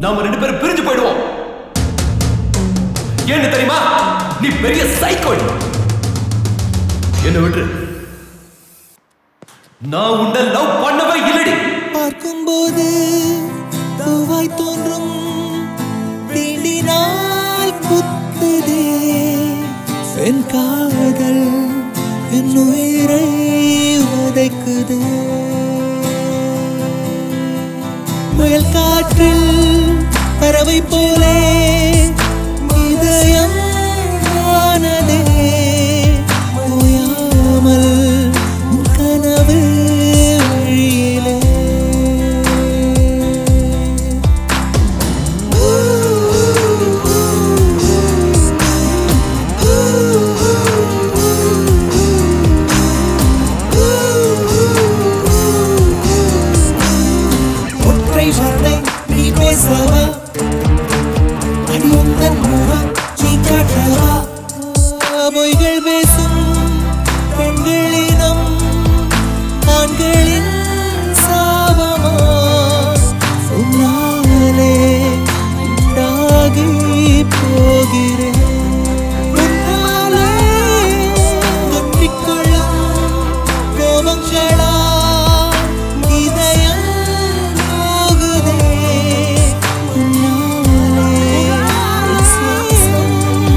நாம ரெண்டு பேரும் பிரிஞ்சு போயிடுவோம் ஏன்னு தெரியுமா நீ பெரிய சைக்கோ என்ன விட்டு நான் உன்னை லவ் பண்ணவே இல்லடி பார்க்கும்போது பூவாய் தோன்றும் தீண்டினால் குத்துதே என் காதல் என் உயிரை உதைக்குதே முயல் காற்றில் பறவை போலே இதயம் ஆனதே ஓயாமல் உன் கனவு வழியிலே ஒற்றை வார்த்தை நீ பேசவா அடி உந்தன் முகம் நீ காட்டவா பொய்கள் பேசும் பெண்களிடம் ஆண்களின் சாபமா உன்னாலே உண்டாகி போகிறேன் உன்னாலே ஒட்டிக்கொள்ளும் கோபங்களா இதயம் போகுதே உன்னாலே என் சுவாசம்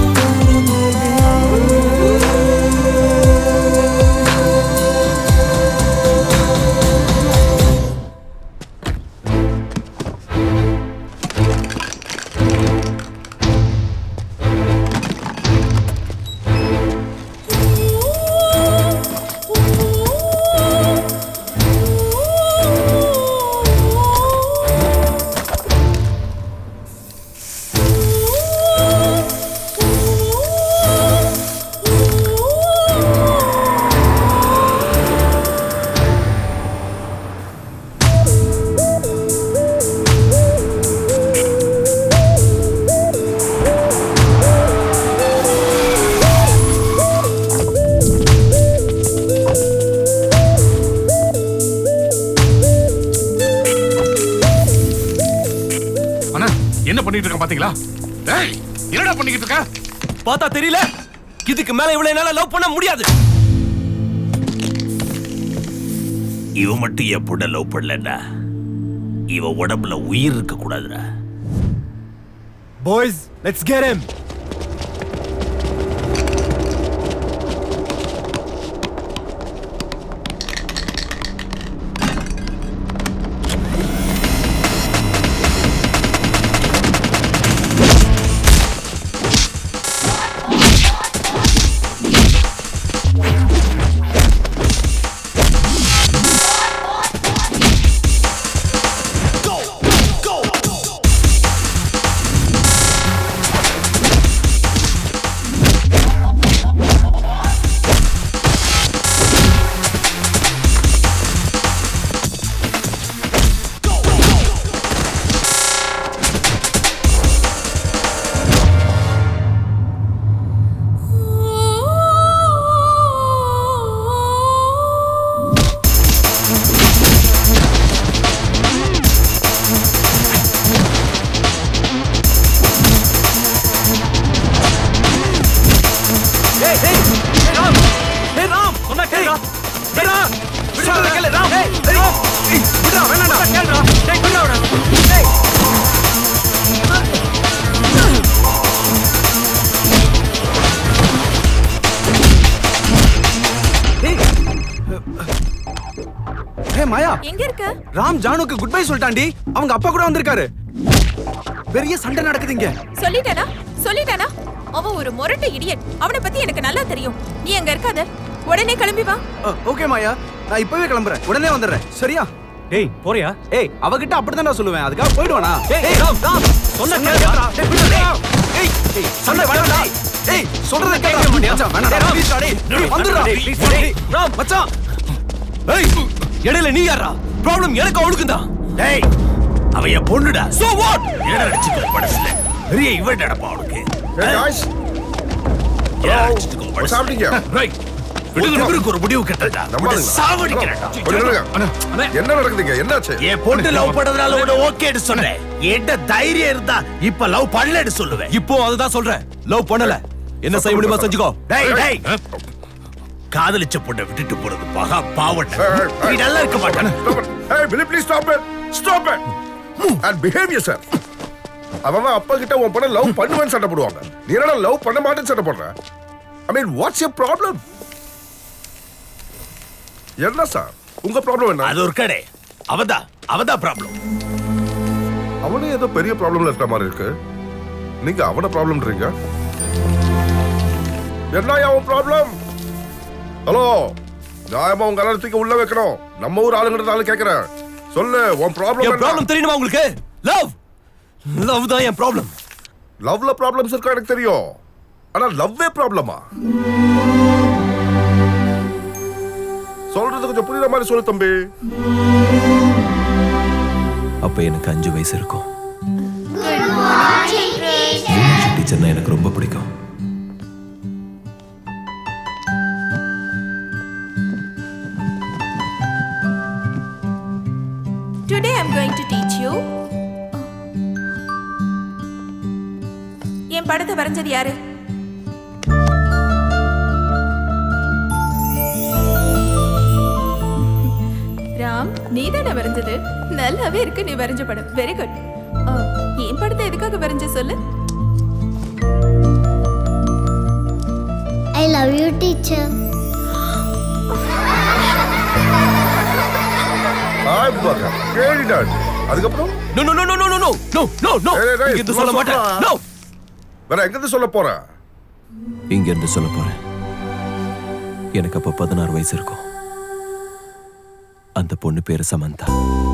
அண்ணா என்ன பண்ணிட்டு இருக்க பாத்தீங்களா டேய் என்னடா பண்ணிக்கிட்டு இருக்க பார்த்தா தெரியல இதுக்கு மேல இவ்வளவு என்னால லவ் பண்ண முடியாது இவன் மட்டும் என் பொண்ணை லவ் பண்ணலன்னா இவன் உடம்புல உயிர் இருக்க கூடாதுடா Boys, let's get him. ஏய் ஏய் ஏய் ராம் ஏய் ராம் சொன்னா கேளுடா ஏய் ராம் விடுடா கேளு ராம் ஏய் ராம் ஏய் விடுடா வேணாம்டா கேளுடா டேய் விடுடா அவன டேய் ஹே மாயா எங்க இருக்க ராம் ஜானுக்கு குட் பை சொல்லிட்டாண்டி அவங்க அப்பா கூட வந்திருக்காரு பெரிய சண்டை நடக்குது இங்க சொல்லிட்டானா சொல்லிட்டானா அவன் ஒரு முரட்டு இடியட் அவனை பத்தி எனக்கு நல்லா தெரியும் நீ அங்க இருக்காத உடனே கிளம்பி வா ஓகே மாயா நான் இப்பவே கிளம்புறேன் உடனே வந்துடுறேன் சரியா டேய் போறியா ஏய் அவகிட்ட அப்படிதான் நான் சொல்லுவேன் அதுக்காக போயிடுவானா ஏய் ஏய் ராம் ராம் சொன்னா கேளுடா டேய் விடுடா ஏய் ஏய் சண்டை வேணாம்டா ஏய் சொல்றத கேட்க மாட்டியா வேணாம்டா டேய், ராம். ப்ளீஸ் டேய் டேய் வந்துடுடா டேய், please, டேய், ராம் மச்சான் ஏய் இடையில நீ யாரா ப்ராப்ளம் எனக்கு அவளுக்கு தான் டேய் அவன் என் பொண்ணுடா சோ வாட் என்ன நடிச்சுக்கோ படத்துல பெரிய இவன் நடப்பா அவனுக்கு Hey guys, ஏன் நடிச்சுக்கோ what's happening here? ரைட் இவருக்கு ஒரு முடிவு கட்டடா நம்பாதுங்களா? சாவடிக்கிறேன்டா கொஞ்சம் நில்லுங்க. என்ன நடக்குதுங்க என்னாச்சு என் பொண்ணு லவ் பண்றதுனால உன ஓகேன்னு சொன்னேன் என்கிட்ட தைரியம் இருந்தா இப்ப லவ் பண்ணலன்னு சொல்லுவேன் இப்போ அதுதான் சொல்றேன் லவ் பண்ணல என்ன செய்ய முடியுமா செஞ்சுக்கோ டேய் டேய் காதலிச்ச பொண்ணை விட்டுட்டு போறது மகா பாவட்ட நீ நல்லா இருக்க மாட்டேன் Stop it. Hey, will you please stop it? Stop it. And behave yourself. அவன் அப்பா கிட்ட உன் பொண்ணை லவ் பண்ணுவேன்னு சண்டை போடுவாங்க நீ என்னடா லவ் பண்ண மாட்டேன்னு சண்டை போடுற I mean what's your problem என்ன சார் உங்க ப்ராப்ளம் என்ன அது ஒரு கடை அவதான் அவதான் ப்ராப்ளம் அவனே ஏதோ பெரிய ப்ராப்ளம்ல இருக்கிற மாதிரி இருக்கு நீங்க அவன ப்ராப்ளம்ன்றீங்க என்ன அவன் ப்ராப்ளம் ஹலோ நியாயமா உங்க எல்லாத்துக்கு உள்ள வைக்கணும் நம்ம ஊர் ஆளுங்கிறதால கேக்குறேன் சொல்லு உன் என் ப்ராப்ளம் ப்ராப்ளம் தெரியுமா உங்களுக்கு லவ் லவ் தான் என் ப்ராப்ளம் லவ்ல ப்ராப்ளம்ஸ் இருக்கா எனக்கு தெரியும் ஆனா லவ்வே ப்ராப்ளமா சொல்றது கொஞ்சம் புரியுற மாதிரி சொல்லு தம்பி அப்ப எனக்கு அஞ்சு வயசு இருக்கும் டீச்சர்னா எனக்கு ரொம்ப பிடிக்கும் today I'm going to teach you என் படத்தை வரைஞ்சது யாரு ராம் நீ தானே வரைஞ்சது நல்லாவே இருக்கு நீ வரைஞ்ச படம் வெரி குட் என் படத்தை எதுக்காக வரைஞ்ச சொல்லு I love you, teacher. ஆய் பாக்க கேடிடான் அதுக்கப்புறம் no no no no no no no no no ஏய், ஏய், ஏய், இங்க இருந்து சொல்ல மாட்டேன் சொல்றா. நோ வேற எங்க இருந்து சொல்ல போற இங்க இருந்து சொல்ல போறேன் எனக்கு அப்ப பதினாறு வயசு இருக்கும் அந்த பொண்ணு பேரு Samantha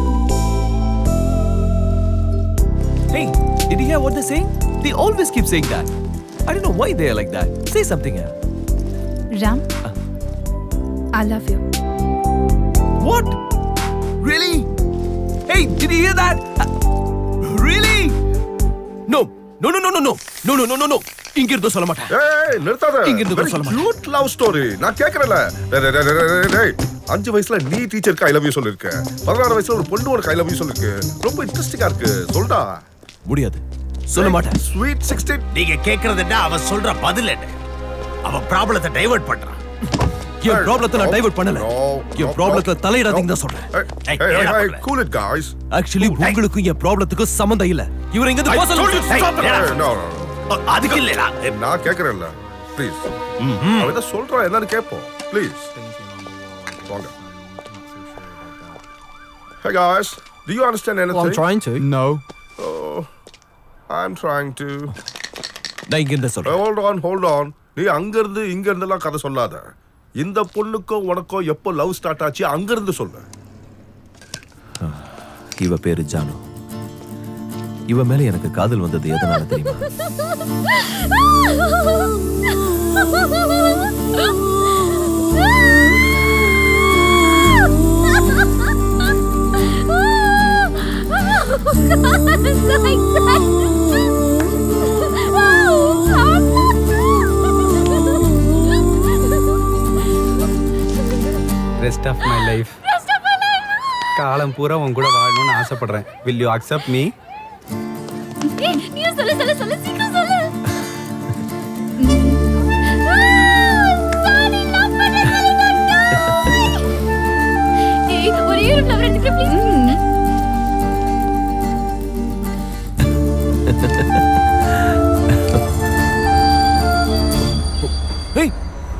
Hey, did you hear what they're saying? They always keep saying that. I don't know why they are like that. Say something. yeah. Ram, I love you. What? Really? Hey, did you hear that? Uh, really? No. No, no, no, no, no. No, no, no, no, no. இங்க இருந்து சொல்ல மாட்டேன் ஏய் நிறுத்தாத இங்க இருந்து கூட சொல்ல மாட்டேன். கியூட் லவ் ஸ்டோரி நான் கேக்குறேன்ல டேய், டேய், டேய், டேய், டேய், டேய். அஞ்சு வயசுல நீ டீச்சருக்கு ஐ லவ் யூ சொல்லிருக்க பதினாறு வயசுல ஒரு பொண்ணு உனக்கு ஐ லவ் யூ சொல்லிருக்கு ரொம்ப இன்ட்ரெஸ்டிங்கா இருக்கு சொல்டா முடியாது சொல்ல மாட்டேன் ஸ்வீட் சிக்ஸ்டீன் நீங்க கேக்குறது என்ன அவன் சொல்ற பதில் என்ன அவன் ப்ராப்ளத்தை டைவர்ட் பண்றான் என் ப்ராப்ளத்தை நான் டைவர்ட் பண்ணல No, என் no, ப்ராப்ளத்துல no. தலையிடாதீங்க தான் சொல்றேன் ஏய், ஏடா புள்ள. கூல் இட் காய்ஸ் ஆக்சுவலி உங்களுக்கும் என் ப்ராப்ளத்துக்கும் சம்மந்தம் இல்ல இவர் எங்க I போக told you to சொல்லுங்க stop it. அ- அதுக்கு இல்லடா நான் கேக்குறேன்ல ப்ளீஸ் அவன் என்ன சொல்றான் என்னன்னு கேட்போம் ப்ளீஸ் வாங்க Hey guys, do you understand anything? to. No. Oh, I'm trying to. நான் இங்க இருந்து சொல்றேன் ஹோல்ட் ஆன் ஹோல்ட் ஆன் நீ அங்க இருந்து இங்க இருந்தெல்லாம் கதை சொல்லாத இந்த பொண்ணுக்கும் உனக்கும் எப்போ லவ் ஸ்டார்ட் ஆச்சு அங்க இருந்து சொல்லு இவ பேரு ஜானு இவ மேல எனக்கு காதல் வந்தது எதனால தெரியுமா ரெஸ்ட் ஆஃப் மை லைஃப் காலம் பூரா உன் கூட வாழணும்னு ஆசைப்படுறேன் வில் யூ அக்செப்ட் மீ நீயும் சொல்லு சொல்லு சொல்லு சீக்கிரம் சொல்லு ஒரே ஒரு ஃப்ளவர் எடுத்துக்க ப்ளீஸ் ஏய்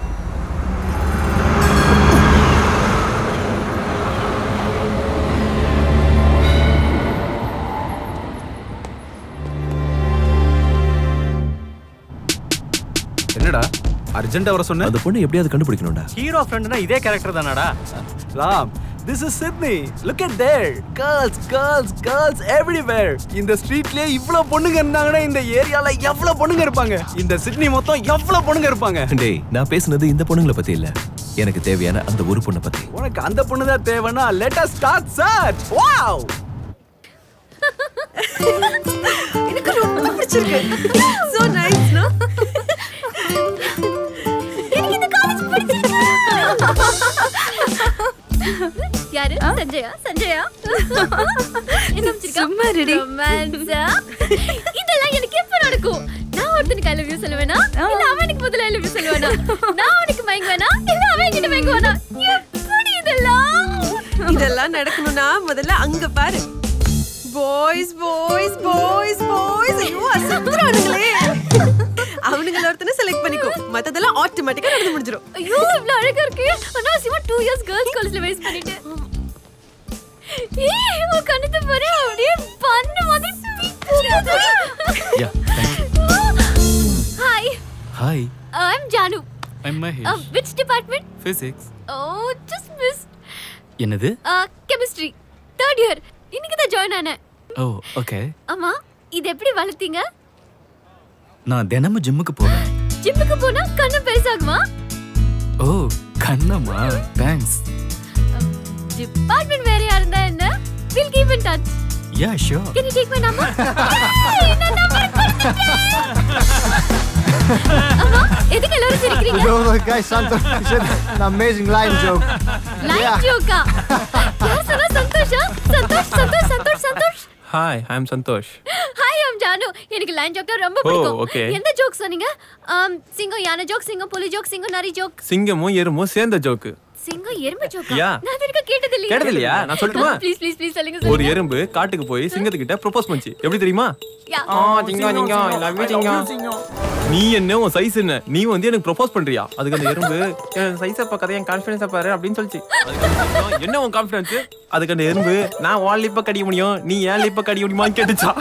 என்னடா அர்ஜென்ட்டா வர சொன்ன அந்த பொண்ணு எப்படியாவது கண்டுபிடிக்கணும்டா ஹீரோ ஃப்ரெண்ட்னா இதே கேரக்டர் தானாடா Ram this is Sydney look at there girls girls girls everywhere இந்த ஸ்ட்ரீட்லயே இவ்ளோ பொண்ணுங்க இருந்தாங்கன்னா இந்த ஏரியால எவ்வளவு பொண்ணுங்க இருப்பாங்க இந்த சிட்னி மொத்தம் எவ்வளவு பொண்ணுங்க இருப்பாங்க டேய் நான் பேசுனது இந்த பொண்ணுங்களை பத்தி இல்ல எனக்கு தேவையான அந்த ஒரு பொண்ணை பத்தி உனக்கு அந்த பொண்ணு தான் தேவைன்னா let us start search wow எனக்கு ரொம்ப பிடிச்சிருக்கு சோ நைஸ் நோ எனக்கு இந்த காலேஜ் பிடிச்சிருக்கு யாரு சஞ்சயா சஞ்சயா என்ன வச்சிருக்கா சும்மா இருடி. ரொமான்ஸா இதெல்லாம் எனக்கு எப்ப நடக்கும் நான் ஒருத்தனுக்கு ஐ லவ் யூ சொல்லுவேனா இல்ல அவனுக்கு முதல்ல ஐ லவ் யூ சொல்லுவேனா நான் அவனுக்கு மயங்குவேனா இல்ல அவன் என்கிட்ட மயங்குவானா எப்படி இதெல்லாம் இதெல்லாம் நடக்கணும்னா முதல்ல அங்க பாரு பாய்ஸ் பாய்ஸ் பாய்ஸ் பாய்ஸ் ஐயோ அசத்துறானுங்களே அவனுங்கள ஒருத்தனை செலக்ட் பண்ணிக்கோ மத்ததெல்லாம் ஆட்டோமேட்டிக்கா நடந்து முடிஞ்சிரும் ஐயோ இவ்வளவு அழகா இருக்கு ஆனா சிவா டூ இயர்ஸ் கேர்ள்ஸ் காலேஜ்ல வேஸ்ட் பண்ணிட்டு ஏய் உன் கண்ணத்தை பாரு அப்படியே பண்ண மாதிரி Yeah, hi hi I am Janu I'm Mahesh which department physics oh just miss என்னது கெமிஸ்ட்ரி தேர்ட் இயர் இன்னைக்கு தான் ஜாயின் ஆனேன் ஓ ஓகே ஆமா இது எப்படி வளர்த்தீங்க நான் தினமும் ஜிம்முக்கு போவேன் ஜிம்முக்கு போனா கண்ணு பெருசாகுமா ஓ கண்ணம்மா தேங்க்ஸ் டிபார்ட்மெண்ட் வேறையா இருந்தா என்ன will keep in touch yeah sure Can you take my number? அம்மா, எதுக்கு எல்லாரும் சிரிக்கிறீங்க? You know the guy Santosh said an amazing line joke. Line Yeah. joke-ஆ? யார் சொன்னா சந்தோஷா? Santosh, Santosh, Santosh, Santosh. Hi I am Santosh Hi, I'm Janu. எனக்கு line joke தான் ரொம்ப ஓ, பிடிக்கும். okay. எந்த joke சொன்னீங்க? ஆம், சிங்கம் யானை joke, சிங்கம் புலி joke, சிங்கம் நரி joke. சிங்கமும் எறும்பும் சேர்ந்த ஜோக்கு சிங்கம் எறும்பு joke-ஆ? Yeah. நான் இது வரைக்கும் கேட்டதில்லையே. கேட்டதில்லையா? நான் சொல்லட்டுமா? Please, please, please சொல்லுங்க, ஒரு சொல்லுங்க. எறும்பு காட்டுக்கு போய் சிங்கத்துக்கிட்ட ப்ரொபோஸ் பண்ணுச்சு எப்படி தெரியுமா Yeah. ஆ சிங்கம் சிங்கம் ஐ லவ் யூ சிங்கம் நீ என்ன உன் சைஸ் என்ன நீ வந்து எனக்கு ப்ரொபோஸ் பண்றியா அதுக்கு அந்த எறும்பு என் சைஸை பார்க்காத என் கான்ஃபிடன்ஸை பாரு அப்படின்னு சொல்லிச்சு அதுக்கு அந்த சிங்கம், என்ன உன் கான்ஃபிடன்ஸ் அதுக்கு அந்த எறும்பு நான் உன் லிப்ப கடிக்க முடியும் நீ ஏன் லிப்ப கடிக்க முடியுமான்னு கேட்டுச்சா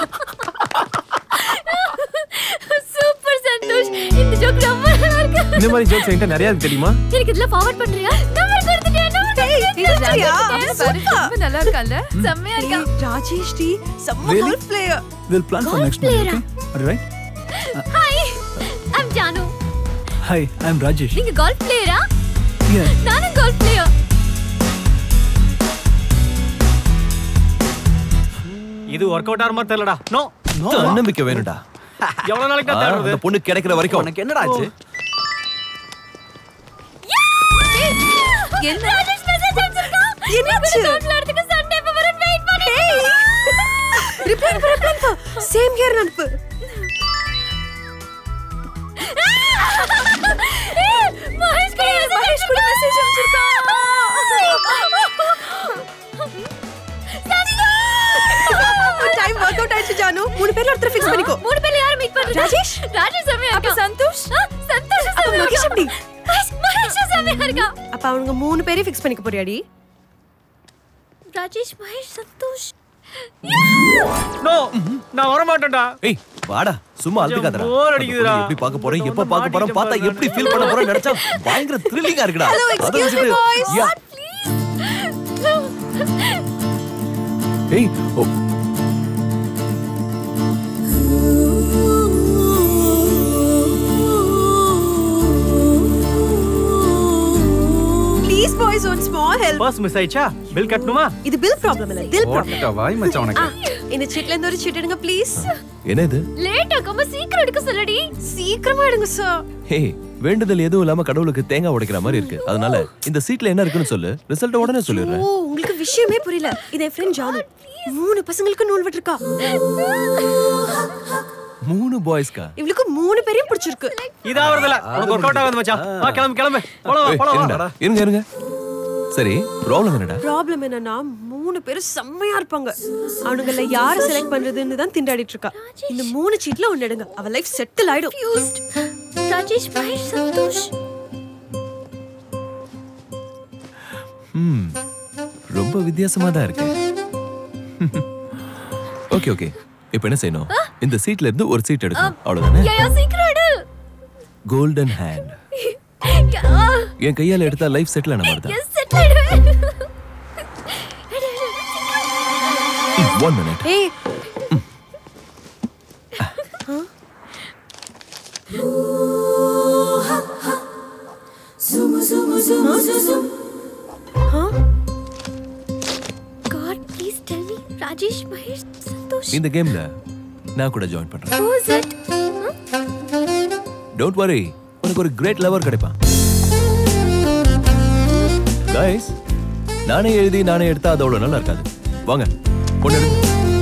சூப்பர் சந்தோஷ் இந்த ஜோக் ரொம்ப நல்லா இருக்கு இந்த மாதிரி ஜோக்ஸ் என்கிட்ட நிறைய இருக்கு தெரியுமா எனக்கு இதுல ஃபார்வர்ட் பண்றியா நம்பர் கொடுத்துட்டேன் ரொம்ப நல்லா இருக்கல்ல செம்மையா இருக்கா ராஜேஷ் டி செம்ம Really? Golf player We'll plan for Golf next month, player-ஆ? okay? Are you right? Hi I'm Janu Hi, I'm Rajesh. நீங்க கோல்ஃப் பிளேயரா Yeah. நானும் கோல்ஃப் பிளேயர் இது ஒர்க் அவுட் ஆகிற மாதிரி தெரியலடா நோ தன்னம்பிக்கை வேணும்டா எவ்வளவு நாளைக்கு தான் ஆ, தேடுறது அந்த பொண்ணு கிடைக்கிற வரைக்கும் உனக்கு என்னடா ஆச்சு என்ன ராஜேஷ் மெசேஜ் அனுப்பிச்சிருக்கான் என்னாச்சு கோல்ஃப் விளையாடுறதுக்கு சண்டே ஃபேவரட் வெயிட் பண்ணி ரிப்ளை ரிப்ளை சேம் ஹியர் அனுப்பு மகேஷ் கூட மகேஷ் கூட மெசேஜ் டைம் ஒர்க் அவுட் ஆயிடுச்சு ஜானு மூணு பேர்ல ஒருத்தர் ஃபிக்ஸ் பண்ணிக்கோ மூணு பேர்ல யாரை மீட் பண்றது ராஜேஷ்? ராஜேஷ் செம்மையா இருக்கா சந்தோஷ் சந்தோஷ் அப்ப செம்மையா மகேஷ் எப்படி? இருக்கா மகேஷ் செம்மையா இருக்கா அப்ப அவனுங்க மூணு பேரையும் ஃபிக்ஸ் பண்ணிக்க போறியாடி ராஜேஷ் மகேஷ் சந்தோஷ் நோ நான் வர மாட்டேன்டா ஏய் வாடா சும்மா அழுதுக்காதடா bore அந்த அடிக்குதுடா. பொண்ணு எப்படி பார்க்க போறேன் எப்ப பார்க்க போறோம் பார்த்தா எப்படி ஃபீல் பண்ண போறோம் நினைச்சா பயங்கர த்ரில்லிங்கா இருக்குடா Hello, அதை excuse me, வச்சுட்டு- boys. Yeah. ஏய் oh please boys one small help purse miss ஆயிச்சா பில் கட்டணுமா இது பில் ப்ராப்ளம் இல்ல தில் ப்ராப்ளம் வாய் மச்சான் உனக்கு இந்த சீட்ல இருந்து ஒரு சீட் எடுங்க ப்ளீஸ் என்ன இது லேட் ஆகாம சீக்கிரம் எடுக்க சொல்லடி சீக்கிரமா எடுங்க சார் ஹே வேண்டுதல் எதுவும் இல்லாம கடவுளுக்கு தேங்காய் உடைக்கிற மாதிரி இருக்கு அதனால இந்த சீட்ல என்ன இருக்குன்னு சொல்லு ரிசல்ட் உடனே ஓ சொல்லிடுறேன் உங்களுக்கு விஷயமே புரியல இது என் ஃப்ரெண்ட் ஜானு மூணு பசங்களுக்கு நூல் விட்டுருக்கா மூணு பாய்ஸ்க்கா இவளுக்கு மூணு பேரையும் பிடிச்சிருக்கு இது ஆவறதில்ல உனக்கு ஒர்க் அவுட் ஆகாது மச்சான் வா கிளம்பு கிளம்பு போலாம் வா, ஏய், போலாம் இருங்கடா, வா இருங்க இருங்க சரி ப்ராப்ளம் என்னடா ப்ராப்ளம் என்னன்னா மூணு பேரும் செம்மையா இருப்பாங்க அவனுங்கள யார செலக்ட் பண்றதுன்னு தான் திண்டாடிட்டு இருக்கா இந்த மூணு சீட்ல ஒன்னு எடுங்க அவ லைஃப் செட்டில் ஆயிடும் ராஜேஷ் மகேஷ் சந்தோஷ் ம் ரொம்ப வித்தியாசமா தான் இருக்கு ஓகே ஓகே இப்போ என்ன செய்யணும் இந்த சீட்ல இருந்து ஒரு சீட் எடுக்கணும் அவ்வளவுதானே யா யா சீக்கிரம் எடு கோல்டன் ஹேண்ட் யா என் கையால எடுத்தா லைஃப் செட்டில் ஆன மாதிரி தான் எஸ் செட் ஆயிடுவேன் ஒன் மினிட் ஏய் God, please tell me, Rajesh Mahesh Santosh இந்த கேம்ல நான் கூட ஜாயின் பண்றேன் Who is it? Don't worry உனக்கு ஒரு கிரேட் லவர் கிடைப்பான் கைஸ் நானே எழுதி நானே எடுத்தா அது அவ்வளவு நல்லா இருக்காது வாங்க பொண்ணு எடுங்க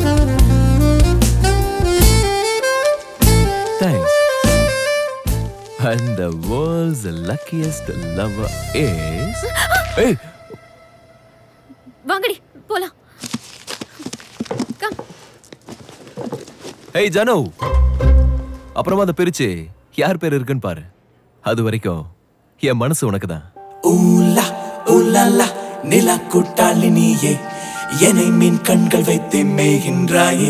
thanks And the world's luckiest lover is. Hey, வாங்கடி போலாம் கம் hey, ஜானு அப்புறமா அதை பிரிச்சு யார் பேர் இருக்குன்னு பாரு அது வரைக்கும் என் மனசு உனக்கு தான் ஊலா ஊலாலா நிலா கூட்டாளி நீயே என்னை மீன் கண்கள் வைத்து மேகின்றாயே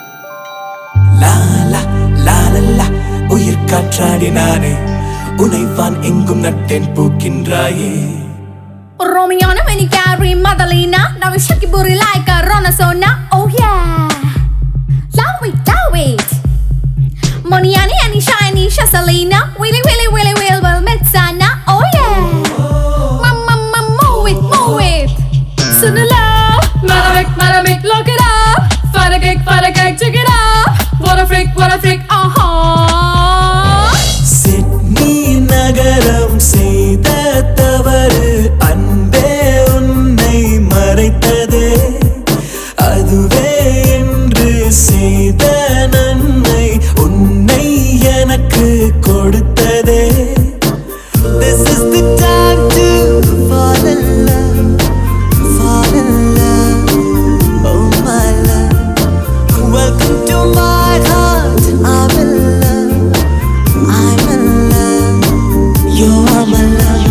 லாலா லாலல்லா உயிர் காற்றாடி நானே உனைவான் எங்கும் நட்டேன் பூக்கின்றாயே Romiana when you carry Madalena Now we shake your booty like a Ronasona Oh yeah Love it, love it Moniani and shiny Shasalina Willy willy willy will will Metsana Oh yeah Mama mama move it, move it Sunula Maravik, Maravik, look it up Fire cake, fire cake, check it up What a freak, what a freak, uh-huh Sydney நகரம் செய்த தவறு அன்பே உன்னை மறைத்ததே அதுவே என்று செய்த நன்மை உன்னை எனக்கு கொடுத்ததே This is the time to fall in love, fall in love, oh my love. Welcome to my heart, I'm in love. I'm in love. You're my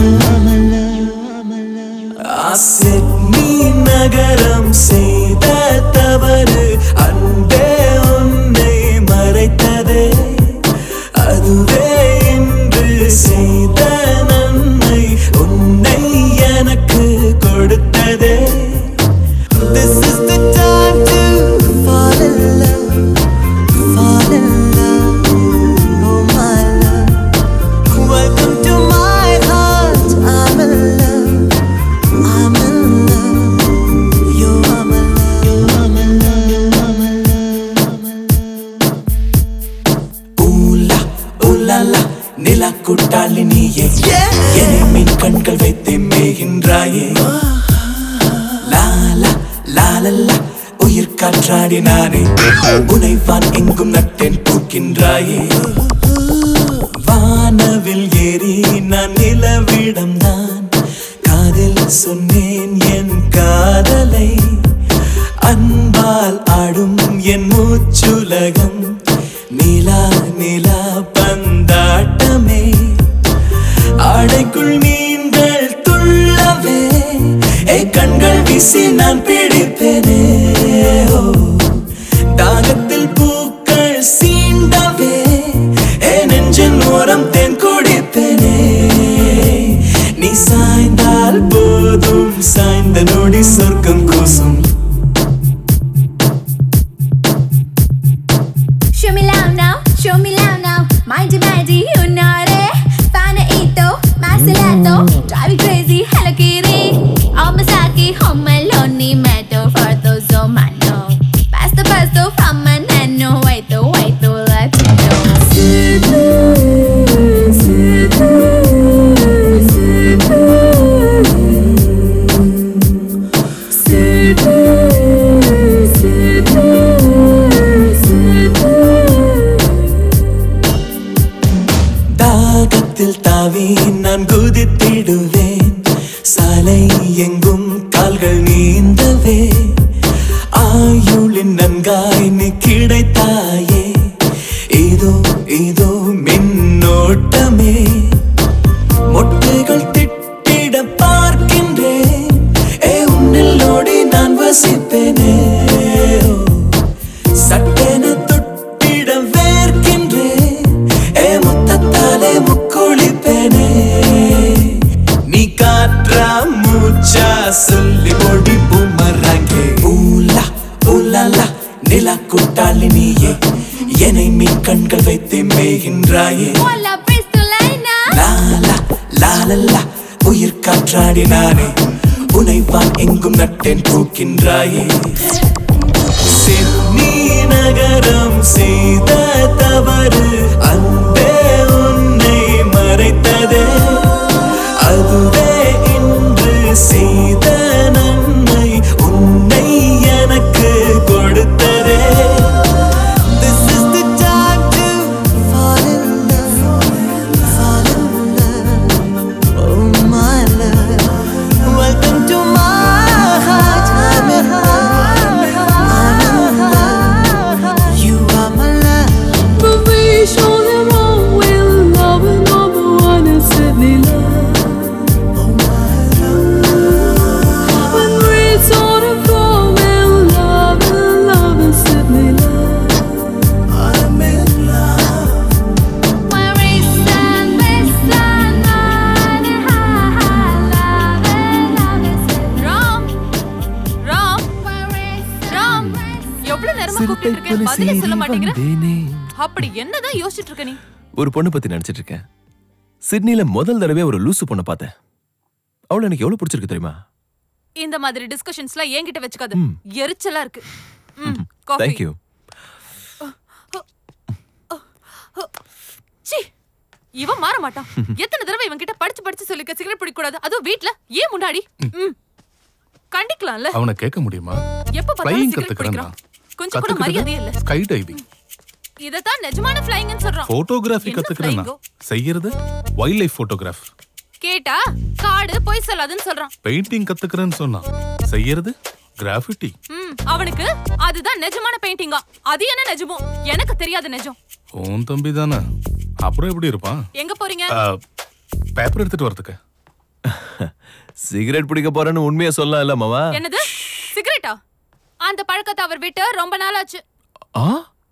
love. Sydney நகரம் செய்த தவறு அன்பே உன்னை மறைத்ததே அதுவே இன்று செய்த நன்மை உன்னை எனக்கு கொடுத்ததே This is the time to fall in love, fall in love. Oh my love, welcome to my heart. I'm in love, I'm in love. You are my love, you are my love, you are my love. ஊலா ஊலாலா நிலா கூட்டாளி நீயே என்னை மீன் கண்கள் வைத்து மேகின்றாயே லாலா லாலல்லா உயிர் காற்றாடி நானே உனைவான் எங்கும் நட்டேன் பூக்கின்றாயே வானவில் ஏறி நான் நிலவிடம் தான் காதில் சொன்னேன் என் காதலை அன்பால் ஆடும் என் மூச்சுலகம் நிலா நிலா பந்தாட்டமே ஆடைக்குள் நீங்கள் துள்ளவே ஏ கண்கள் வீசி நான் பிடிப்பேனே ஓ, தாகத்தில் பூக்கள் சீண்டவே ஏ நெஞ்சின் ஓரம் தேன் குடிப்பேனே நீ சாய்ந்தால் போதும் சாய்ந்த நொடி சொர்க்கம் கூசும் Show me love now, show me love now. Mindy, mindy, you know it. Panaito, Marcelato, drive you crazy, Hello Kitty. Omasaki, home alone, metal for those oh man no. Pasto, pasto, from a nano, wait, to wait, to let you தாகத்தில் தாவி நான் குதித்திடுவேன் சாலை எங்கும் கால்கள் நீந்தவே ஆயுளின் நன்காய் நீ கிடைத்தாயே இதோ இதோ மின்னோட்டமே மொட்டுகள் திட்டிட பார்க்கின்றேன் ஏ உன்னில் ஓடி நான் வசிப்பேனே ஓ, சட்டென தொட்டிட வேர்க்கின்றேன் ஏ முத்தத்தாலே முக்குளிப்பேனே நீ காற்றா மூச்சா சொல்லி ஓடி பூமராங்கே ஊலா ஊலாலா நிலா கூட்டாளி நீயே என்னை மீன் கண்கள் வைத்து மேகின்றாயே Hola, Pistolina. லாலா லாலல்லா உயிர் காற்றாடி நானே உனைவான் எங்கும் நட்டேன் பூக்கின்றாயே சிட்னி நகரம் செய்த தவறு அன்பே உன்னை மறைத்ததே அதுவே இன்று செய்த நன்மை பதிலே சொல்ல சீறி மாட்டேங்கிற வந்தேனே. அப்படி என்னதான் யோசிச்சுட்டு இருக்க நீ ஒரு பொண்ணை பத்தி நினைச்சிட்டு இருக்கேன் சிட்னில முதல் தடவை ஒரு லூசு பொண்ணை பார்த்தேன் அவளை எனக்கு எவ்வளவு பிடிச்சிருக்கு தெரியுமா இந்த மாதிரி டிஸ்கஷன்ஸ்லாம் என்கிட்ட வச்சுக்காத ம். எரிச்சலா இருக்கு ம், coffee. தேங்க்யூ சீ இவன் மாற மாட்டான் எத்தனை தடவை இவன் கிட்ட படிச்சு படிச்சு சொல்லிக்க சிகரெட் பிடிக்க கூடாது அதுவும் வீட்ல ஏன் முன்னாடி ம். கண்டிக்கலாம்ல அவனை கேட்க முடியுமா எப்ப பார்த்தாலும் ஃப்ளையிங் cigarette கத்துக்கிறேன் பிடிக்கிறான். கொஞ்சம் கூட மரியாதையே இல்ல ஸ்கை டைவிங் இதத்தான் நிஜமான ஃப்ளைங்னு சொல்றான் போட்டோகிராஃபி என்ன கத்துக்கிறேன் flying-ஓ? செய்யறது வைல்ட் லைஃப் போட்டோகிராஃப் கேட்டா காடு பொய் சொல்லாதுன்னு சொல்றான் பெயிண்டிங் கத்துக்கிறேன்னு சொன்னான் செய்யறது கிராஃபிட்டி ம், அவனுக்கு அதுதான் நிஜமான பெயிண்டிங்கா அது என்ன நிஜமோ எனக்கு தெரியாத நிஜம் உன் தம்பி தானே அப்புறம் எப்படி இருப்பான் எங்க போறீங்க பேப்பர் எடுத்துட்டு வரதுக்கு சிகரெட் பிடிக்க போறேன்னு உண்மையை சொல்லலாம் இல்ல மாமா என்னது சிகரெட்டா அந்த பழக்கத்தை அவர் விட்டு ரொம்ப நாள் ஆச்சு ஆ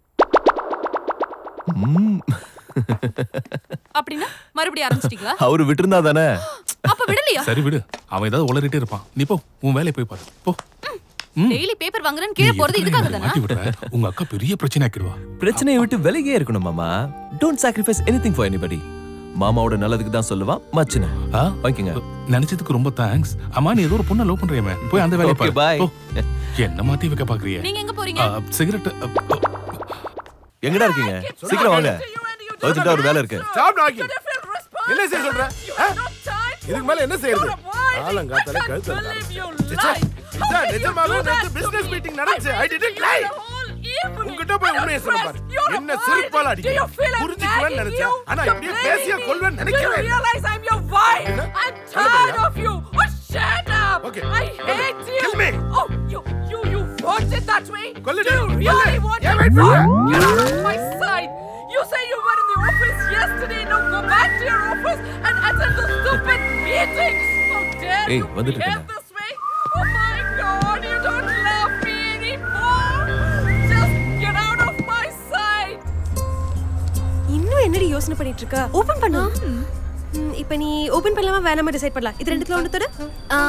ம். அப்படின்னா மறுபடியும் ஆரம்பிச்சிட்டீங்களா அவரு விட்டிருந்தா தானே அப்ப விடலையா சரி விடு அவன் ஏதாவது உளறிட்டே இருப்பான் நீ போ உன் வேலையை போய் பாரு போ ம். டெய்லி பேப்பர் வாங்குறேன்னு கீழே போறது இதுக்காக தானே மாட்டி விடுற உங்க அக்கா பெரிய பிரச்சனை ஆக்கிடுவா பிரச்சனையை விட்டு விலகியே இருக்கணும் மாமா don't sacrifice anything for anybody மாமாவோட நல்லதுக்கு தான் சொல்லுவான் மச்சின வாங்கிக்கங்க நினைச்சதுக்கு ரொம்ப தேங்க்ஸ் அம்மா நீ ஏதோ ஒரு பொண்ணை லவ் பண்றியமே போய் அந்த வேலையை Okay, பாரு bye. போ. என்ன மாத்தி வைக்க பாக்குறிய நீங்க எங்க போறீங்க சிகரெட் எங்கடா இருக்கீங்க சீக்கிரம் வாங்க அர்ஜென்ட்டா ஒரு வேலை இருக்கு ஸ்டாப் டாக்கிங் என்ன செய்ய சொல்ற ஆ? இதுக்கு மேல என்ன செய்யறது ஆலங்காத்தால கழுத்து நிஜமாவே நேத்து பிசினஸ் மீட்டிங் நடந்துச்சு ஐ டிடன்ட் லை உங்ககிட்ட போய் உண்மையை சொல்ல பாரு என்ன சிரிப்பால அடிக்க புரிஞ்சுக்குவேன்னு நினைச்சேன் ஆனா இப்படியே பேசிய கொல்வேன்னு நினைக்கவே இல்லை. realize I'm your wife? என்ன? I'm சொல்ல tired போறியா? of you. Oh, shut up. Okay. I hate you. Kill me. Oh, you, you, you want it that way? கொல்லுடி, Do you கொல்லு. really want ஏன் it? wait பண்ற? Get out of my sight. You say you were in the office yesterday. Now go back to your office and attend the stupid meetings. How dare ஏய், you வந்துட்டு behave இருக்கேன்டா. this way? Oh my God, you don't love me anymore. Just get out of my sight. இன்னும் என்னடி யோசனை பண்ணிட்டு இருக்க open பண்ணு ம், இப்ப நீ ஓபன் பண்ணலாமா வேணாமா டிசைட் பண்ணலாம் இது ரெண்டுத்துல ஒண்ணு தொடு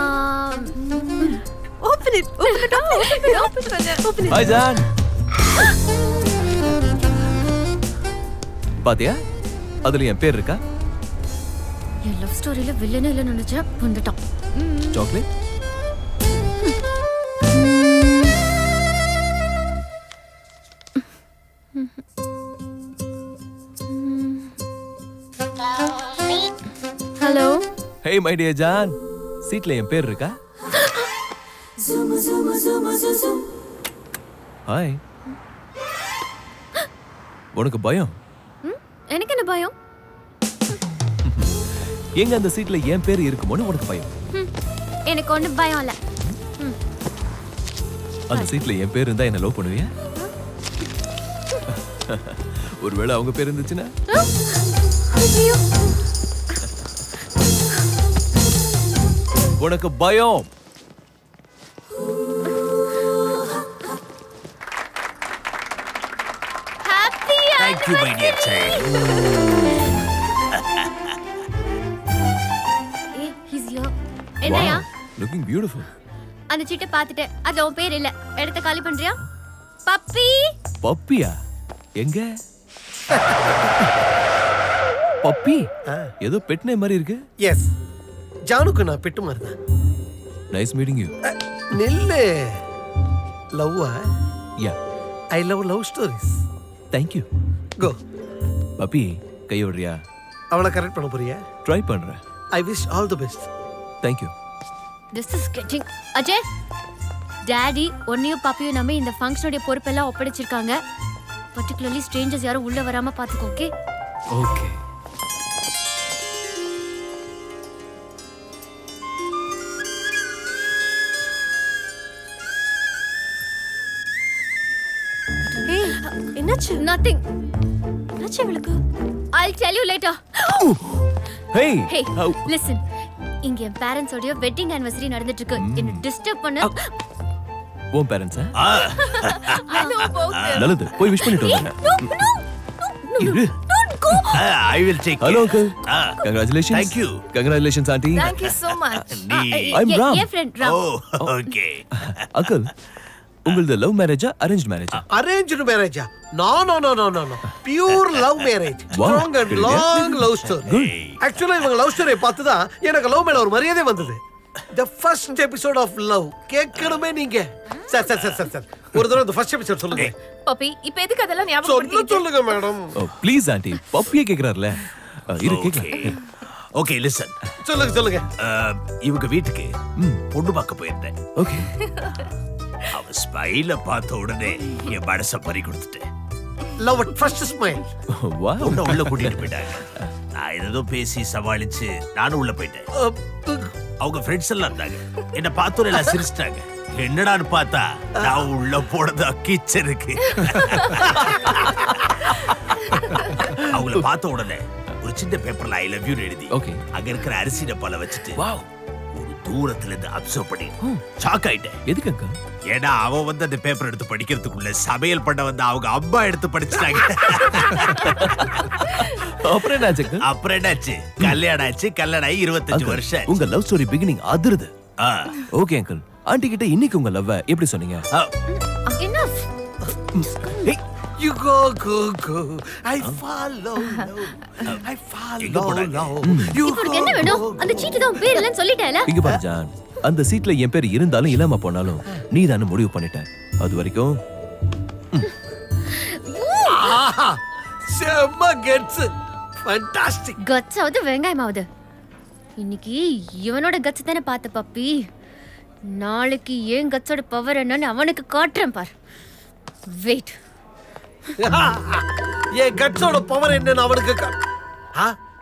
open it open it open பண்ணு ஓபன் ஹாய் ஜான் பாத்தியா அதுல என் பேர் இருக்கா என் லவ் ஸ்டோரியில வில்லனே இல்லைன்னு நினைச்சேன் வந்துட்டான் chocolate hello hey my dear John சீட்ல என் பேர் இருக்கா ஹாய் உனக்கு பயம் எனக்கு என்ன பயம் எங்க அந்த சீட்ல என் பேர் இருக்குமோன்னு உனக்கு பயம் ம், எனக்கு ஒன்றும் பயம் இல்லை அந்த சீட்ல என் பேர் இருந்தா என்ன லவ் பண்ணுவியா ஒருவேளை அவங்க பேர் இருந்துச்சுன்னா உனக்கு பயம் Thank you, my dear child. ஏய் ஹீஸ் யோ என்னையா லுக்கிங் பியூட்டிஃபுல் அந்த சீட்டை பார்த்துட்டேன் அதுல உன் பேர் இல்ல இடத்த காலி பண்றியா பப்பி பப்பியா எங்க பப்பி ஏதோ பெட்னே மாதிரி இருக்கு எஸ் ஜானுக்கு நான் பெட்டு மாதிரி தான் நைஸ் மீட்டிங் யூ நெல்லு லவ்வா yeah I love love stories thank you go puppy கை விடுறியா அவளை கரெக்ட் பண்ண போறியா ட்ரை பண்றேன் I wish all the best thank you this is getting Ajay daddy ஒன்னையும் பப்பியும் நம்பி இந்த ஃபங்க்ஷனுடைய பொறுப்பெல்லாம் ஒப்படைச்சிருக்காங்க பர்டிகுலர்லி ஸ்ட்ரேஞ்சர்ஸ் யாரும் உள்ள வராம பாத்துக்கோ ஓகே ஓகே ஏய் என்னாச்சு நதிங் என்னாச்சு இவளுக்கு I'll tell you later. Hey, Hey, how- listen. இங்க என் பேரண்ட்ஸோட வெட்டிங் anniversary நடந்துட்டு இருக்கு என்ன டிஸ்டர்ப் பண்ண உன் பேரண்ட்ஸா I know about them. நல்லது போய் விஷ் பண்ணிட்டு Hey, வந்துடுறேன் no, no, இரு don't go. I will take hello care. Uncle congratulations Thank you. Congratulations aunty Thank you so much. நீ- I'm Ram. என் friend Ram Oh, okay. Uncle உங்களது love மேரேஜா arrange மேரேஜா அரேஞ்ச்டு மேரேஜா no no no no no no pure love marriage Wow. Strong and long love story ஆக்சுவலா இவங்க love ஸ்டோரியை பார்த்து தான் எனக்கு லவ் மேல ஒரு மரியாதை வந்தது the first episode of love கேட்கணுமே நீங்க sir sir sir sir sir ஒரு தடவை இந்த ஃபர்ஸ்ட் எபிசோட் சொல்லுங்க பப்பி இப்ப எதுக்கு அதெல்லாம் சொல்ல ஞாபகப்படுத்திக்கிட்டு சொல்லுங்க மேடம் ஓ ப்ளீஸ் ஆண்டி பப்பியே கேக்குறாருல அஹ், இரு கேக்கலாம் ஓகே லிசன் சொல்லுங்க சொல்லுங்க இவங்க வீட்டுக்கு பொண்ணு பார்க்க போயிருந்தேன் ஓகே அவ ஸ்மைல பார்த்த உடனே என் மனச பறி கொடுத்துட்டேன் லவ் அட் ஃபர்ஸ்ட் ஸ்மைல் வா பொண்ணை உள்ள கூட்டிட்டு போயிட்டாங்க நான் ஏதோ பேசி சமாளிச்சு நானும் உள்ள போயிட்டேன் அவங்க ஃப்ரெண்ட்ஸ் எல்லாம் இருந்தாங்க என்ன பார்த்தோம் எல்லாம் சிரிச்சிட்டாங்க என்னடான்னு பார்த்தா நான் உள்ள போனதா கிச்சனுக்கு அவங்கள பார்த்த உடனே ஒரு சின்ன பேப்பர்ல ஐ லவ் யூ எழுதி ஓகே அங்க இருக்கிற அரிசி டப்பால வச்சுட்டு ஒரு தூரத்துல இருந்து அப்சர்வ் பண்ணி ஷாக் ஆயிட்டேன் எதுக்கு அக்கா ஏன்னா அவன் வந்து அந்த பேப்பர் எடுத்து படிக்கிறதுக்குள்ள சமையல் பண்ண வந்து அவங்க அம்மா எடுத்து படிச்சிட்டாங்க அப்புறம் என்னாச்சு அக்கா? அப்புறம் என்னாச்சு கல்யாணம் ஆச்சு கல்யாணம் ஆகி இருபத்தஞ்சு Uncle, வருஷம் ஆச்சு. உங்க லவ் ஸ்டோரி பிகினிங் அதிருது ஆ. ஓகே அங்கிள் ஆண்டி கிட்ட இன்னைக்கு உங்க லவ் எப்படி சொன்னீங்க Enough. You go, go, go. I follow, love. I follow, love. You இப்போ உனக்கு என்ன வேணும் அந்த சீட்டு தான் உன் பேர் இல்லைன்னு சொல்லிட்டேல இங்க பாரு ஜான் அந்த சீட்ல என் பேர் இருந்தாலும் இல்லாம போனாலும் நீ தானே முடிவு பண்ணிட்ட அது வரைக்கும் ஆஹா, செம்ம கெட்ஸ் ஃபண்டாஸ்டிக் கட்ஸாவது வெங்காயமாவது இன்னைக்கு இவனோட கட்ஸ் தானே பார்த்த பப்பி நாளைக்கு ஏன் கட்ஸோட பவர் என்னன்னு அவனுக்கு காட்டுறேன் பார் வெயிட் என் கட்ஸோட பவர் என்னன்னு அவனுக்கு கா- ஆ?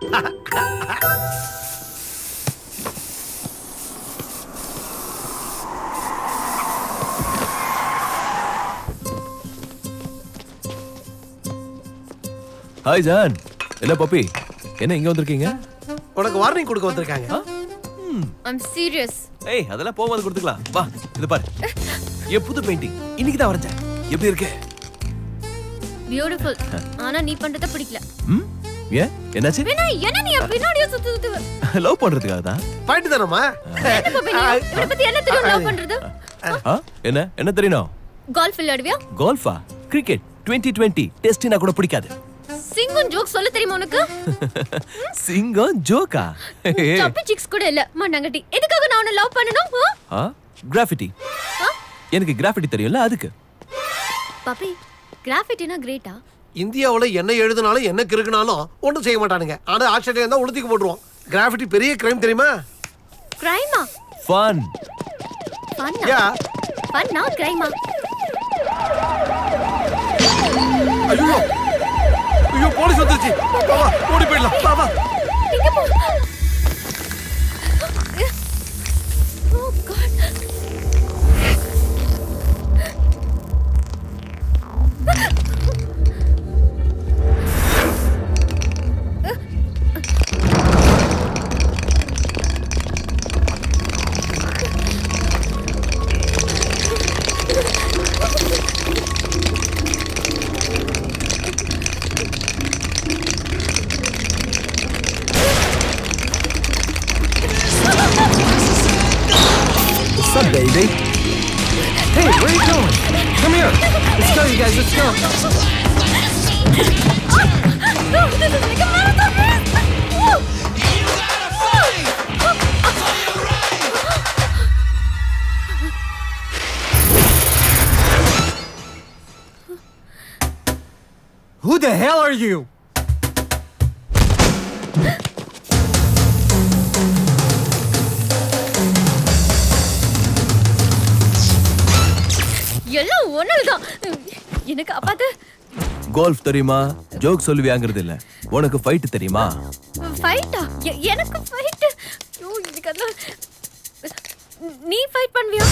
ஹாய் ஜான் என்ன பப்பி என்ன இங்க வந்திருக்கீங்க உனக்கு வார்னிங் கொடுக்க வந்திருக்காங்க ஐம் சீரியஸ் ஏய் அதெல்லாம் போகும்போது கொடுத்துக்கலாம் வா இது பாரு என் புது பெயிண்டிங் இன்னைக்கு தான் வரைஞ்சேன் எப்படி இருக்கு பியூட்டிஃபுல் ஆனா நீ பண்றத பிடிக்கல ம் ஏன் என்னாச்சு வேணா என்ன நீ என் பின்னாடியே சுத்து சுத்துவ லவ் பண்றதுக்காக தான் பாயிண்ட் தானம்மா என்ன பப்பி நீ இவனை பத்தி என்ன தெரியும் லவ் பண்றது ஆ என்ன என்ன தெரியணும் கால்ஃப் விளையாடுவியா கோல்ஃபா கிரிக்கெட் 2020 டுவெண்ட்டி டெஸ்டினா கூட பிடிக்காது சிங்கும் ஜோக் சொல்ல தெரியுமா உனக்கு சிங்கம் ஜோக்கா சப்பி சிக்ஸ் கூட இல்ல மண்ணாங்கட்டி எதுக்காக நான் உன்னை லவ் பண்ணணும் ஆ? ஆ கிராஃபிட்டி ஆ? எனக்கு கிராஃபிட்டி தெரியும்ல அதுக்கு பப்பி கிராஃபிட்டினா கிரேட்டா இந்தியாவுல என்ன எழுதினாலும் என்ன கிறுக்குனாலும் ஒண்ணும் செய்ய மாட்டானுங்க ஆனா ஆஸ்திரேலியா இருந்தா உளுத்திக்கு போட்டுருவோம் கிராஃபிட்டி பெரிய கிரைம் தெரியுமா கிரைமா ஃபன் ஃபன்னா யா ஃபன்னா கிரைமா ஐயோ ஐயோ போலீஸ் வந்துருச்சு வா, வா ஓடி போயிடலாம் வா வா எங்க போ Oh God. What's up, baby? Hey, where are you going? Come here. Let's go, you guys. Let's go. No, this is like a marathon race. Woo! Who the hell are you? எல்லாம் ஒண்ணுதான் எனக்கு அப்பாத்து golf தெரியுமா joke சொல்லுவியாங்கிறது இல்ல உனக்கு fight தெரியுமா ஃபைட்டா எனக்கு fight ஐயோ எனக்கு அதெல்லாம் நீ ஃபைட் பண்ணுவியா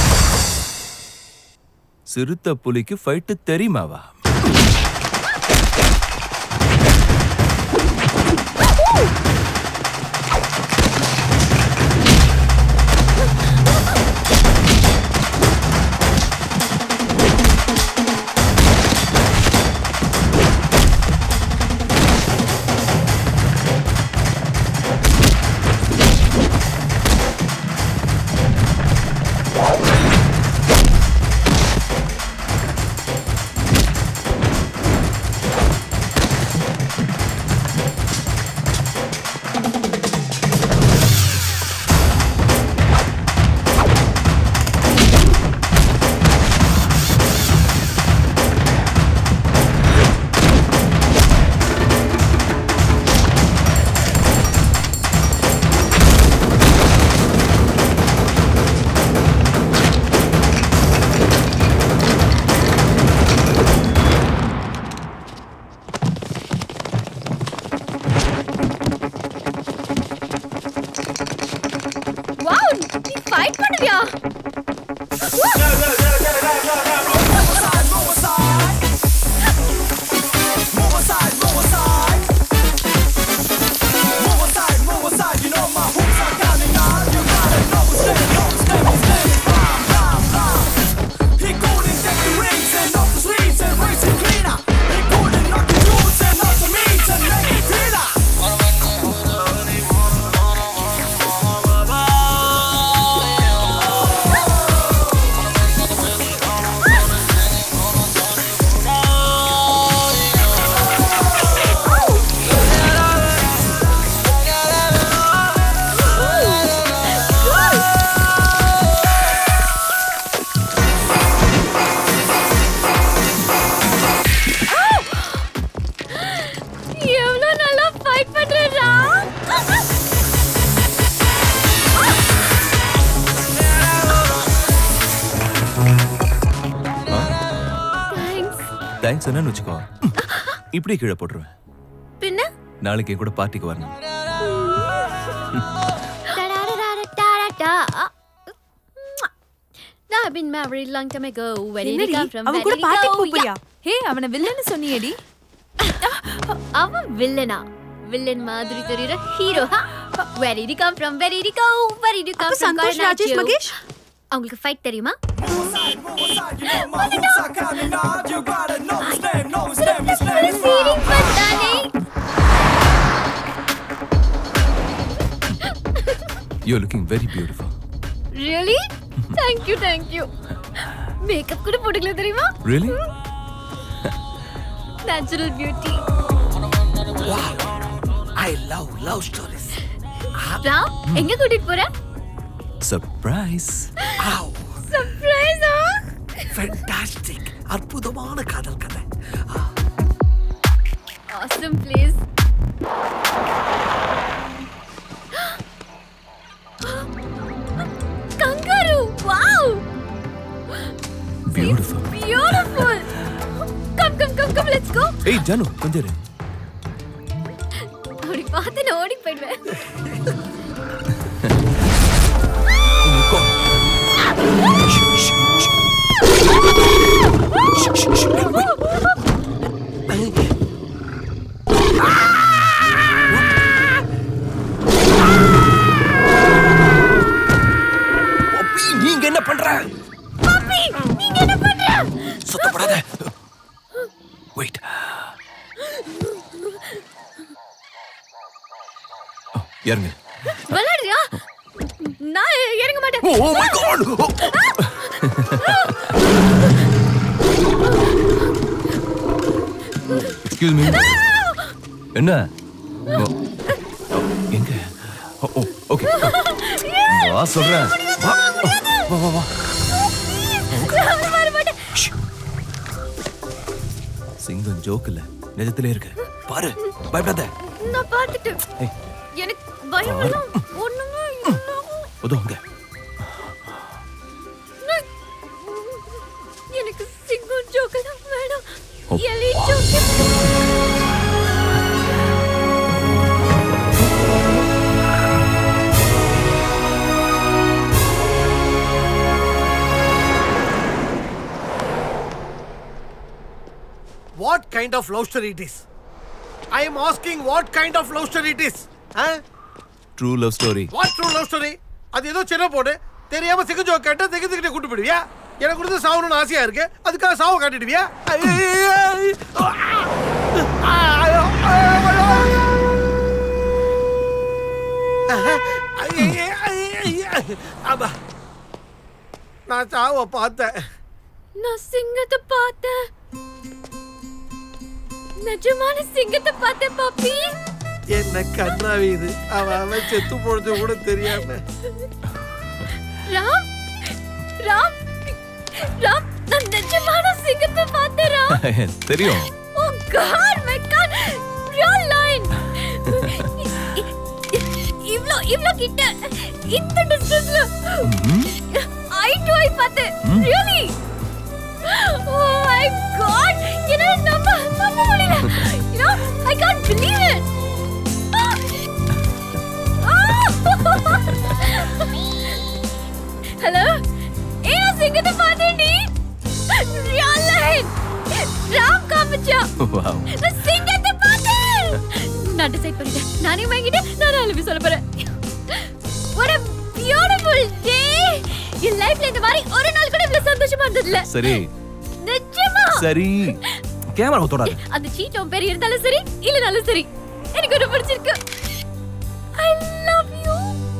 சிறுத்தை புலிக்கு ஃபைட் தெரியுமாவா தேங்க்ஸ் என்னன்னு வச்சுக்கோ இப்படி கீழே போட்டுருவேன் பின்ன நாளைக்கு என் கூட பார்ட்டிக்கு வரணும் Da-da-da-da-da-da-da. I've been married long time ago. Where did he என்னடி come from? அவன் Where கூட did he பார்ட்டிக்கு go? போறியா ஹே அவனை வில்லன்னு சொன்னியேடி அவன் வில்லனா வில்லன் மாதிரி தெரியுற hero Where did he come from? Where did he go? Where did you come அப்ப from? சந்தோஷ், Karnataka? ராஜேஷ், மகேஷ்? அவங்களுக்கு ஃபைட் தெரியுமா you looking very beautiful really thank you thank you makeup கூட போட்டுக்கல தெரியுமா really natural beauty I love love stories Ram எங்க கூட்டிட்டு போற surprise சர்ப்ரைஸா ஃபென்டாஸ்டிக் அற்புதமான காதல் கதை awesome please kangaroo wow beautiful beautiful come come come come let's go ஏய் ஜானு கொஞ்சம் இரு அப்படி பார்த்து நான் ஓடி போயிடுவேன் நீங்க என்ன பண்ற பாப்பி நீங்க என்ன பண்ற சுத்தப்படாத வெயிட் இறங்கு விளையாடுறியா நான் இறங்க மாட்டேன் Oh, oh my God! Excuse me என்ன ஓ, ஓ, எங்க ஓ, ஓ ஓகே வா சொல்றேன் வா வா வா வா வர மாட்டேன் சிங்கம் ஜோக் இல்ல நிஜத்திலே இருக்கு பாரு பயப்படாத நான் பார்த்துட்டேன் ஏய். எனக்கு பயம் எல்லாம் ஒண்ணுமே இல்ல உதவுங்க நான்- எனக்கு சிங்கம் ஜோக்கு தான் வேணும் ஓ. எலி joke what kind of love story it is I am asking what kind of love story it is true love story what true love story அது ஏதோ சின்ன பொண்ணு தெரியாம சிக்கு ஜோக் கேட்டு திக்கு திக்கிட்ட கூட்டு போயிடுவியா எனக்கு கொடுத்து சாவணும்னு ஆசையா இருக்கு அதுக்காக சாவ காட்டிடுவியா ஆமா. நான் சாவ பார்த்தேன் நான் சிங்கத்தை பார்த்தேன் நிஜமான சிங்கத்தை பார்த்தேன் பாப்பி என்ன கண்ணாவி இது அவன் அவன் செத்து போனது கூட தெரியாம ராம் ராம் ராம் நான் நிஜமான சிங்கத்தை பார்த்தேன் ராம் தெரியும் Oh God, my God! Real line! இவ்ளோ இவ்ளோ கிட்ட இந்த டிஸ்டன்ஸ்ல ஐ டு ஐ பார்த்தேன் ரியலி ஓ மை காட் என்னால நம்ப நம்ப முடியல you know I can't believe it hello ஏன் சிங்கத்தை பார்த்தேன்டி ரியல் லைன் ராம் காமிச்சா வாவ் நான் சிங்கத்தை பார்த்தேன் நான் டிசைட் பண்ணிட்டேன் நானே வாங்கிட்டு நான் அழுவி சொல்ல போறேன் what a beautiful day என் லைஃப்ல இந்த மாதிரி ஒரு நாள் கூட இவ்வளவு சந்தோஷமா இருந்தது இல்ல சரி நிஜமா சரி கேமரா தொடாத அந்த சீட்டோம் பேர் இருந்தாலும் சரி இல்லனாலும் சரி எனக்கு ரொம்ப பிடிச்சிருக்கு ஐ லவ் யூ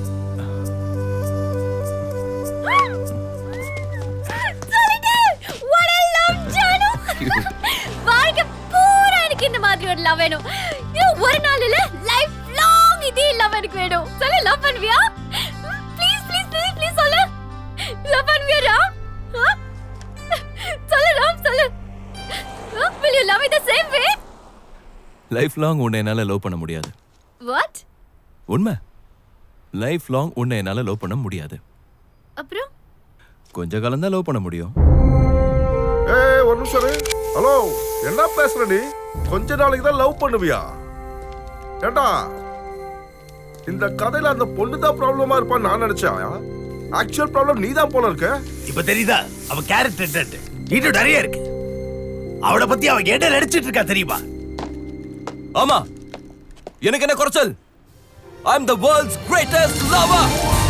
சொல்லிட்டேன் what a love ஜானு வாழ்க்கை பூரா எனக்கு இந்த மாதிரி ஒரு லவ் வேணும் இது ஒரு நாள் இல்ல லைஃப் லாங் இதே லவ் எனக்கு வேணும் சொல்லு லவ் பண்ணுவியா ப்ளீஸ் ப்ளீஸ் ப்ளீஸ் ப்ளீஸ் சொல்லு லவ் பண்ணுவியா ராம் ஆ? சொல்லு ராம் சொல்லு ஆ? will you love me the same way life long உன்னை என்னால லவ் பண்ண முடியாது what உண்மை லைஃப் லாங் உன்னை என்னால லவ் பண்ண முடியாது அப்புறம் கொஞ்ச காலம் தான் லவ் பண்ண முடியும் ஏய் ஒரு நிமிஷம் இரு. ஹலோ என்ன பேசுற நீ கொஞ்ச நாளைக்கு தான் லவ் பண்ணுவியா ஏண்டா இந்த கதையில அந்த பொண்ணு தான் ப்ராப்ளமா இருப்பான்னு நான் நினைச்சேன் ஆக்சுவல் ப்ராப்ளம் நீ தான் போல இருக்க இப்ப தெரியுதா அவ கேரக்டர் இன்னும் நிறைய இருக்கு அவளை பத்தி அவ என்ன நடிச்சிட்டு இருக்கா தெரியுமா ஆமா எனக்கு என்ன குறைச்சல் I am the world's greatest lover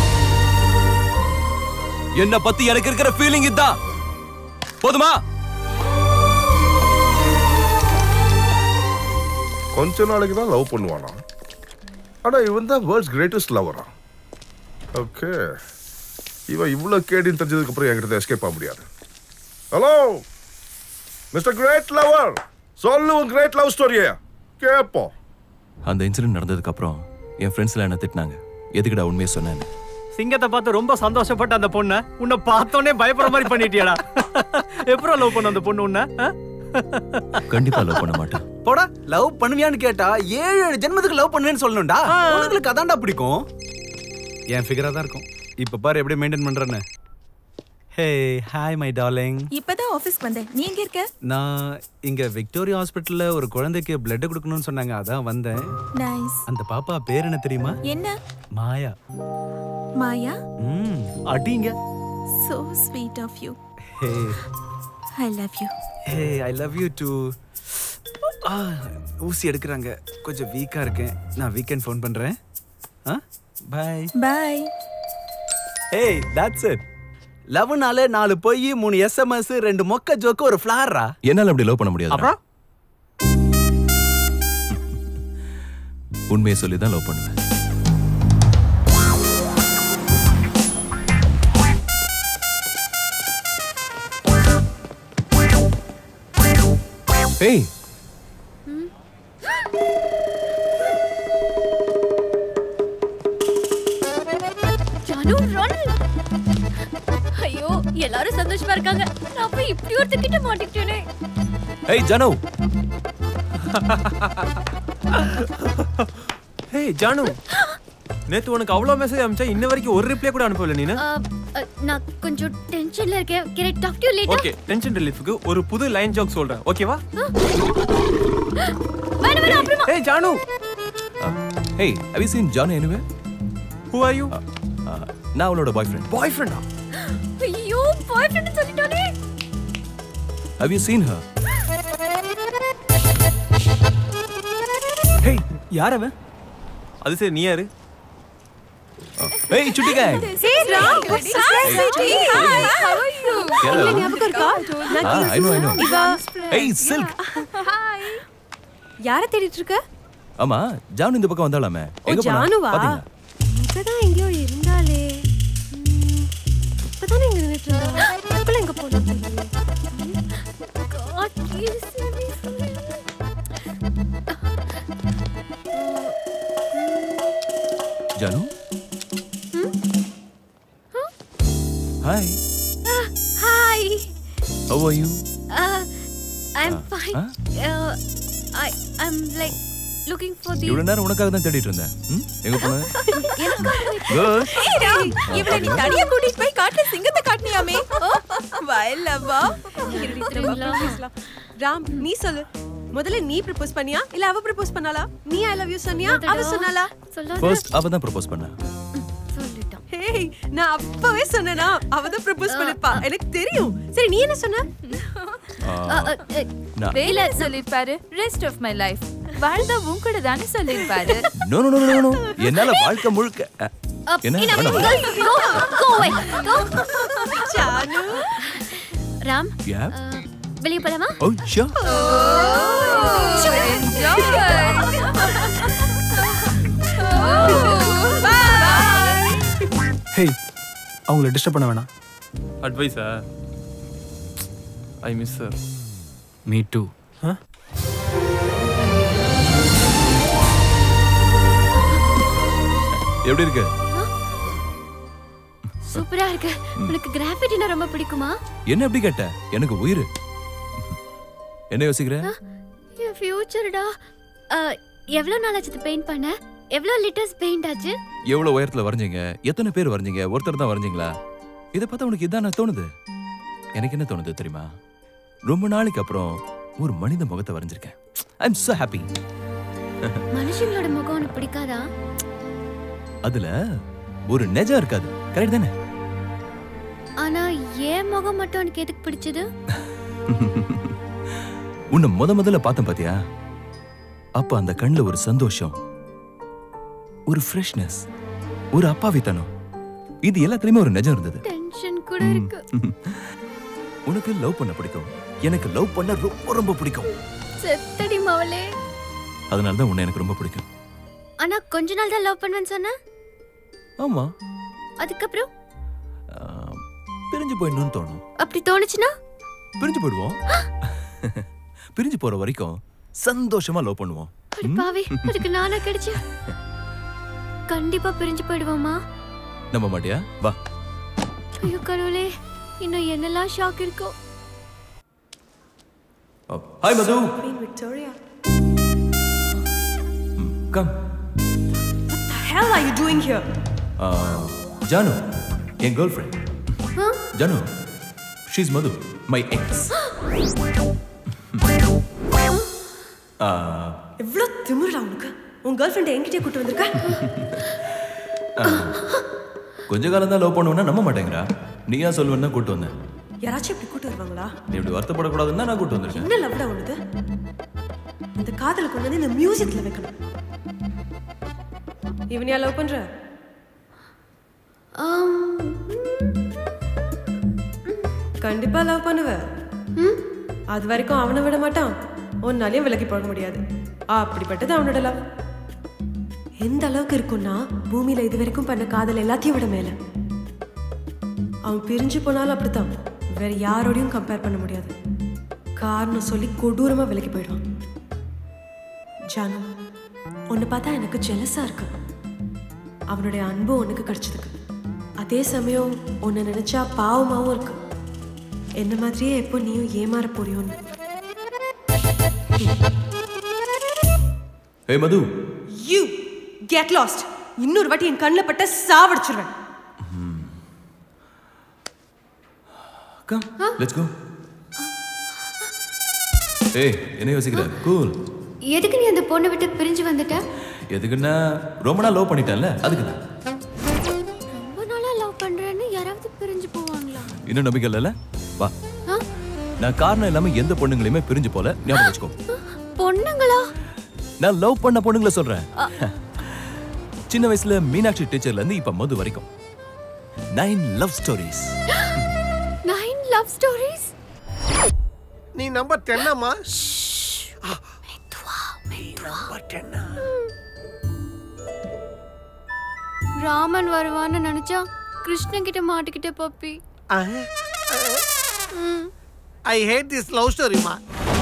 என்ன பத்தி எனக்கு இருக்கிற ஃபீலிங் இதுதான் போதுமா கொஞ்ச நாளைக்கு தான் லவ் பண்ணுவானா ஆனா இவன் தான் வேர்ல்ட்ஸ் கிரேட்டஸ்ட் லவரா ஓகே இவன் இவ்வளவு கேடின்னு தெரிஞ்சதுக்கு அப்புறம் என்கிட்ட எஸ்கேப் ஆக முடியாது ஹலோ மிஸ்டர் கிரேட் லவர் சொல்லு உன் கிரேட் லவ் ஸ்டோரியை கேப்போம் அந்த இன்சிடென்ட் நடந்ததுக்கு அப்புறம் என் ஃப்ரெண்ட்ஸ்லாம் என்ன திட்டினாங்க எதுக்குடா உண்மையை சொன்னேன் சிங்கத்தை பார்த்து ரொம்ப சந்தோஷப்பட்ட அந்த பொண்ணை உன்னை பார்த்தோன்னே பயப்படுற மாதிரி பண்ணிட்டியாடா எப்பறம் லவ் பண்ண அந்த பொண்ணு உன்னை ஆ? கண்டிப்பா லவ் பண்ண மாட்டேன் போடா லவ் பண்ணுவியான்னு கேட்டா ஏழு ஏழு ஜென்மத்துக்கு லவ் பண்ணுவேன்னு சொல்லணும்டா உங்களுக்கு அதான்டா பிடிக்கும் என் ஃபிகரா தான் இருக்கும் இப்ப பாரு எப்படி மெயின்டைன் பண்றேன்னு ஹே ஹாய் மை டார்லிங் இப்பதான் ஆபீஸ்க்கு வந்தேன் நீ எங்க இருக்க நான் இங்க விக்டோரியா ஹாஸ்பிட்டல்ல ஒரு குழந்தைக்கு பிளட் கொடுக்கணும்னு சொன்னாங்க அதான் வந்தேன் நைஸ் அந்த பாப்பா பேர் என்ன தெரியுமா என்ன மாயா மாயா ம் அடிங்க so sweet of you hey I love you hey I love you too ஊசி எடுக்கிறாங்க கொஞ்சம் வீக்கா இருக்கேன் நான் வீக்கெண்ட் ஃபோன் பண்றேன் ஆ பை பை ஏய் தட்ஸ் இட் லவ்னாலே நாலு பொய் மூணு எஸ்எம்எஸ் ரெண்டு மொக்க ஜோக்கு ஒரு ஃபிளாரா என்னால அப்படி லவ் பண்ண முடியாது அப்புறம் உண்மையை சொல்லி தான் லவ் பண்ணுவேன் ஏய் ஜானு ரன் ஐயோ எல்லாரும் சந்தோஷமா இருக்காங்க நான் போய் இப்படி ஒருத்தர் கிட்ட மாட்டிக்கிட்டேனே ஏய் ஜனு ஹே ஜானு நேத்து உனக்கு அவ்வளவு மெசேஜ் அனுப்பிச்சா இன்ன வரைக்கும் ஒரு ரிப்ளை கூட அனுப்பல நீனு அ, அ, நான் கொஞ்சம் டென்ஷன்ல இருக்கேன் can I talk to you okay tension ரிலீஃப்க்கு ஒரு புது லைன் ஜோக் சொல்றேன் ஓகேவா வேணாம் வேணாம் அப்புறமா ஏய் Janu hey how you seen John anyway who are you நான் அவளோட பாய் ஃப்ரெண்ட் பாய் ஃப்ரெண்டா ஐயோ பாய் ஃப்ரெண்ட் சொல்லிட்டானே how you seen her hey யார் அவன் அது சரி நீ யாரு ஏய் சுட்டி gang Hey Ram, what's up, sweetie? Hi, how are you? Hello. உங்களை ஞாபகம் இருக்கா? நான் Ah, I know, I know. இவ ஏய் சில்க் யார தேடிட்டு இருக்க ஆமா ஜான் இந்த பக்கம் வந்தாலாமே ஓ எங்க போனா ஜானுவா பாத்தீங்களா இங்கதான் எங்கேயோ இருந்தாளே ம், இப்பதானே இங்க நின்னுட்டு இருந்தா அதுக்குள்ள எங்க போனா god please Janu hi hi how are you I am fine I I am like looking for the இவ்வளவு நேரம் உனக்காக தான் தேடிட்டு இருந்தேன் ம்? எங்க போன எனக்கு Good. ஏய் ராம் இவளை நீ தனியா கூட்டிட்டு போய் காட்டுல சிங்கத்தை காட்டினியாமே வயலவா ராம் நீ சொல்லு முதல்ல நீ ப்ரப்போஸ் பண்ணியா இல்ல அவ ப்ரப்போஸ் பண்ணாளா நீ ஐ லவ் யூ சொன்னியா அவ சொன்னாளா ஃபர்ஸ்ட் அவ தான் ப்ரப்போஸ் பண்ணா ஹேய் நான் அப்பவே சொன்னேனா அவ தான் ப்ரப்போஸ் பண்ணிருப்பா எனக்கு தெரியும் சரி நீ என்ன சொன்ன நான் வேலை சொல்லிருப்பாரு ரெஸ்ட் ஆஃப் மை லைஃப் வாழ்ந்தா உன் கூட தானே சொல்லிருப்பாரு நோ நோ நோ நோ என்னால வாழ்க்கை முழுக்க அ, என்ன வேணாமா? கோ அவே கோ ஜானு ராம் Yeah. வெளிய போலாமா Oh, sure. ஹே அவங்கள டிஸ்டர்ப் பண்ண வேணாம் அட்வைஸா I miss sir me too எப்படி இருக்கு சூப்பரா இருக்கு உனக்கு கிராஃபிட்டினா ரொம்ப பிடிக்குமா என்ன எப்படி கேட்ட எனக்கு உயிர் என்ன யோசிக்கிற என் ஃபியூச்சர்டா எவ்வளவு நாள் ஆச்சு பெயிண்ட் பண்ண எவ்வளவு லிட்டர்ஸ் பெயிண்ட் ஆச்சு எவ்வளவு உயரத்துல வரைஞ்சீங்க எத்தனை பேர் வரைஞ்சீங்க ஒருத்தர் தான் வரைஞ்சீங்களா இதை பார்த்தா உனக்கு இதான் தோணுது எனக்கு என்ன தோணுது தெரியுமா ரொம்ப நாளைக்கு அப்புறம் ஒரு மனித முகத்தை வரைஞ்சிருக்கேன் ஐ எம் so happy மனுஷங்களோட முகம் உனக்கு பிடிக்காதா அதுல ஒரு நெஜம் இருக்காது கரெக்ட் தானே ஆனா ஏன் முகம் மட்டும் உனக்கு எதுக்கு பிடிச்சது உன்னை முத முதல்ல பார்த்தேன் பாத்தியா அப்ப அந்த கண்ணுல ஒரு சந்தோஷம் ஒரு ஃப்ரெஷ்னஸ் ஒரு அப்பாவித்தனம் இது எல்லாத்துலயுமே ஒரு நெஜம் இருந்தது டென்ஷன் கூட இருக்கு உனக்கு லவ் பண்ண பிடிக்கும் எனக்கு லவ் பண்ண ரொம்ப ரொம்ப பிடிக்கும் செத்தடி மவளே அதனால தான் உன்னை எனக்கு ரொம்ப பிடிக்கும் ஆனா கொஞ்ச நாள் தான் லவ் பண்ணுவேன்னு சொன்ன ஆமா அதுக்கப்புறம் பிரிஞ்சு போயிடணும்னு தோணும் அப்படி தோணுச்சுன்னா பிரிஞ்சு போயிடுவோம் பிரிஞ்சு போற வரைக்கும் சந்தோஷமா லவ் பண்ணுவோம் அடி பாவி அதுக்கு நானா கிடைச்சேன் கண்டிப்பா பிரிஞ்சு போயிடுவோமா நம்ப மாட்டியா வா ஐயோ கடவுளே இன்னும் என்னெல்லாம் ஷாக் இருக்கோ hi Madhu Queen Victoria. Come What the hell are you doing here? Janu என் girlfriend Janu she's Madhu my ex எவ்வளவு திமிரா உனக்கு உன் கேர்ள் ஃப்ரெண்ட் என்கிட்டயே கூட்டு வந்திருக்க கொஞ்ச காலம் தான் லவ் பண்ணுவேன்னா நம்ப மாட்டேங்கிறா நீயா சொல்லுவேன்னா கூட்டு வந்தேன் யாராச்சும் இப்படி கூட்டு வருவாங்களா நீ இப்படி வருத்தப்படக்கூடாதுன்னு தான் நான் கூட்டு வந்திருக்கேன் என்ன லவ்டா உனது இந்த காதலை கொண்டு வந்து இந்த மியூசிக்ல வைக்கணும் இவனையா லவ் பண்ற கண்டிப்பா லவ் பண்ணுவ அது வரைக்கும் அவனை விட மாட்டான் உன்னாலையும் விலகி போக முடியாது அப்படிப்பட்டது அவனோட லவ் எந்த அளவுக்கு இருக்கும்னா பூமியில இது வரைக்கும் பண்ண காதல் எல்லாத்தையும் விட மேல அவன் பிரிஞ்சு போனாலும் அப்படித்தான் வேற யாரோடையும் கம்பேர் பண்ண முடியாது காரணம் சொல்லி கொடூரமா விலகி போயிடுவான் ஜானு உன்னை பார்த்தா எனக்கு ஜெலஸா இருக்கு அவனுடைய அன்பு உனக்கு கிடைச்சதுக்கு அதே சமயம் உன்னை நினைச்சா பாவமாவும் இருக்கு என்ன மாதிரியே எப்போ நீயும் ஏமாற போறியோன்னு ஏய் மது யூ கெட் லாஸ்ட் இன்னொரு வாட்டி என் கண்ணில் பட்ட சாவடிச்சிருவேன் கம் லெட்ஸ் கோ ஏய் என்ன யோசிக்கிற கூல் எதுக்கு நீ அந்த பொண்ணை விட்டு பிரிஞ்சு வந்துட்ட எதுக்குன்னா ரொம்ப நாள் லவ் பண்ணிட்டேன்ல அதுக்கு தான் ரொம்ப நாளா லவ் பண்றேன்னு யாராவது பிரிஞ்சு போவாங்களா இன்னும் நம்பிக்கை இல்லைல்ல வா ஆ? நான் காரணம் இல்லாம எந்த பொண்ணுங்களையுமே பிரிஞ்சு போல ஞாபகம் வச்சுக்கோ பொண்ணுங்களா நான் லவ் பண்ண பொண்ணுங்கள சொல்றேன் அ. சின்ன வயசுல மீனாட்சி டீச்சர்ல இருந்து இப்ப மது வரைக்கும் nine love stories nine love stories நீ நம்பர் டென்னாமா ராமன் வருவான்னு நினைச்சா கிருஷ்ணன் கிட்ட மாட்டிக்கிட்ட பப்பி ம். ஐ ஹேட் திஸ் லவ் ஸ்டோரிமா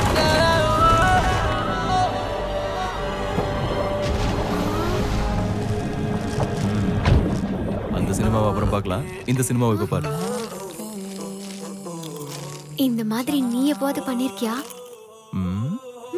அந்த சினிமாவை அப்புறம் பார்க்கலாம் இந்த சினிமாவை இப்ப பாரு இந்த மாதிரி நீ எப்போது பண்ணிருக்கியா ம்.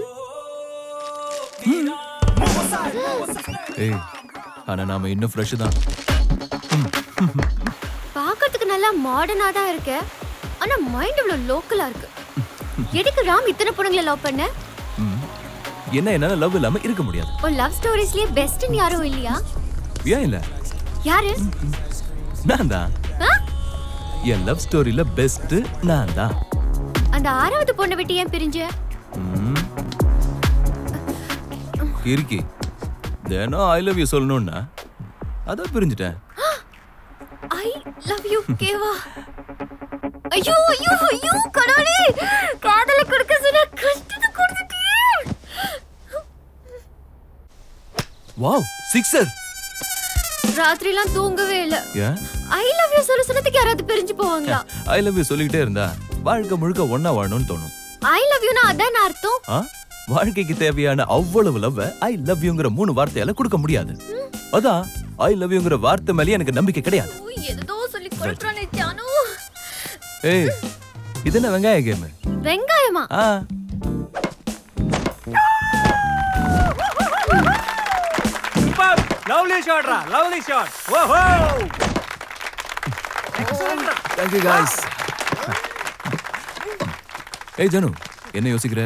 ஏய் ஆனா நாம இன்னும் ஃப்ரெஷ் தான் பார்க்கறதுக்கு நல்லா மாடர்னா தான் இருக்க ஆனா மைண்ட் இவ்வளவு லோக்கலா இருக்கு எதுக்கு ராம் இத்தனை பொண்ணுங்களை லவ் பண்ண ம். என்ன என்னால லவ் இல்லாம இருக்க முடியாது உன் லவ் ஸ்டோரிஸ்லயே பெஸ்ட்னு யாரும் இல்லையா ஏன் இல்ல யாரு நான் தான் ஆ? என் லவ் ஸ்டோரியில பெஸ்ட் நான் தான் அந்த ஆறாவது பொண்ணை விட்டு ஏன் பிரிஞ்ச ம். இருக்கி தினம் ஐ லவ் யூ சொல்லணும்னா அதான் பிரிஞ்சுட்டேன் ஐ லவ் யூ கேவா ஐயோ ஐயோ ஐயோ கடவுளே காதல கொடுக்க சொன்ன கஷ்டத்தை கொடுத்துட்டியே வாவ் சிக்ஸர் ராத்திரிலாம் தூங்கவே இல்ல ஏன் ஐ லவ் யூ சொல்ல சொன்னதுக்கு யாராவது பிரிஞ்சு போவாங்களா ஐ லவ் யூ சொல்லிக்கிட்டே இருந்தா வாழ்க்கை முழுக்க ஒண்ணா வாழணும்னு தோணும் ஐ லவ் யூனா அதான் அர்த்தம் ஆ வாழ்க்கைக்கு தேவையான அவ்வளவு லவ் ஐ லவ் யூங்கிற மூணு வார்த்தையால கொடுக்க முடியாது அதான் ஐ லவ் யூங்கிற வார்த்தை மேலே எனக்கு நம்பிக்கை கிடையாது ஏதோ சொல்லி கொடுக்குறானே ஜானு ஏய் இது என்ன வெங்காய கேம் வெங்காயமா ஆ லவ்லி ஷாட்ரா லவ்லி ஷாட் ஓஹோ தேங்க் யூ गाइस ஏய் ஜனு என்ன யோசிக்கிற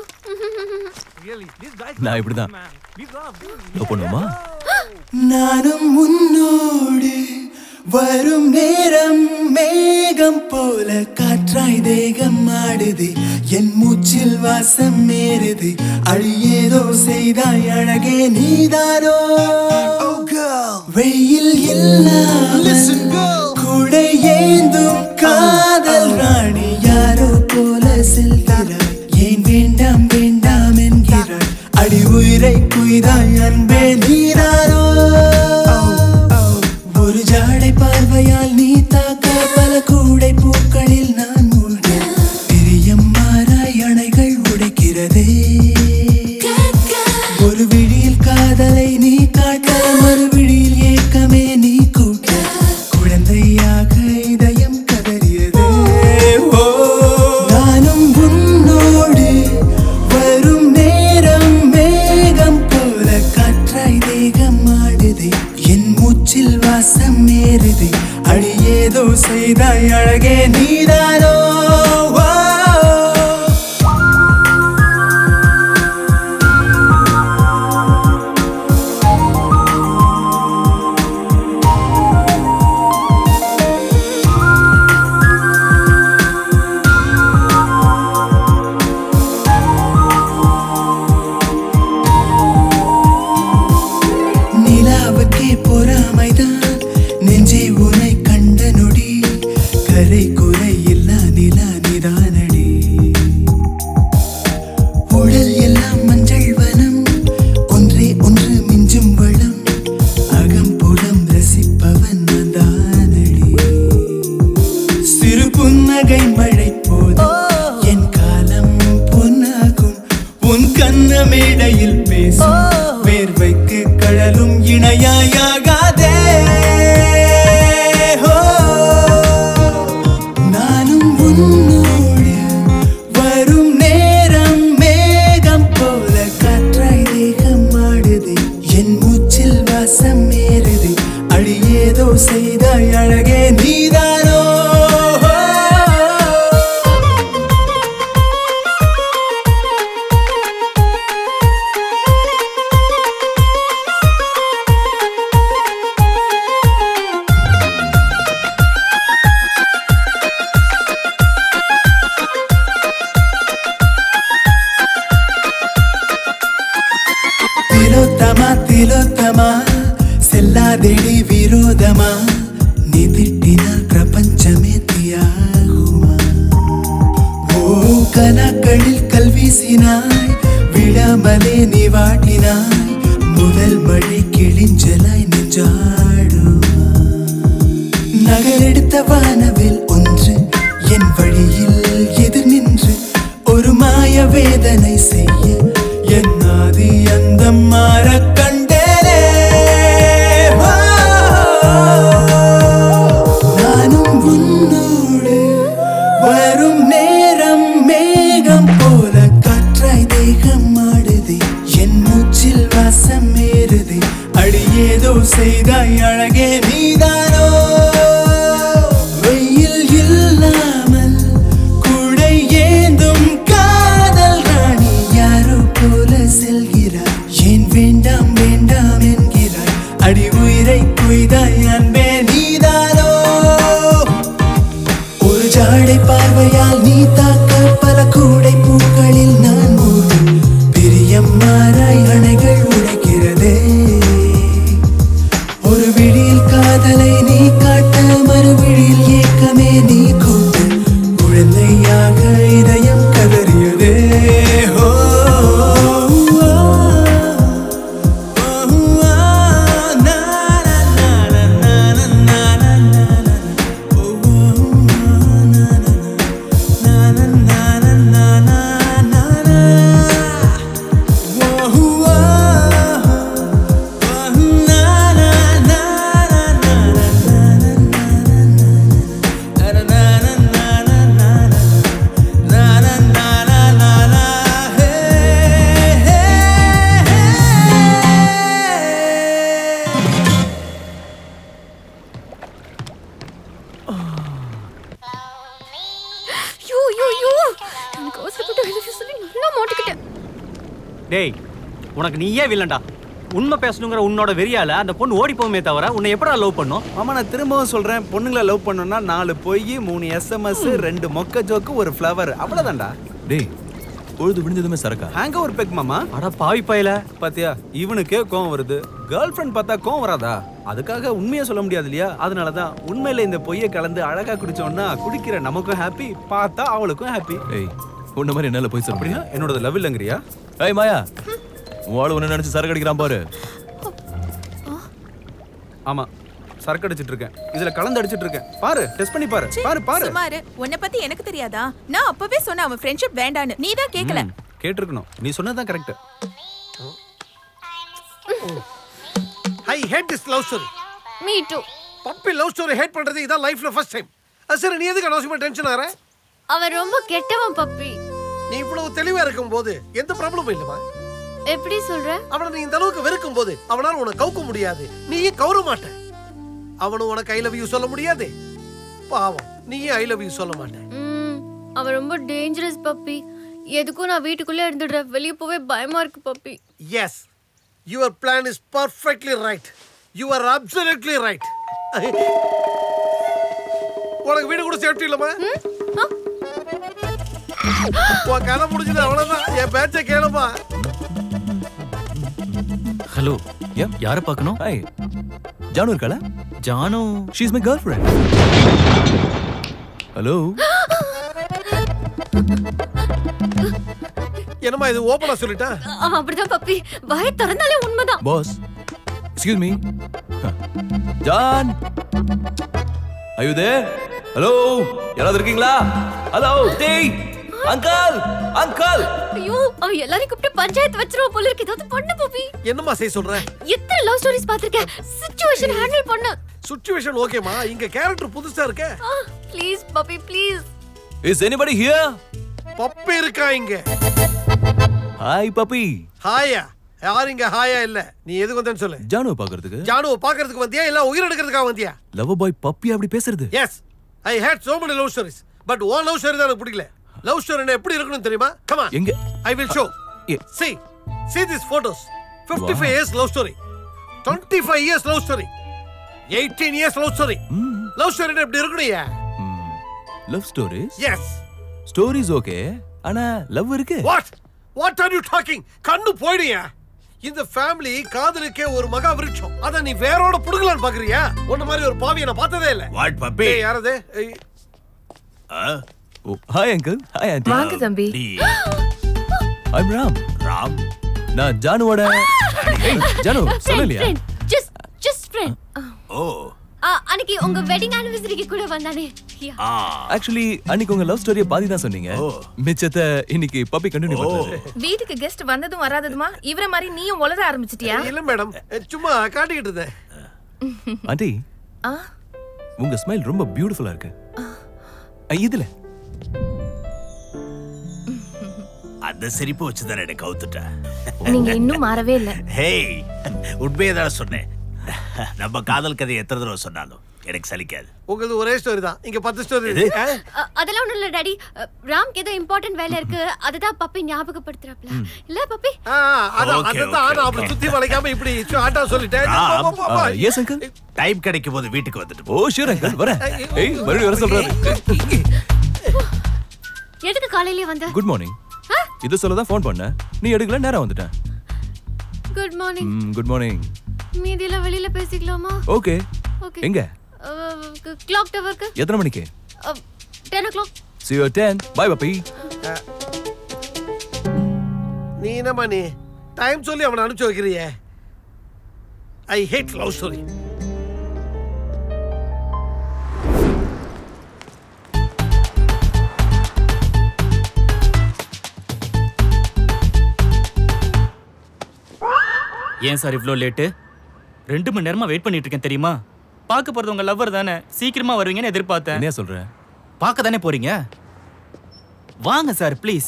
நான் இப்படிதான் லவ் பண்ணுவோமா நானும் உன்னோடு வரும் நேரம் மேகம் போல காற்றாய் தேகம் ஆடுது என் மூச்சில் வாசம் ஏறுது அழியேதோ செய்தாய் அழகே நீதானோ வெயில் இல்லாமல் குடை ஏந்தும் காதல் ராணி யாரோ போல செல்கிறாய் ஏன் வேண்டாம் வேண்டாம் என்கிறாய் அடி உயிரை குய்தாய் அன்பே நீதானோ ஒரு ஜாடை பார்வையால் நீ தாக்க பல கூடை பூக்களில் நான் மூழ்க பிரியம் மாறாய் அணைகள் உடைக்கிறதே ஒரு விழியில் காதலை நீ காட்ட மறு விழியில் ஏக்கமே நீ கூட்ட குழந்தையாக இதயம் கதறியதே ஓ நானும் உன்னோடு வரும் நேரம் மேகம் போல காற்றாய் தேகம் ஆடுது என் மூச்சில் வாசம் ஏறுது அழியேதோ செய்தாய் அழகே நீதானோ ஓ நிலாவுக்கே பொறாமைதான் நெஞ்சே உனை கண்ட நொடி கரை குறை இல்லா நிலா நிதானடி உடல் எல்லாம் மஞ்சள் வனம் ஒன்றே ஒன்று மிஞ்சும் வளம் அகம் புறம் ரசிப்பவன் நான் தானடி சிறு புன்னகை மழை போதும் என் காலம் பொன்னாகும் உன் கண்ணமேடையில் பேசும் வேர்வைக்கு கடலும் இணையாயாகாதே ஓ, நானும் உன்னோடு வரும் நேரம் மேகம் போல காற்றாய் தேகம் ஆடுது என் மூச்சில் வாசம் ஏறுது அழியேதோ செய்தாய் அழகே நீதானோ திலோத்தமா திலோத்தமா செல்லாதேடி விரோதமா நீ திட்டினால் பிரபஞ்சமே தியாகுமா ஓ கனாக்களில் கல்வீசினாய் விடாமலே நீ வாட்டினாய் முதல் மழை கிழிஞ்சலாய் நெஞ்சாடுமா நகரெடுத்த வானவில் ஒன்று என் வழியில் எதிர் நின்று ஒரு மாய வேதனை செய்ய என் ஆதி அந்த மாற கண்டேனே ஆ, நானும் உன்னோடு வரும் நேரம் மேகம் போல காற்றாய் தேகம் ஆடுது என் மூச்சில் வாசம் ஏறுது அடியேதோ செய்தாய் அழகே நீதானோ வெயில் இல்லாமல் குடை ஏந்தும் காதல் ராணி யாரோ போல செல்கிறாய் ஏன் வேண்டாம் வேண்டாம் என்கிறாய் அடி உயிரை கொய்தாய் அன்பே நீதானோ ஒரு ஜாடை பார்வையால் நீ தாக்க பல கூடை பூக்களில் நான் மூழ்கும் பிரியம் மாறாய் அணைகள் உடைக்கிறதே ஒரு விழியில் காதலை நீ காட்ட மறுவிழியில் ஏக்கமே நீ கூட்ட குழந்தையாக இதயம் கதறியதே ஓ, ஓ, ஓ, நா, நா, நா, நா, நா, நா, நா, நா, ஓ, நா, நா, நா, நா, நா, நா, நா, நா, நா, ஓ, ஓ, உனக்கு நீயே வில்லன்டா உண்மை பேசணுங்கிற உன்னோட வெறியால அந்த பொண்ணு ஓடி போகுமே தவிர உன்னை எப்படா லவ் பண்ணும் மாமா நான் திரும்பவும் சொல்றேன் பொண்ணுங்களை லவ் பண்ணணும்னா நாலு பொய் மூணு எஸ்எம்எஸ் ரெண்டு மொக்க ஜோக்கு ஒரு ஃப்ளவர் அவ்வளவுதான்டா டேய் பொழுது விடிஞ்சதுமே சரக்கா ஹேங்க ஒரு பெக் மாமா அட பாவி பையல பாத்தியா இவனுக்கே கோவம் வருது கேர்ள் ஃப்ரெண்ட் பார்த்தா கோவம் வராதா அதுக்காக உண்மையை சொல்ல முடியாது இல்லையா அதனாலதான் உண்மையில இந்த பொய்யை கலந்து அழகா குடிச்சோம்னா குடிக்கிற நமக்கும் ஹாப்பி பார்த்தா அவளுக்கும் ஹாப்பி ஏய் உன்ன மாதிரி என்னால போய் சொல்ல அப்படியா என்னோட லவ் இல்லைங்கிறியா ஏய் மாயா உன் ஆளு உன்ன நினைச்சு சரக்கு அடிக்கிறான் பாரு ஆமா சரக்கு அடிச்சிட்டு இருக்கேன் இதுல கலந்து அடிச்சிட்டு இருக்கேன் பாரு டெஸ்ட் பண்ணி பாரு பாரு பாரு சுமாரு உன்னை பத்தி எனக்கு தெரியாதா நான் அப்பவே சொன்னேன் அவன் ஃப்ரெண்ட்ஷிப் வேண்டான்னு நீ தான் கேட்கல கேட்டிருக்கணும் நீ சொன்னதுதான் correct I hate this love story me too puppy love story hate பண்றது இதான் லைஃப்ல ஃபர்ஸ்ட் டைம் சரி நீ எதுக்கு அனாவசியமா டென்ஷன் ஆற அவன் ரொம்ப கெட்டவன் பப்பி நீ இவ்வளவு தெளிவா இருக்கும் போது எந்த ப்ராப்ளமும் இல்லமா எப்படி சொல்ற அவனை நீ இந்த அளவுக்கு வெறுக்கும் போது அவனால உனக்கு கவுக்க முடியாது நீயும் கவர மாட்ட அவனும் உனக்கு ஐ லவ் யூ சொல்ல முடியாது பாவம் நீயும் ஐ லவ் யூ சொல்ல மாட்டேன் ம், அவன் ரொம்ப டேஞ்சரஸ் பப்பி எதுக்கும் நான் வீட்டுக்குள்ளே இருந்துடுறேன் வெளியே போவே பயமா இருக்கு Puppy yes your plan is perfectly right you are absolutely right உனக்கு வீடு கூட சேஃப்டி இல்லமா உன் கதை முடிஞ்சது அவ்வளவுதான் என் பேச்ச கேளுமா ஹலோ யார பார்க்கணும் ஹாய் ஜானு இருக்காளா Janu she is my girlfriend hello என்னம்மா இது ஓபனா சொல்லிட்டா அவன் அப்படிதான் பப்பி வாய திறந்தாலே உண்மைதான் boss excuse me John are you there hello யாராவது இருக்கீங்களா ஹலோ டேய் அங்கிள் அங்கிள் ஐயோ அவன் எல்லாரையும் கூப்பிட்டு பஞ்சாயத்து வச்சிருவா போல இருக்கு ஏதாவது பண்ணு பப்பி என்னம்மா செய்ய சொல்ற எத்தனை லவ் ஸ்டோரிஸ் பாத்திருக்கேன் சிச்சுவேஷன் ஹேண்டில் பண்ணு சுச்சுவேஷன் ஓகேமா இங்க கேரக்டர் புதுசா இருக்க please Puppy please is anybody here Puppy இருக்கா இங்க ஹாய் பப்பி ஹாயா யார் இங்க ஹாயா இல்ல நீ எதுக்கு வந்தேன்னு சொல்லு ஜானுவை பாக்குறதுக்கு ஜானுவை பாக்குறதுக்கு வந்தியா இல்ல உயிர் எடுக்கிறதுக்காக வந்தியா லவ் பாய் பப்பி அப்படி பேசுறது yes I hate so many love stories but oh love story தான் எனக்கு பிடிக்கல லவ் ஸ்டோரி எப்படி இருக்கணும் தெரியுமா கமா எங்க I will show see see these photos 55 Wow. years love story 25 years love story 18 years love story love story எப்படி இருக்கணும்யா love stories yes stories okay ஆனா லவ் இருக்கு what what are you talking கண்ணு போயிடுயா இந்த ஃபேமிலி காதலுக்கே ஒரு மகா விருட்சம் அத நீ வேரோட புடுங்கலான்னு பாக்குறியா உன்ன மாதிரி ஒரு பாவியை நான் பார்த்ததே இல்ல வாட் பப்பி ஏய், யாரது ஏய், oh hi uncle hi aunty வாங்க தம்பி ஐம் ராம் ராம் நான் ஜானுவோட ஏய் ஜானு சொல்லலையா friend just just friend oh அன்னைக்கு உங்க வெட்டிங் ஆனிவர்சரிக்கு கூட வந்தானே Yeah. ஆக்சுவலி அன்னைக்கு உங்க லவ் ஸ்டோரிய பாதி தான் சொன்னீங்க மிச்சத்தை இன்னைக்கு பப்பி கண்டினியூ பண்றாரு வீட்டுக்கு கெஸ்ட் வந்ததும் வராததுமா இவர மாதிரி நீயும் உளர ஆரம்பிச்சிட்டியா இல்ல மேடம் சும்மா காட்டிக்கிட்டு இருந்தேன் ஆண்டி ஆ உங்க ஸ்மைல் ரொம்ப பியூட்டிஃபுல்லா இருக்கு அ, இதுல அந்த சிரிப்பு வச்சுதான் எனக்கு கவுத்துட்டேன் நீங்க இன்னும் மாறவே இல்ல ஹேய் உண்மையை தான் சொன்னேன் நம்ம காதல் கதை எத்தனை தடவை சொன்னாலும் எனக்கு சலிக்காது உங்களுக்கு ஒரே ஸ்டோரி தான் இங்க பத்து ஸ்டோரி எது? அ, அதெல்லாம் ஒண்ணும் இல்ல டாடி ராம்க்கு ஏதோ இம்பார்ட்டன்ட் வேலை இருக்கு அதுதான் பப்பி ஞாபகப்படுத்துறாப்ல இல்ல பப்பி அதான் Okay, அதான் okay, நான் அப்படி okay. சுத்தி வளைக்காம இப்படி ஆட்டா சொல்லிட்டேன் போ, போ, போ, போ. எஸ் அங்கிள் டைம் கிடைக்கும் போது வீட்டுக்கு வந்துட்டு ஓ ஷூர் அங்கிள் வரேன் ஏய் மறுபடியும் வர சொல்றாரு எதுக்கு காலையிலே வந்த குட் மார்னிங் இது சொல்ல தான் ஃபோன் பண்ணேன் நீ எடுக்கல நேரா வந்துட்டேன் குட் மார்னிங் குட் மார்னிங் மீதியெல்லாம் வெளியில பேசிக்கலாமா ஓகே ஓகே எங்க கிளாக் டவருக்கு எத்தனை மணிக்கு ten o'clock see you at 10 bye Puppy நீ என்னம்மா நீ டைம் சொல்லி அவனை அனுப்பிச்சு வைக்கிறியே ஐ ஹேட் லவ் ஸ்டோரி ஏன் சார் இவ்ளோ லேட்டு ரெண்டு மணி நேரமா வெயிட் பண்ணிட்டு இருக்கேன் தெரியுமா பார்க்க போறது உங்க லவ்வர் தானே சீக்கிரமா வருவீங்கன்னு எதிர்பார்த்தேன் என்ன சொல்ற பார்க்க தானே போறீங்க வாங்க சார் ப்ளீஸ்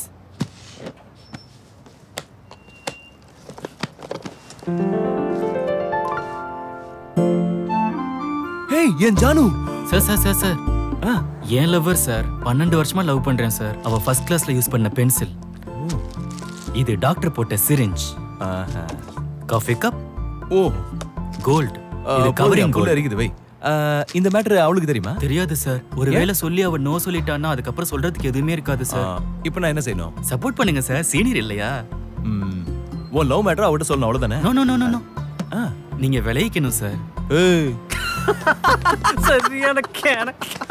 ஹேய் என் Janu sir sir sir sir ஏன் லவ்வர் சார் பன்னெண்டு வருஷமா லவ் பண்றேன் சார் அவ ஃபர்ஸ்ட் கிளாஸ்ல யூஸ் பண்ண பென்சில் இது டாக்டர் போட்ட syringe coffee cup oh gold இது கவரிங் கவரிங் குள்ள கோல்ட் இருக்குது வை ஆ, இந்த மேட்டர் அவளுக்கு தெரியுமா தெரியாது சார் ஒருவேளை சொல்லி அவ நோ சொல்லிட்டான்னா அதுக்கப்புறம் சொல்றதுக்கு எதுவுமே இருக்காது சார் இப்போ நான் என்ன செய்யணும் சப்போர்ட் பண்ணுங்க சார் சீனியர் இல்லையா ம் உன் லவ் மேட்டர் அவட்ட சொல்லணும் அவ்வளவுதானே no no no no no நீங்க விளைவிக்கணும் சார் ஏய் சரியான கேன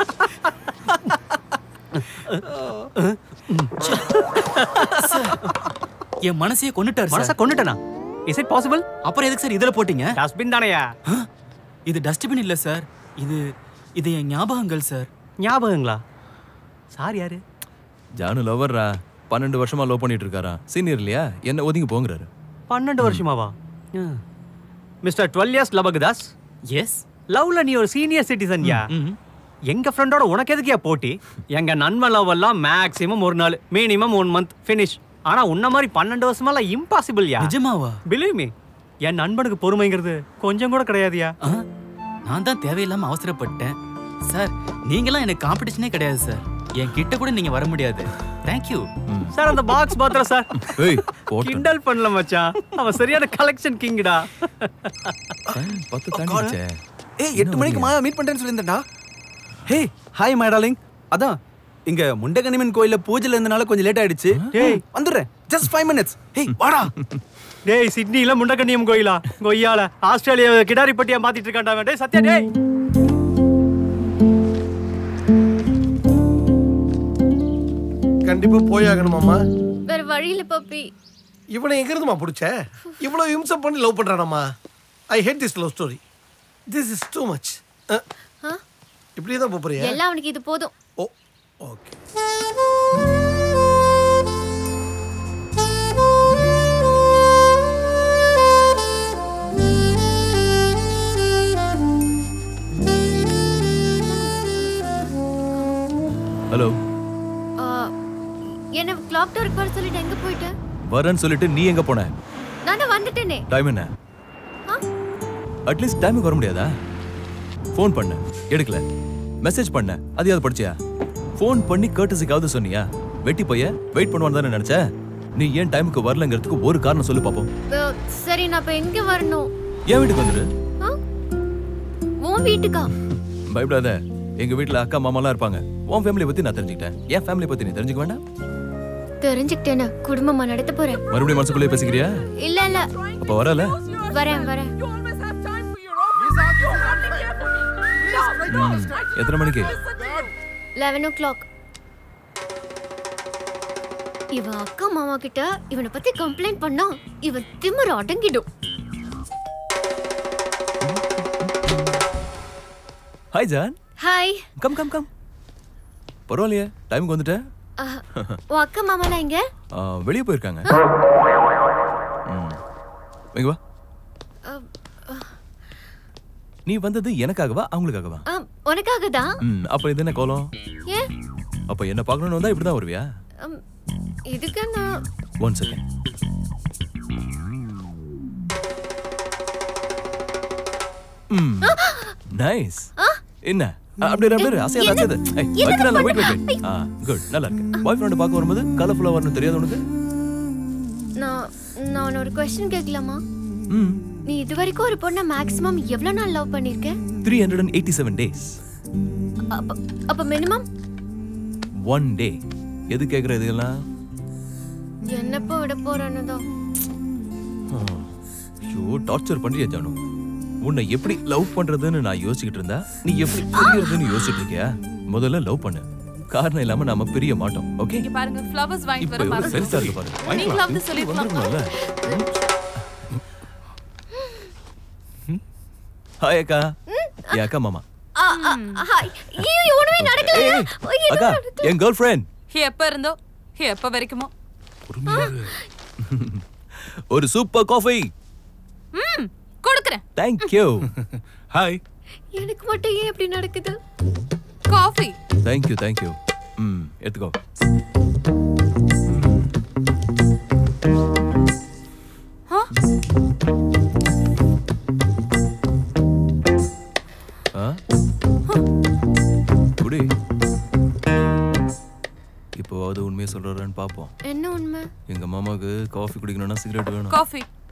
என் மனசையே கொன்னுட்டாரு மனசை கொன்னுட்டனா இஸ் இட் பாசிபிள் அப்புறம் எதுக்கு சார் இதுல போட்டீங்க டஸ்ட்பின் தானையா இது டஸ்ட்பின் இல்ல சார் இது இது என் ஞாபகங்கள் சார் ஞாபகங்களா சார் யாரு ஜானு லவ்வர்ரா பன்னெண்டு வருஷமா லவ் பண்ணிட்டு இருக்காரா சீனியர் இல்லையா என்ன ஒதுங்கி போங்கறாரு பன்னெண்டு வருஷமாவா மிஸ்டர் டுவெல் இயர்ஸ் லபகுதாஸ் எஸ் லவ்ல நீ ஒரு சீனியர் சிட்டிசன் யா எங்க ஃப்ரெண்டோட உனக்கு எதுக்கியா போட்டி எங்க நண்பன் லவ் எல்லாம் மேக்ஸிமம் ஒரு நாள் மினிமம் ஒன் மந்த் ஃபினிஷ் ஆனா உன்ன மாதிரி பன்னெண்டு வருஷமெல்லாம் இம்பாசிபிள் யா நிஜமாவா பிலீவ் மீ என் நண்பனுக்கு பொறுமைங்கிறது கொஞ்சம் கூட கிடையாதுயா நான் தான் தேவையில்லாம அவசரப்பட்டேன் சார் நீங்களாம் எனக்கு காம்படிஷனே கிடையாது சார் என் கிட்ட கூட நீங்க வர முடியாது தேங்க்யூ சார் அந்த பாக்ஸ் பாத்திரம் சார் ஏய் போட்டு கிண்டல் பண்ணல மச்சான் அவன் சரியான கலெக்ஷன் கிங்டா பத்து தாண்டிச்சே ஏய் எட்டு மணிக்கு மாயா மீட் பண்றேன்னு சொல்லியிருந்தேன்டா ஹே ஹாய் மை டார்லிங் அதான் இங்க முண்டகனிமன் கோயில்ல பூஜைல இருந்தனால கொஞ்சம் லேட் ஆயிடுச்சு டேய் வந்துடுறேன் ஜஸ்ட் ஃபைவ் மினிட்ஸ் ஹே வாடா டேய் சிட்னில முண்டக்கண்ணியம் கோயிலா கொய்யால ஆஸ்திரேலியா கிடாரிப்பட்டியா மாத்திட்டு இருக்கான்டா அவன். டேய் சத்யா டேய் கண்டிப்பா போயாகணுமாமா வேற வழியில பப்பி இவனை எங்க இருந்துமா பிடிச்ச இவ்வளவு இம்சம் பண்ணி லவ் பண்றானாமா I hate this love story this is too much ஆ? இப்படியே தான் போறியா எல்லாம் அவனுக்கு இது போதும் ஓ ஓகே ஹலோ ஆ, என்ன கிளாக் டவருக்கு வர சொல்லிட்டு எங்க போயிட்டு வரேன்னு சொல்லிட்டு நீ எங்க போன நான் வந்துட்டேனே டைம் என்ன ஆ? அட்லீஸ்ட் டைமுக்கு வர முடியாதா ஃபோன் பண்ண எடுக்கல மெசேஜ் பண்ண அதையாவது படிச்சியா ஃபோன் பண்ணி கேட்டஸுக்காவது சொன்னியா வெட்டி பைய வெயிட் பண்ணுவான்னு தானே நினைச்ச நீ ஏன் டைமுக்கு வரலங்கிறதுக்கு ஒரு காரணம் சொல்லு பாப்போம் ஆ, சரி நான் இப்ப எங்க வரணும் என் வீட்டுக்கு வந்துடு ஆ? உன் வீட்டுக்கா பயப்படாத எங்க வீட்ல அக்கா மாமாலாம் இருப்பாங்க உன் ஃபேமிலி பத்தி நான் தெரிஞ்சுக்கிட்டேன் என் ஃபேமிலி பத்தி நீ தெரிஞ்சுக்க வேண்டாம் தெரிஞ்சுக்கிட்டேன்னா குடும்பமா நடத்த போறேன் மறுபடியும் மனசுக்குள்ளே பேசிக்கிறியா இல்ல இல்ல அப்ப வரல வரேன் வரேன் எத்தனை மணிக்கு லெவன் ஓ கிளாக் இவன் அக்கா மாமா கிட்ட இவனை பத்தி கம்ப்ளைண்ட் பண்ணா இவன் திமிரு அடங்கிடும் hi John hi come come come பரவாயில்லையே டைமுக்கு வந்துட்டேன் உன் அக்கா மாமாலாம் எங்க வெளியே போயிருக்காங்க ம். இங்க வா நீ வந்தது எனக்காகவா அவங்களுக்காகவா ஆ, உனக்காக தான் ம் அப்ப இது என்ன கோலம் ஏன் அப்ப என்ன பார்க்கணும்னு வந்தா இப்படிதான் வருவியா அம், இதுக்கு நான் ஒன் செகண்ட் ம் நைஸ் என்ன அ, அப்படியே இரு, அப்படியே இரு. அசையாத அசையாத ஏய் வைக்கிறேன் வெயிட் வெயிட் வெயிட் ஆ குட் நல்லா இருக்கு பாய் ஃப்ரெண்ட் பார்க்க வரும்போது கலர்ஃபுல்லா வரணும் தெரியாது உனக்கு நான் நான் ஒரு கொஸ்டின் கேட்கலாமா ம் நீ இது வரைக்கும் ஒரு பொண்ணை மேக்ஸிமம் எவ்வளவு நாள் லவ் பண்ணிருக்க three hundred and eighty seven days அப்ப அப்ப மினிமம் ஒன் டே எது கேட்குற இதெல்லாம் என்னப்போ விட போறானோ ஐயோ டார்ச்சர் பண்றியா ஜானு உன்னை எப்படி லவ் பண்றதுன்னு நான் யோசிச்சுக்கிட்டு இருந்தா நீ எப்படி புரியறதுன்னு யோசிச்சுட்டு இருக்கியா முதல்ல லவ் பண்ணு காரணம் இல்லாம நாம பிரிய மாட்டோம் ஓகே இங்க பாருங்க ஃப்ளவர்ஸ் வாங்கிட்டு இப்ப வர எவ்வளவு மறந்து செல்ஸா இருக்கு பாருங்க நீங்களாவது சொல்லிருக்கலாமா வந்துருக்கணும்ல ஹாய் அக்கா என் அக்கா மாமா ஆ, ஆ, ஹாய் ஐயோ ஒண்ணுமே நடக்கல ஏய், ஐயோ, அக்கா என் கேர்ள் ஃப்ரெண்ட் எப்ப இருந்தோ எப்ப வரைக்குமோ ஒரு சூப்பர் காஃபி ம் கொடுக்குறேன் தேங்க் யூ ஹாய் எனக்கு மட்டும் ஏன் இப்படி நடக்குது coffee thank you thank you ம் எடுத்துக்கோ ஆ குடி இப்போவாவது உண்மையை சொல்றாரான்னு பார்ப்போம் என்ன உண்மை எங்க மாமாவுக்கு காஃபி குடிக்கணும்னா சிகரெட் வேணும் காஃபி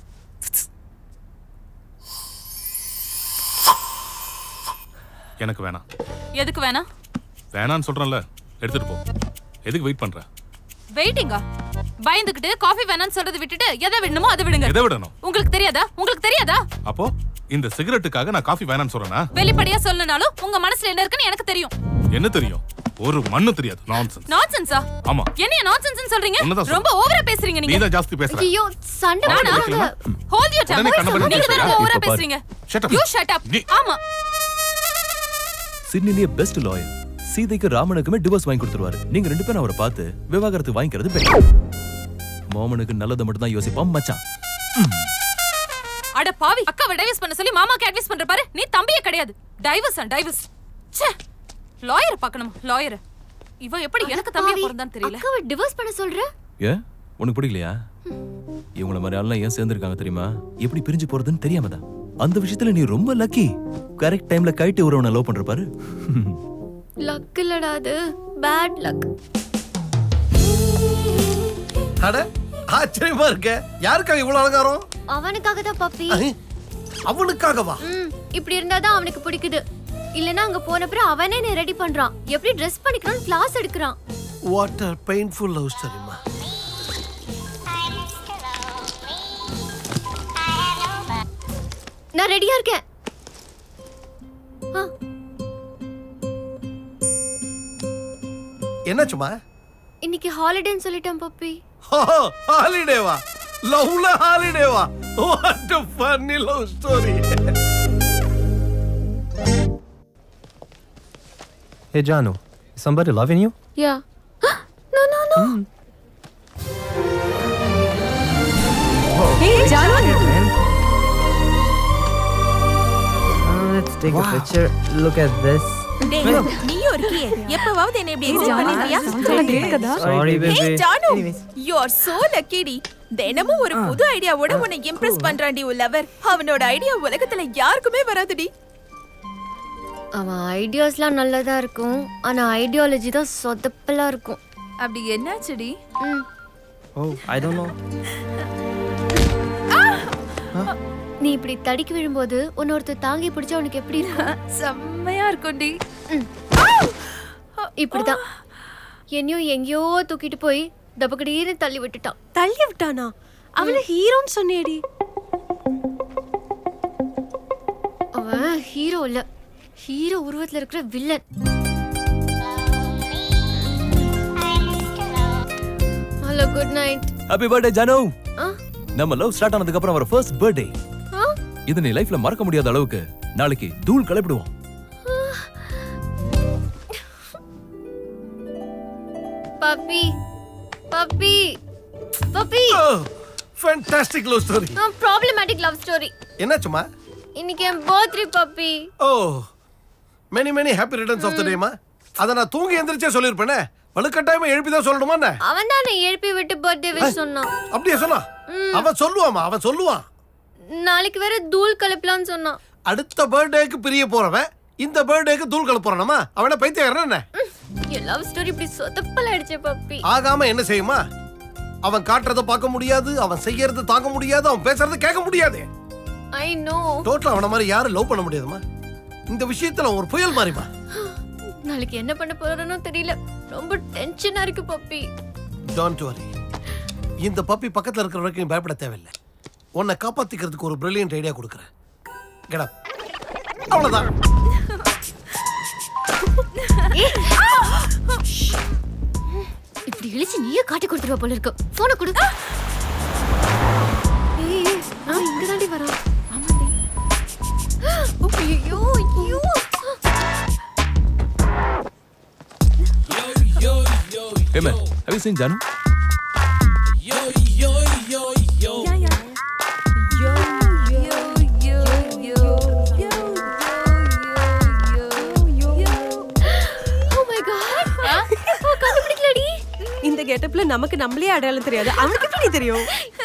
எனக்கு வேணாம் எதுக்கு வேணாம் வேணான்னு சொல்றேன்ல எடுத்துட்டு போ எதுக்கு வெயிட் பண்ற வெயிட்டிங்கா பயந்துகிட்டு காஃபி வேணாம்னு சொல்றதை விட்டுட்டு எதை விடணுமோ அதை விடுங்க எதை விடணும் உங்களுக்கு தெரியாதா உங்களுக்கு தெரியாதா அப்போ இந்த சிகரெட்டுக்காக நான் காஃபி வேணாம்னு சொல்றேனா வெளிப்படையா சொல்லனாலும் உங்க மனசுல என்ன இருக்குன்னு எனக்கு தெரியும் என்ன தெரியும் ஒரு மண்ணு தெரியாது நான்சென்ஸ் நான்சென்ஸா ஆமா என்னைய நான்சென்ஸ் சொல்றீங்க உன்னதான் சொல்றேன். ரொம்ப ஓவரா பேசுறீங்க நீங்க நீதான் ஜாஸ்தி பேசுற. ஐயோ சண்டை நானா போடாத. ஹோல்ட் யூ உடனே கண்ண பண்ணி நீங்க தான் பேசுறியா? ரொம்ப ஓவரா இப்ப பாரு. பேசுறீங்க Shut up. You shut up ஆமா சிட்னிலேயே பெஸ்ட் லாயர் சீதைக்கு ராமனுக்குமே டிவோர்ஸ் வாங்கி கொடுத்துருவாரு நீங்க ரெண்டு பேரும் அவரை பார்த்து விவாகரத்து வாங்கிக்கிறது பெட்டர் மோமனுக்கு நல்லதை மட்டும் தான் யோசிப்பான் மச்சான் அட பாவி அக்காவை டைவர்ஸ் பண்ண சொல்லி மாமாக்கு அட்வைஸ் பண்ற பாரு நீ தம்பியே கிடையாது டைவர்ஸ் அண்ட் டைவர்ஸ் ச்சே லாயர் பார்க்கணும் லாயர் இவ எப்படி எனக்கு தம்பியா பிறந்தான்னு தெரியல அக்காவை டிவோர்ஸ் பண்ண சொல்ற ஏன் உனக்கு பிடிக்கலையா இவங்கள மாதிரி ஆள்லாம் ஏன் சேர்ந்திருக்காங்க தெரியுமா எப்படி பிரிஞ்சு போறதுன்னு தெரியாம தான் அந்த விஷயத்துல நீ ரொம்ப லக்கி கரெக்ட் டைம்ல கைட்டு உறவனை லவ் பண்ற பாரு லக் இல்லடா அது பேட் லக் அட ஆச்சரியமா இருக்க யாருக்காக இவ்வளவு அலங்காரம் அவனுக்காக தான் பப்பி அவனுக்காகவா ம் இப்படி இருந்தாதான் அவனுக்கு பிடிக்குது இல்லனா அங்க போன பிறகு அவனே என்ன ரெடி பண்றான் எப்படி ட்ரெஸ் பண்ணிக்கணும்னு கிளாஸ் எடுக்கிறான் வாட் ஆர் பெயின்ஃபுல் லவ் ஸ்டோரிமா நான் ரெடியா இருக்கேன் ஆ, என்னாச்சுமா இன்னைக்கு ஹாலிடேன்னு சொல்லிட்டேன் பப்பி ஹாலிடேவா லவ்ல ஹாலிடேவா what a funny love story Hey Janu, is somebody loving you? Yeah no no no Hey, Janu. let's take a picture. Look at this. டேய், நீயும் இருக்கியே எப்பவாவது என்ன இப்படி எக்ஸிட் பண்ணிருக்கியா Sorry, baby. Hey, Janu you are so லக்கிடி தினமும் ஒரு புது ஐடியாவோட உன்னை இம்ப்ரெஸ் பண்றான்டி உன் லவர் அவனோட ஐடியா உலகத்துல யாருக்குமே வராதுடி அவன் ஐடியாஸ்லாம் நல்லதா இருக்கும் ஆனா ஐடியாலஜி தான் சொதப்பலா இருக்கும் அப்படி என்னாச்சுடி ம் Oh, I don't know. நீ இப்படி தடிக்கி விழும்போது உன்னை ஒருத்தர் தாங்கி பிடிச்சா உனக்கு எப்படி இருக்கும் செம்மையா இருக்கும்டி இப்படிதான் என்னையும் எங்கேயோ தூக்கிட்டு போய் டபக்கடீர்னு தள்ளி விட்டுட்டான் தள்ளி விட்டானா அவள ஹீரோன்னு சொன்னேடி அவன் ஹீரோ இல்ல ஹீரோ உருவத்துல இருக்கிற villain hello good night happy birthday Janu ஆ? நம்ம லவ் ஸ்டார்ட் ஆனதுக்கு அப்புறம் அவர் ஃபர்ஸ்ட் பர்த்டே இது நீ லைஃப்ல மறக்க முடியாத அளவுக்கு நாளைக்கு தூள் கிளப்பிடுவோம் Puppy Puppy Puppy fantastic love story problematic love story என்னாச்சுமா இன்னைக்கு என் birthday Puppy oh many many happy returns of the டேமா அதை நான் தூங்கி எந்திரிச்சே சொல்லியிருப்பேனே வலுக்கட்டாயமா எழுப்பி தான் சொல்லணுமா என்ன அவன் தான் எழுப்பி விட்டு பர்த்டே விஷ் சொன்னான் அப்படியே சொன்னா அவன் சொல்லுவாமா அவன் சொல்லுவான் நாளைக்கு வேற தூள் கலப்பலாம்னு சொன்னான் அடுத்த பர்த்டேக்கு பிரிய போறவன் இந்த பர்த்டேக்கு தூள் கலப்ப போறானாமா அவன பைத்தியக்காரன் என்ன என் லவ் ஸ்டோரி இப்படி சொதப்பல் ஆயிடுச்சு பப்பி ஆகாம என்ன செய்யுமா அவன் காட்டுறத பார்க்க முடியாது அவன் செய்யறத தாங்க முடியாது அவன் பேசுறத கேட்க முடியாது ஐ நோ டோட்டலா அவன மாதிரி யாரும் லவ் பண்ண முடியாதுமா இந்த விஷயத்துல அவன் ஒரு புயல் மாறிமா நாளைக்கு என்ன பண்ண போறேனோ தெரியல ரொம்ப டென்ஷனா இருக்கு பப்பி டோன்ட் வரி இந்த பப்பி பக்கத்துல இருக்கிற வரைக்கும் நீ பயப்பட தேவையில்லை உன்னை காப்பாத்திக்கிறதுக்கு ஒரு பிரில்லியன்ட் ஐடியா கொடுக்குறேன் கெடா அவ்வளவுதான் இப்படி இழிச்சு நீயே காட்டி கொடுத்துருவா போல இருக்கு போனை கொடு ஏய், ஏய், நான் இங்க தாண்டி வரேன் ஐயோ ஐயோ Hey man, have you seen Janu? Oh my god. ஓ, கண்டுபிடிக்கலடி. இந்த கெட்டப்ல நமக்கு நம்மளே அடையாளம் தெரியாது அவனுக்கு எப்படி தெரியும்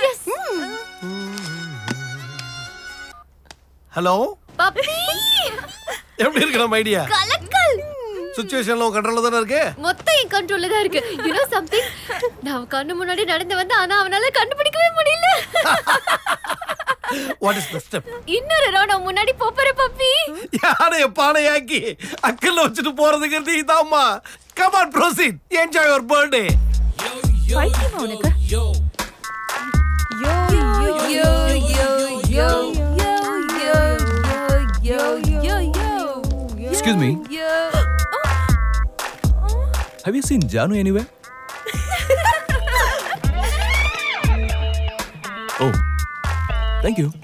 ஹலோ பப்பி எப்படி இருக்கு நம்ம ஐடியா கலக்கல் சுச்சுவேஷன்ல உன் கண்ட்ரோல்ல தானே இருக்கு மொத்தம் என் கண்ட்ரோல்ல தான் இருக்கு யூ நோ சம்திங் நான் கண்ணு முன்னாடி நடந்து வந்து ஆனா அவனால கண்டுபிடிக்கவே முடியல வாட் இஸ் த ஸ்டெப் இன்னொரு ரவுண்ட் முன்னாடி போப்பற பப்பி யானைய பானையாக்கி அக்கல்ல வச்சுட்டு போறதுங்கிறது இதாம்மா come on proceed enjoy your birthday பைத்தியமா உனக்கு Excuse me. Have you seen Janu anywhere? oh, thank you.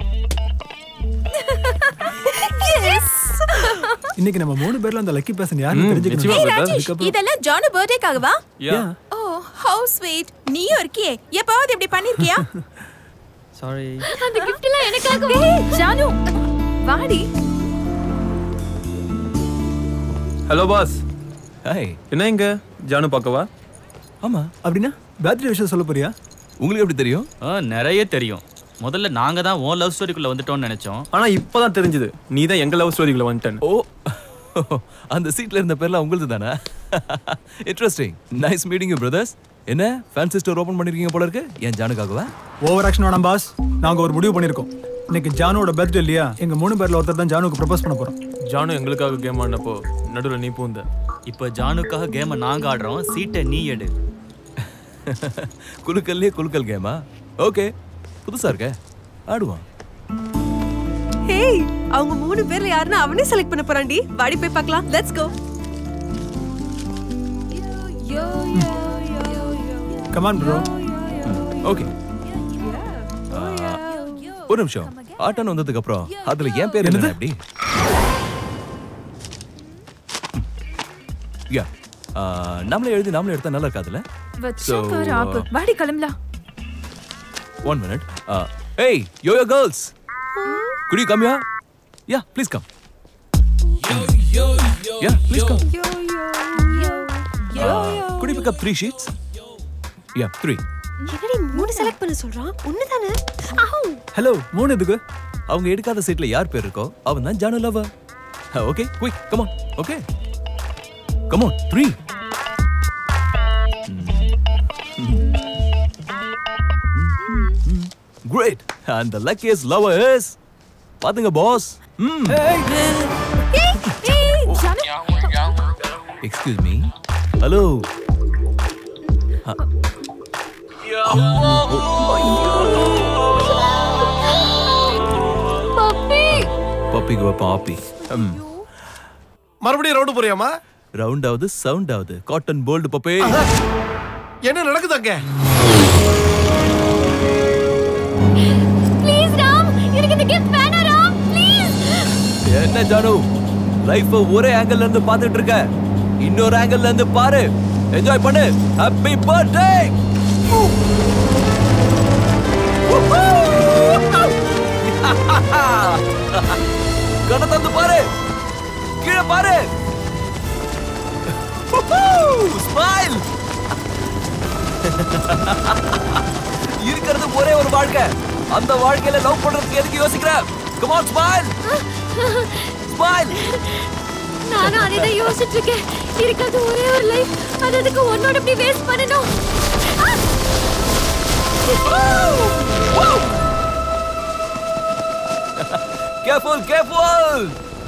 இன்னைக்கு நம்ம மூணு பேர்ல அந்த லக்கி பர்சன் யாருன்னு தெரிஞ்சுக்கணும் ஏய் ராஜேஷ் இதெல்லாம் ஜானு பர்த்டேக்காகவா Yeah. ஓ ஹவு ஸ்வீட் நீயும் இருக்கியே எப்பவாவது இப்படி பண்ணிருக்கியா சாரி அந்த gift எல்லாம் எனக்காகவே ஜானு வாடி ஹலோ பாஸ் ஹாய் என்ன இங்க ஜானு பார்க்கவா ஆமா அப்படின்னா பர்த்டே விஷயம் சொல்ல போறியா உங்களுக்கு எப்படி தெரியும் ஆ நிறைய தெரியும் முதல்ல நாங்க தான் உன் லவ் ஸ்டோரிக்குள்ள வந்துட்டோம்னு நினைச்சோம் ஆனா இப்பதான் தெரிஞ்சது நீ தான் எங்க லவ் ஸ்டோரிக்குள்ள வந்துட்டேன் ஓ அந்த சீட்ல இருந்த பேர்லாம் உங்களுது தானே interesting nice meeting you brothers என்ன ஃபேன்சி ஸ்டோர் ஓபன் பண்ணிருக்கீங்க போல இருக்கு என் ஜானுக்காகவா ஓவர் ஆக்ஷன் வேணாம் பாஸ் நாங்க ஒரு முடிவு பண்ணிருக்கோம் இன்னைக்கு ஜானுவோட பர்த்டே இல்லையா எங்க மூணு பேர்ல ஒருத்தர் தான் ஜானுக்கு ப்ரப்போஸ் பண்ண போறோம் ஜானு எங்களுக்காக கேம் ஆடினப்போ நடுவில் நீ பூந்த இப்போ ஜானுக்காக கேமை நாங்க ஆடுறோம் சீட்டை நீ எடு குலுக்கல்லே குலுக்கல் கேமா ஓகே புதுசா இருக்க ஆடுவான் ஹேய் அவங்க மூணு பேர்ல யாருன்னு அவனே செலக்ட் பண்ண போறான்டி வாடி போய் பார்க்கலாம் let's go come on bro okay ஒரு நிமிஷம் ஆட்டன் வந்ததுக்கு அப்புறம் அதுல என் பேர் என்ன அப்படி யா நாமளே எழுதி நாமளே எடுத்தா நல்லா இருக்காதுல்ல வச்சா பாரு ஆப்பு வாடி கிளம்பலாம் ஒன் மினிட் ஏய் yo yo girls good you come yeah yeah please come yeah please come good you pick up three sheets yeah three என்னடி மூணு செலக்ட் பண்ண சொல்றான் ஒண்ணுதானே ஆஹூ ஹலோ மூணு எதுக்கு அவங்க எடுக்காத சீட்ல யார் பேர் இருக்கோ அவன் தான் Janu lover okay quick come on okay come on three great and the luckiest lover is பாத்துங்க பாஸ் ம் எக்ஸ்கியூஸ் மீ ஹலோ பப்பி பப்பிக்கு பாப்பி ம் மறுபடியும் ரவுண்டு போறியாமா ரவுண்ட் ஆகுது சவுண்ட் ஆகுது காட்டன் போல்டு பப்பே என்ன நடக்குது அங்க ப்ளீஸ் ராம் எனக்கு இந்த gift வேணாம் ராம் ப்ளீஸ் என்ன ஜானு லைஃப் ஒரே ஆங்கிள் இருந்து பார்த்துட்டு இருக்க இன்னொரு ஆங்கிள் இருந்து பாரு என்ஜாய் பண்ணு ஹாப்பி பர்த்டே கண்ணை தந்து பாரு கீழே பாரு ஸ்மைல் இருக்கிறது ஒரே ஒரு வாழ்க்கை அந்த வாழ்க்கையில லவ் பண்றதுக்கு எதுக்கு யோசிக்கிற கம் ஆன் ஸ்மைல் ஸ்மைல் நானும் அதை தான் யோசிச்சுட்டு இருக்கேன் இருக்கிறது ஒரே ஒரு லைஃப் அது அதுக்கு உன்னோட இப்படி வேஸ்ட் பண்ணணும் கேர்ஃபுல் கேர்ஃபுல்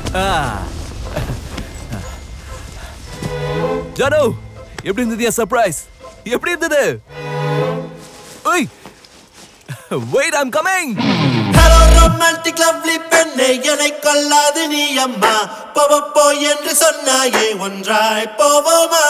ஜானு எப்படி இருந்தது என் சர்ப்ரைஸ் எப்படி இருந்தது ஓய் wait I'm coming hello romantic lovely பெண்ணே என்னை கொல்லாது நீ அம்மா போவ போ என்று சொன்னாயே ஒன்றாய் போவோமா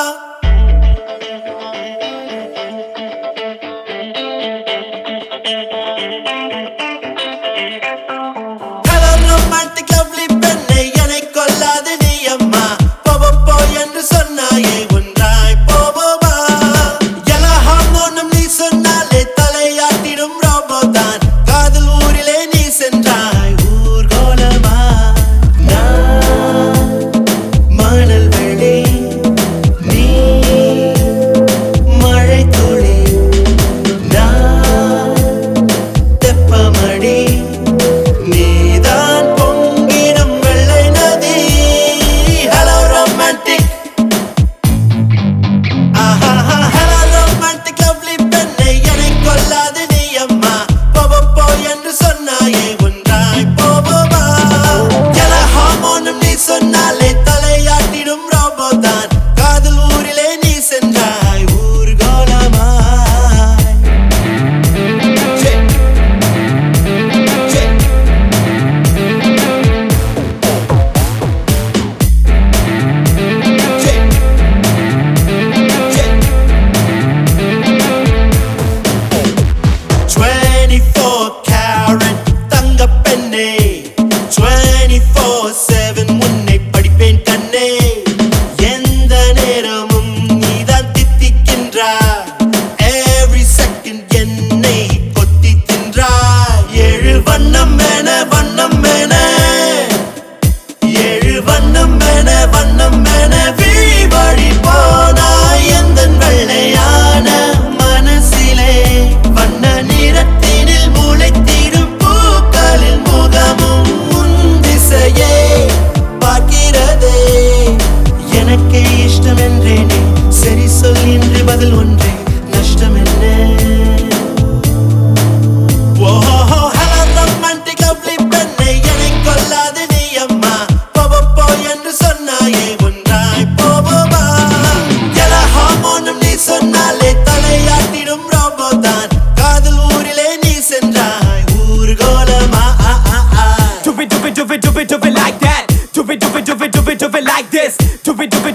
ஹலோ ரொமான்டிக் லவ்லி பெண்ணே என்னை கொல்லாது நீ அம்மா போவ போ என்று சொன்னாயே ஒன்றாய் போவோமா எல்லா ஹார்மோனும் நீ சொன்னாலே தலையாட்டிடும் ரோபோதான் காதல் ஊரிலே நீ சென்றாய் ஊர்கோலமா நான் மணல் வெளி நீ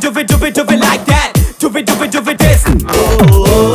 do it, do it, do it like that. Do it, do it, do it this.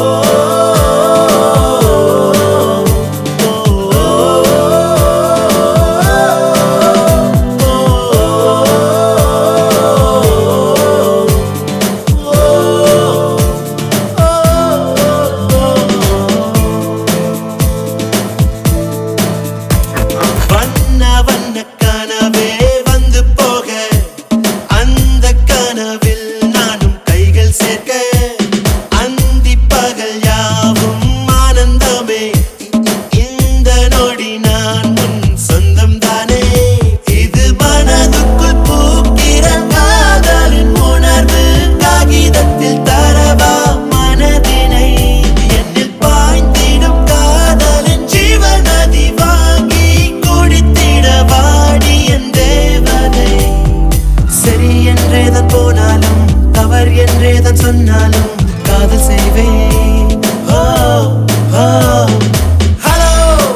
வண்ண வண்ண கனவே வந்து போக அந்த கனவில் நானும் கைகள் சேர்க்க அந்தி பகல் யாவும் ஆனந்தமே இந்த நொடி நான் உன் சொந்தம் தானே இது மனதுக்குள் பூக்கிற காதலின் உணர்வு காகிதத்தில் தரவா மனதினை என்னில் பாய்ந்திடும் காதலின் ஜீவநதி வாங்கி குடித்திட வாடி என் தேவதை சரி என்றேதான் போனாலும் தவறு என்றேதான் சொன்னாலும் காதல் செய்வேன் ஓ ஓ ஹலோ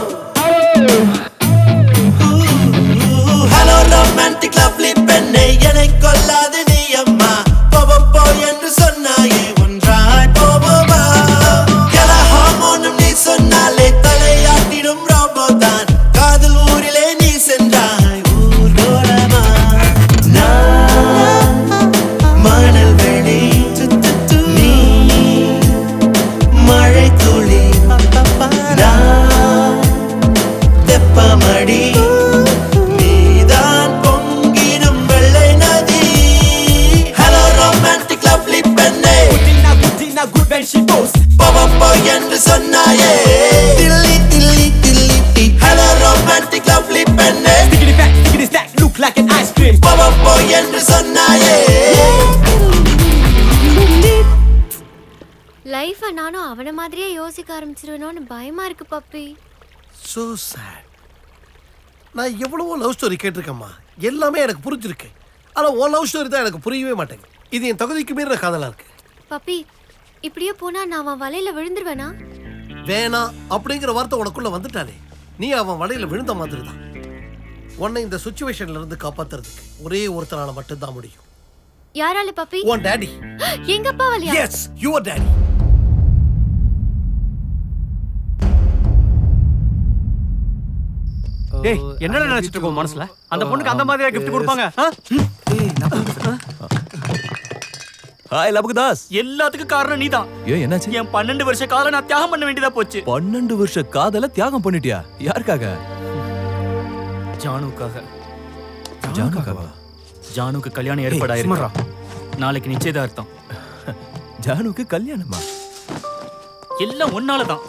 ஹலோ ரொமான்டிக் லவ்லி பெண்ணை என்னை கொல்லாது நீ அம்மா போவோ போ என்று சொன்னாயே ஒன்றாய் போவோமா எல்லா ஹார்மோனும் நீ சொன்னாலே தலையாட்டிடும் ரோபோ தான் காதல் ஊரிலே நீ சென்றாய் ஊர்கோலமா நான் மணல் வெளி நீ மழை துளி நான் தெப்பமடி நீதான் பொங்கிடும் வெள்ளை நதி ஹலோ ரொமான்டிக் லவ்லி பெண்ணே Dina good when she boasts. பவப்போ என்று சொன்னாயே தில்லி தில்லி தில்லி டி ஹலோ ரொமான்டிக் லவ்லி பெண்ணே Stickity back, stickity stack, look like an ice cream. பவப்போ என்று சொன்னாயே லைஃப நானும் அவன மாதிரியே யோசிக்க ஆரம்பிச்சிருவேனோன்னு பயமா இருக்கு பப்பி சோ சேட் நான் எவ்வளவோ லவ் ஸ்டோரி கேட்டிருக்கேம்மா எல்லாமே எனக்கு புரிஞ்சிருக்கு ஆனா உன் லவ் ஸ்டோரி தான் எனக்கு புரியவே மாட்டேங்குது இது என் தகுதிக்கு மீறின காதலா இருக்கு பப்பி இப்படியே போனா நான் அவன் வலையில விழுந்துருவேனா வேணாம் அப்படிங்கிற வார்த்தை உனக்குள்ள வந்துட்டானே நீ அவன் வலையில விழுந்த மாதிரி தான் உன்னை இந்த சுச்சுவேஷன்ல இருந்து காப்பாத்துறதுக்கு ஒரே ஒருத்தனால மட்டும்தான் முடியும் யாரால பப்பி உன் டாடி எங்க அப்பா வலியா எஸ் யுவர் டாடி டேய் என்னடா நினைச்சிட்டு இருக்கோம் மனசுல அந்த பொண்ணுக்கு அந்த மாதிரியா gift கொடுப்பாங்க ஆ? ஹாய் லபுதாஸ் எல்லாத்துக்கும் காரணம் நீதான் ஏன் என்னாச்சு என் பன்னெண்டு வருஷ காலம் நான் தியாகம் பண்ண வேண்டியதா போச்சு பன்னெண்டு வருஷ காதல தியாகம் பண்ணிட்டியா யாருக்காக ஜானுக்காக ஜானுக்காவா ஜானுக்கு கல்யாணம் ஏற்பாடாயிருக்கு நாளைக்கு நிச்சயதார்த்தம் ஜானுக்கு கல்யாணமா எல்லாம் ஒன்னால தான்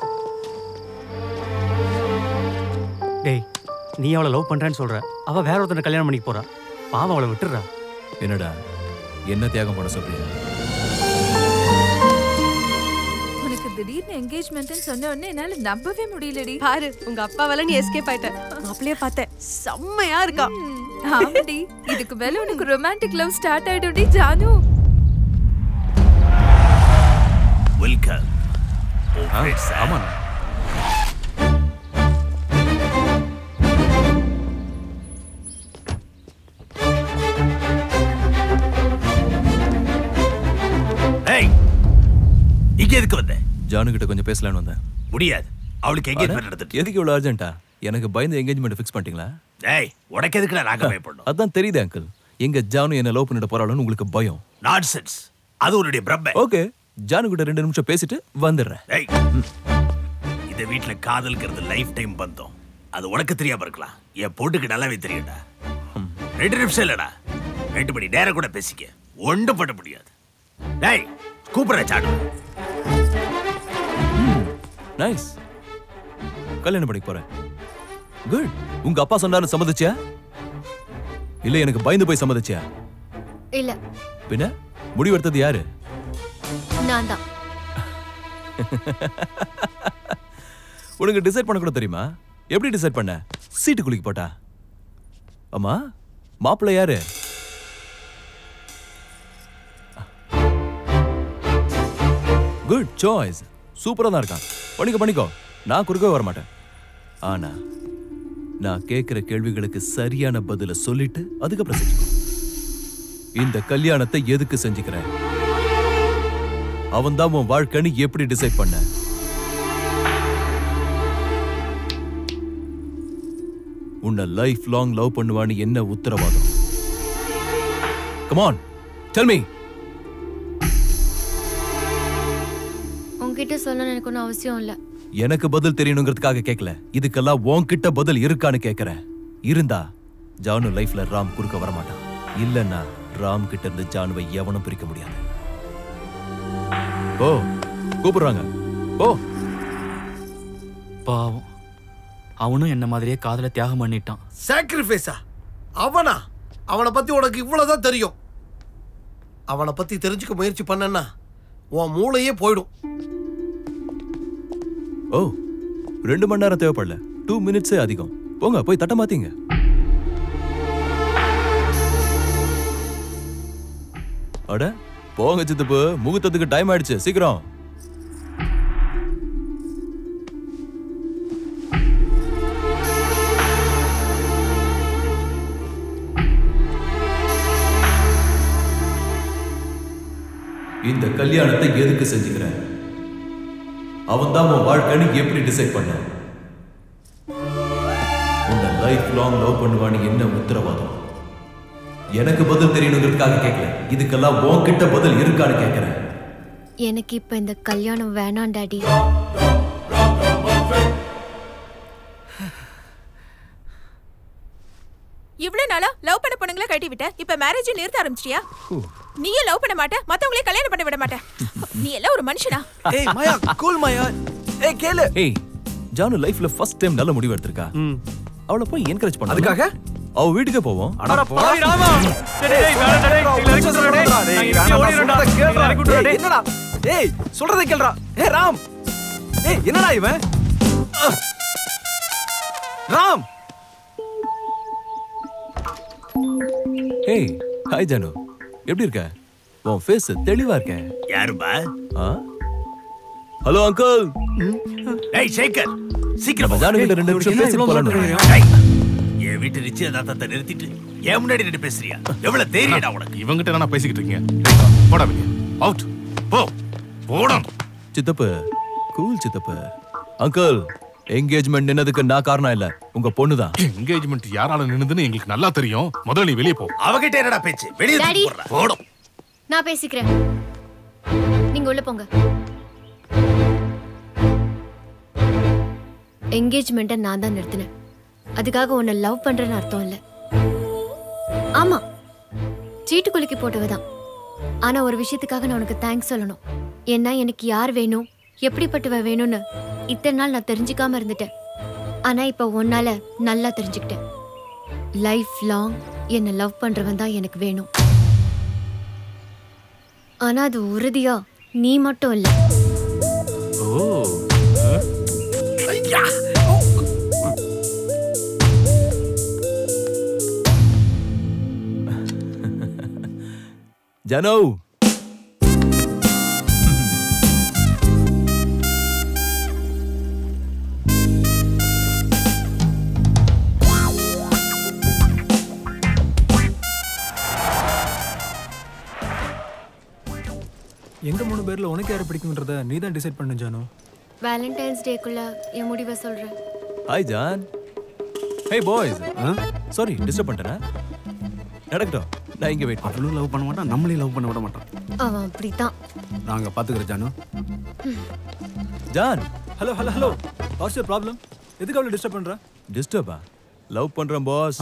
டேய் நீ அவளை லவ் பண்றேன்னு சொல்ற அவ வேற ஒருத்தனை கல்யாணம் பண்ணிக்க போறா பாவம் அவளை விட்டுறா என்னடா என்ன தியாகம் பண்ண சொல்றீங்க உனக்கு திடீர்னு என்கேஜ்மெண்ட்னு சொன்ன உடனே என்னால நம்பவே முடியலடி பாரு உங்க அப்பாவால நீ எஸ்கேப் ஆயிட்ட மாப்பிளைய பார்த்தேன் செம்மையா இருக்கா ஆமாடி இதுக்கு மேல உனக்கு ரொமான்டிக் லவ் ஸ்டார்ட் ஆயிடும்டி ஜானு வெல்கம் ஆமா ஏய் இங்க எதுக்கு வந்த ஜானு கிட்ட கொஞ்சம் பேசலாம்னு வந்தேன் முடியாது அவளுக்கு எங்கேஜ்மெண்ட் நடந்துட்டு எதுக்கு இவ்வளவு அர்ஜென்ட்டா எனக்கு பயந்து எங்கேஜ்மெண்ட் ஃபிக்ஸ் பண்ணிட்டீங்களா ஏய் உனக்கு எதுக்குடா நாங்க பயப்படணும் அதான் தெரியுது அங்கிள் எங்க ஜானு என்ன லவ் பண்ணிட்டு போறாளுன்னு உங்களுக்கு பயம் நான்சென்ஸ் அது உன்னுடைய பிரம்மை ஓகே ஜானு கிட்ட ரெண்டு நிமிஷம் பேசிட்டு வந்துடுறேன் ஏய் இந்த வீட்ல காதல்ங்கிறது லைஃப் டைம் பந்தம் அது உனக்கு தெரியாம இருக்கலாம் என் பொண்ணுக்கு நல்லாவே தெரியும்டா ரெண்டு நிமிஷம் இல்லடா ரெண்டு மணி நேரம் கூட பேசிக்க ஒன்றும் பண்ண முடியாது டேய் கூப்பிடுற சாடு நைஸ் கல்யாணம் பண்ணிக்க போறேன் குட் உங்க அப்பா சொன்னாரு சம்மதிச்சியா இல்ல எனக்கு பயந்து போய் சம்மதிச்சியா இல்ல பின்ன முடிவெடுத்தது யாரு நான் தான் உனக்கு டிசைட் பண்ண கூட தெரியுமா எப்படி டிசைட் பண்ண சீட்டு குலுக்கி போட்டா அம்மா மாப்பிள்ளை யாரு குட் சாய்ஸ் சூப்பரா தான் இருக்கான் பண்ணிக்கோ பண்ணிக்கோ நான் குறுக்கவே வர மாட்டேன் ஆனா நான் கேட்கிற கேள்விகளுக்கு சரியான பதில சொல்லிட்டு அதுக்கப்புறம் செஞ்சுக்கோ இந்த கல்யாணத்தை எதுக்கு செஞ்சுக்கிற அவன் தான் உன் வாழ்க்கைன்னு எப்படி டிசைட் பண்ண உன்னை லைஃப் லாங் லவ் பண்ணுவான்னு என்ன உத்தரவாதம் கமான் டெல் மீ உன்கிட்ட சொல்லணும்னு எனக்கு ஒன்றும் அவசியம் இல்லை எனக்கு பதில் தெரியணுங்கிறதுக்காக கேட்கல இதுக்கெல்லாம் உன்கிட்ட பதில் இருக்கான்னு கேட்கறேன் இருந்தா ஜானு லைஃப்ல ராம் குறுக்க வரமாட்டான் இல்லன்னா ராம் கிட்ட இருந்து ஜானுவை எவனும் பிரிக்க முடியாது ஓ கூப்பிடுறாங்க ஓ பாவம் அவனும் என்ன மாதிரியே காதல தியாகம் பண்ணிட்டான் சாக்ரிஃபைஸா அவனா அவனை பத்தி உனக்கு இவ்வளவுதான் தெரியும் அவனை பத்தி தெரிஞ்சுக்க முயற்சி பண்ணனா உன் மூளையே போயிடும் ஓ ரெண்டு மணி நேரம் தேவைப்படல டூ மினிட்ஸே அதிகம் போங்க போய் தட்ட மாத்தீங்க அட போங்க சித்தப்பு முகூர்த்தத்துக்கு டைம் ஆயிடுச்சு சீக்கிரம் இந்த கல்யாணத்தை எதுக்கு செஞ்சுக்கிற அவன் தான் உன் வாழ்க்கைன்னு எப்படி டிசைட் பண்ண உன்னை லைஃப் லாங் லவ் பண்ணுவான்னு என்ன உத்தரவாதம் எனக்கு பதில் தெரியணுங்கிறதுக்காக கேட்கல இதுக்கெல்லாம் உன்கிட்ட பதில் இருக்கான்னு கேட்கிறேன் எனக்கு இப்ப இந்த கல்யாணம் வேணாம் டாடி இவ்வளவு நாளா லவ் பண்ண பொண்ணுங்களை கட்டி விட்ட இப்ப மேரேஜ் நிறுத்த ஆரம்பிச்சிட்டியா நீயும் லவ் பண்ண மாட்ட மத்தவங்களே கல்யாணம் பண்ண விட மாட்ட நீ எல்லாம் ஒரு மனுஷனா ஏய் மாயா கூல் மாயா ஏய் கேளு ஏய் ஜானு லைஃப்ல ஃபர்ஸ்ட் டைம் நல்ல முடிவு எடுத்திருக்கா அவளை போய் என்கரேஜ் பண்ண அதுக்காக அவ வீட்டுக்கே போவோம் அட பாவி ராமா. டேய், டேய், வேணாம், டேய், எங்களை இறக்கி விட்டுறா, டேய். நாங்க இங்கே ஓடிடுறோம்டா. எங்களை இறக்கி விட்டுறா, டேய். என்னடா ஏய் சொல்றதை கேளுடா ஏய் ராம் ஏய் என்னடா இவன் அஹ். ராம் ஏய் ஹாய் ஜானு எப்படி இருக்க உன் ஃபேஸ் தெளிவா இருக்க யாருமா ஹலோ அங்கிள் டேய் சேகர் சீக்கிரம் ஜானு கிட்ட ரெண்டு நிமிஷம் பேசிட்டு போலாம்னு டேய், என் வீட்டு நிச்சயதார்த்தத்தை நிறுத்திட்டு என் முன்னாடி நின்று பேசுறியா எவ்வளவு தைரியடா உனக்கு இவங்கிட்ட என்ன பேசிக்கிட்டு இருக்கீங்க போடா வெளியே அவுட் போ போடும் சித்தப்பு கூல் சித்தப்பு அங்கிள் என்கேஜ்மெண்ட் நின்னதுக்கு நான் காரணம் இல்ல உங்க பொண்ணுதான் என்கேஜ்மெண்ட் யாரால நின்னுதுன்னு எங்களுக்கு நல்லா தெரியும் முதல்ல நீ வெளியே போ அவகிட்ட என்னடா பேச்சு வெளியே டாடி. தூக்கி போடுறா. போடும் நான் பேசிக்கிறேன் நீங்க உள்ள போங்க என்கேஜ்மெண்ட்டை நான் தான் நிறுத்தினேன் அதுக்காக உன்னை லவ் பண்றேன்னு அர்த்தம் இல்லை ஆமா சீட்டு குலுக்கி போட்டவ தான் ஆனா ஒரு விஷயத்துக்காக நான் உனக்கு தேங்க்ஸ் சொல்லணும் ஏன்னா எனக்கு யார் வேணும் எப்படிப்பட்டவ வேணும்னு இத்தனை நாள் நான் தெரிஞ்சுக்காம இருந்துட்டேன் ஆனா இப்ப உன்னால நல்லா தெரிஞ்சுக்கிட்டேன் லைஃப் லாங் என்னை லவ் பண்றவன் தான் எனக்கு வேணும் ஆனா அது உறுதியா நீ மட்டும் இல்ல ஓ ஜனோ எங்க மூணு பேர்ல உனக்கு யாரை பிடிக்கும்ன்றத நீ தான் டிசைட் பண்ணு ஜானு வேலண்டைன்ஸ் டேக்குள்ள என் முடிவை சொல்றேன் hi John hey boys sorry disturb பண்ணிட்டேனா நடக்கட்டும் நான் இங்க வெயிட் அவளும் லவ் பண்ண மாட்டான் நம்மளையும் லவ் பண்ண விட மாட்டான் அவன் அப்படித்தான் நாங்க பாத்துக்கிறோம் Janu John hello hello hello what's your problem எதுக்கு அவளை டிஸ்டர்ப் பண்ற டிஸ்டர்பா லவ் பண்றேன் பாஸ்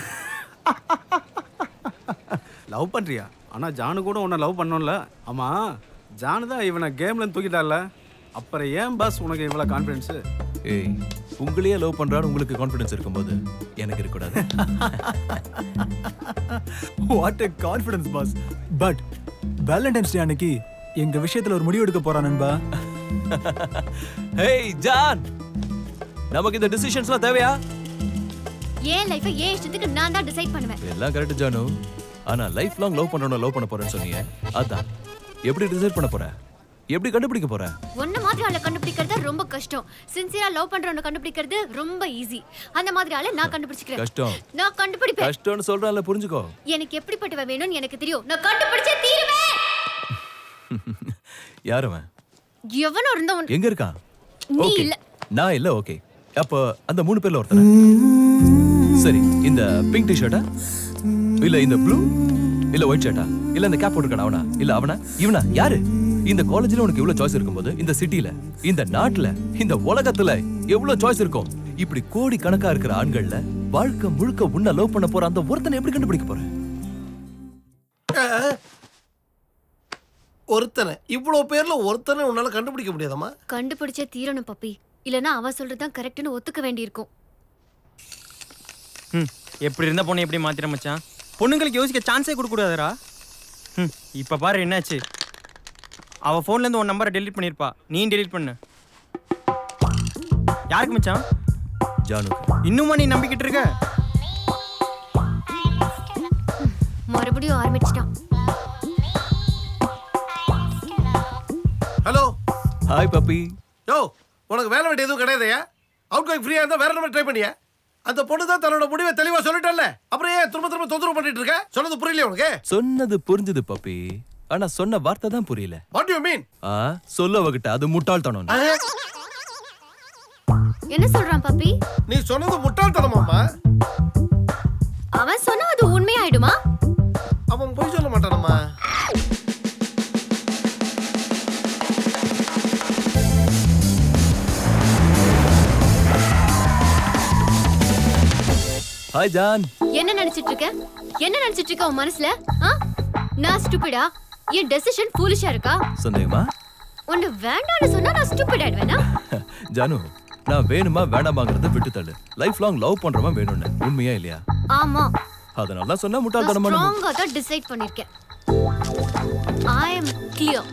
லவ் பண்றியா ஆனா ஜானு கூட உன்னை லவ் பண்ணோம்ல ஆமா ஜானு தான் இவனை கேம்ல தூக்கிட்டால அப்புறம் ஏன் பாஸ் உனக்கு இவ்வளவு கான்ஃபிடன்ஸ் ஏய் உங்களையே லவ் பண்றான்னு உங்களுக்கு கான்ஃபிடன்ஸ் இருக்கும்போது எனக்கு இருக்கக்கூடாது what a confidence boss but Valentine's Day அன்னைக்கு எங்க விஷயத்துல ஒரு முடிவு எடுக்க போறான் நண்பா ஹேய் ஜான் நமக்கு இந்த டிசிஷன்ஸ்லாம் தேவையா ஏன் லைஃபை ஏன் இஷ்டத்துக்கு நான் தான் டிசைட் பண்ணுவேன் எல்லாம் கரெக்ட் ஜானு ஆனா லைஃப் லாங் லவ் பண்றவன லவ் பண்ண போறேன்னு சொன்னீங்க அதான் எப்படி டிசைட் பண்ண போற எப்படி கண்டுபிடிக்க போற ஒன்ன மாதிரி ஆளை கண்டுபிடிக்கிறது ரொம்ப கஷ்டம் சின்சியரா லவ் பண்றவன கண்டுபிடிக்கிறது ரொம்ப ஈஸி அந்த மாதிரி ஆளை நான் கண்டுபிடிச்சிக்கிறேன் கஷ்டம் நான் கண்டுபிடிப்பேன் கஷ்டம்னு சொல்றல புரிஞ்சுக்கோ எனக்கு எப்படிப்பட்டவ வேணும்னு எனக்கு தெரியும் நான் கண்டுபிடிச்சே தீருவேன் யார் அவன் எவனோ இருந்தவன் எங்க இருக்கான் நீ Okay. இல்ல நான் இல்ல ஓகே அப்போ அந்த மூணு பேர்ல ஒருத்தன சரி இந்த பிங்க் டி ஷர்ட்டா இல்ல இந்த ப்ளூ இல்ல ஒயிட் ஷர்ட்டா இல்ல இந்த கேப் போட்டுருக்கான அவனா இல்ல அவனா இவனா யாரு இந்த காலேஜ்ல உனக்கு இவ்வளவு சாய்ஸ் இருக்கும்போது இந்த சிட்டில இந்த நாட்டுல இந்த உலகத்துல எவ்வளவு சாய்ஸ் இருக்கும் இப்படி கோடி கணக்கா இருக்கிற ஆண்கள்ல வாழ்க்கை முழுக்க உன்னை லவ் பண்ண போற அந்த ஒருத்தனை எப்படி கண்டுபிடிக்க போற அஹ். ஒருத்தனை இவ்வளவு பேர்ல ஒருத்தனை உன்னால கண்டுபிடிக்க முடியாதம்மா கண்டுபிடிச்சே தீரணும் பப்பி இல்லனா அவ சொல்றதுதான் கரெக்ட்னு ஒத்துக்க வேண்டியிருக்கும் ம் எப்படி இருந்த பொண்ணை எப்படி மாத்திர மச்சான் பொண்ணுங்களுக்கு யோசிக்க சான்ஸே கொடுக்க கூடாதுடா ம் இப்போ பாரு என்னாச்சு அவ ஃபோன்ல இருந்து உன் நம்பரை டெலீட் பண்ணிருப்பா நீ டெலீட் பண்ணு யாருக்கு மச்சான் ஜானு இன்னுமா நீ நம்பிக்கிட்டு இருக்க மறுபடியும் ஆரம்பிச்சிட்டான் ஹலோ ஹாய் பப்பி யோ உனக்கு வேலை வேண்டிய எதுவும் கிடையாதையா அவுட் கோயிங் ஃப்ரீயா இருந்தா வேற நம்பர் ட்ரை பண்ணியா அந்த பொண்ணு தான் தன்னோட முடிவை தெளிவா சொல்லிட்டல்ல அப்புறம் ஏன் திரும்ப திரும்ப தொந்தரவு பண்ணிட்டு இருக்க சொன்னது புரியல உனக்கு சொன்னது புரிஞ்சுது பப்பி ஆனா சொன்ன வார்த்தை தான் புரியல வாட் யூ மீன் ஆ சொல்ல அவகிட்ட அது முட்டாள்தனம் என்ன சொல்றான் பப்பி நீ சொன்னது முட்டாள்தனமாமா அவன் சொன்னா அது உண்மையாயிடுமா அவன் போய் சொல்ல மாட்டானம்மா ஹாய் ஜான் என்ன நினைச்சிட்டு இருக்க என்ன நினைச்சிட்டு இருக்க உன் மனசுல ஆ? நான் ஸ்டூபிடா என் டெசிஷன் ஃபூலிஷா இருக்கா சந்தேகமா உன்னை வேண்டாம்னு சொன்னா நான் ஸ்டூபிட் ஆயிடுவேனா ஜானு நான் வேணுமா வேணாமாங்கிறத விட்டு தள்ளு லைஃப் லாங் லவ் பண்றவன் வேணும்னு உண்மையா இல்லையா ஆமா அதனால தான் சொன்னா நான் முட்டாள்தனமா ஸ்ட்ராங்கா தான் டிசைட் பண்ணிருக்கேன் ஐ அம் கிளியர்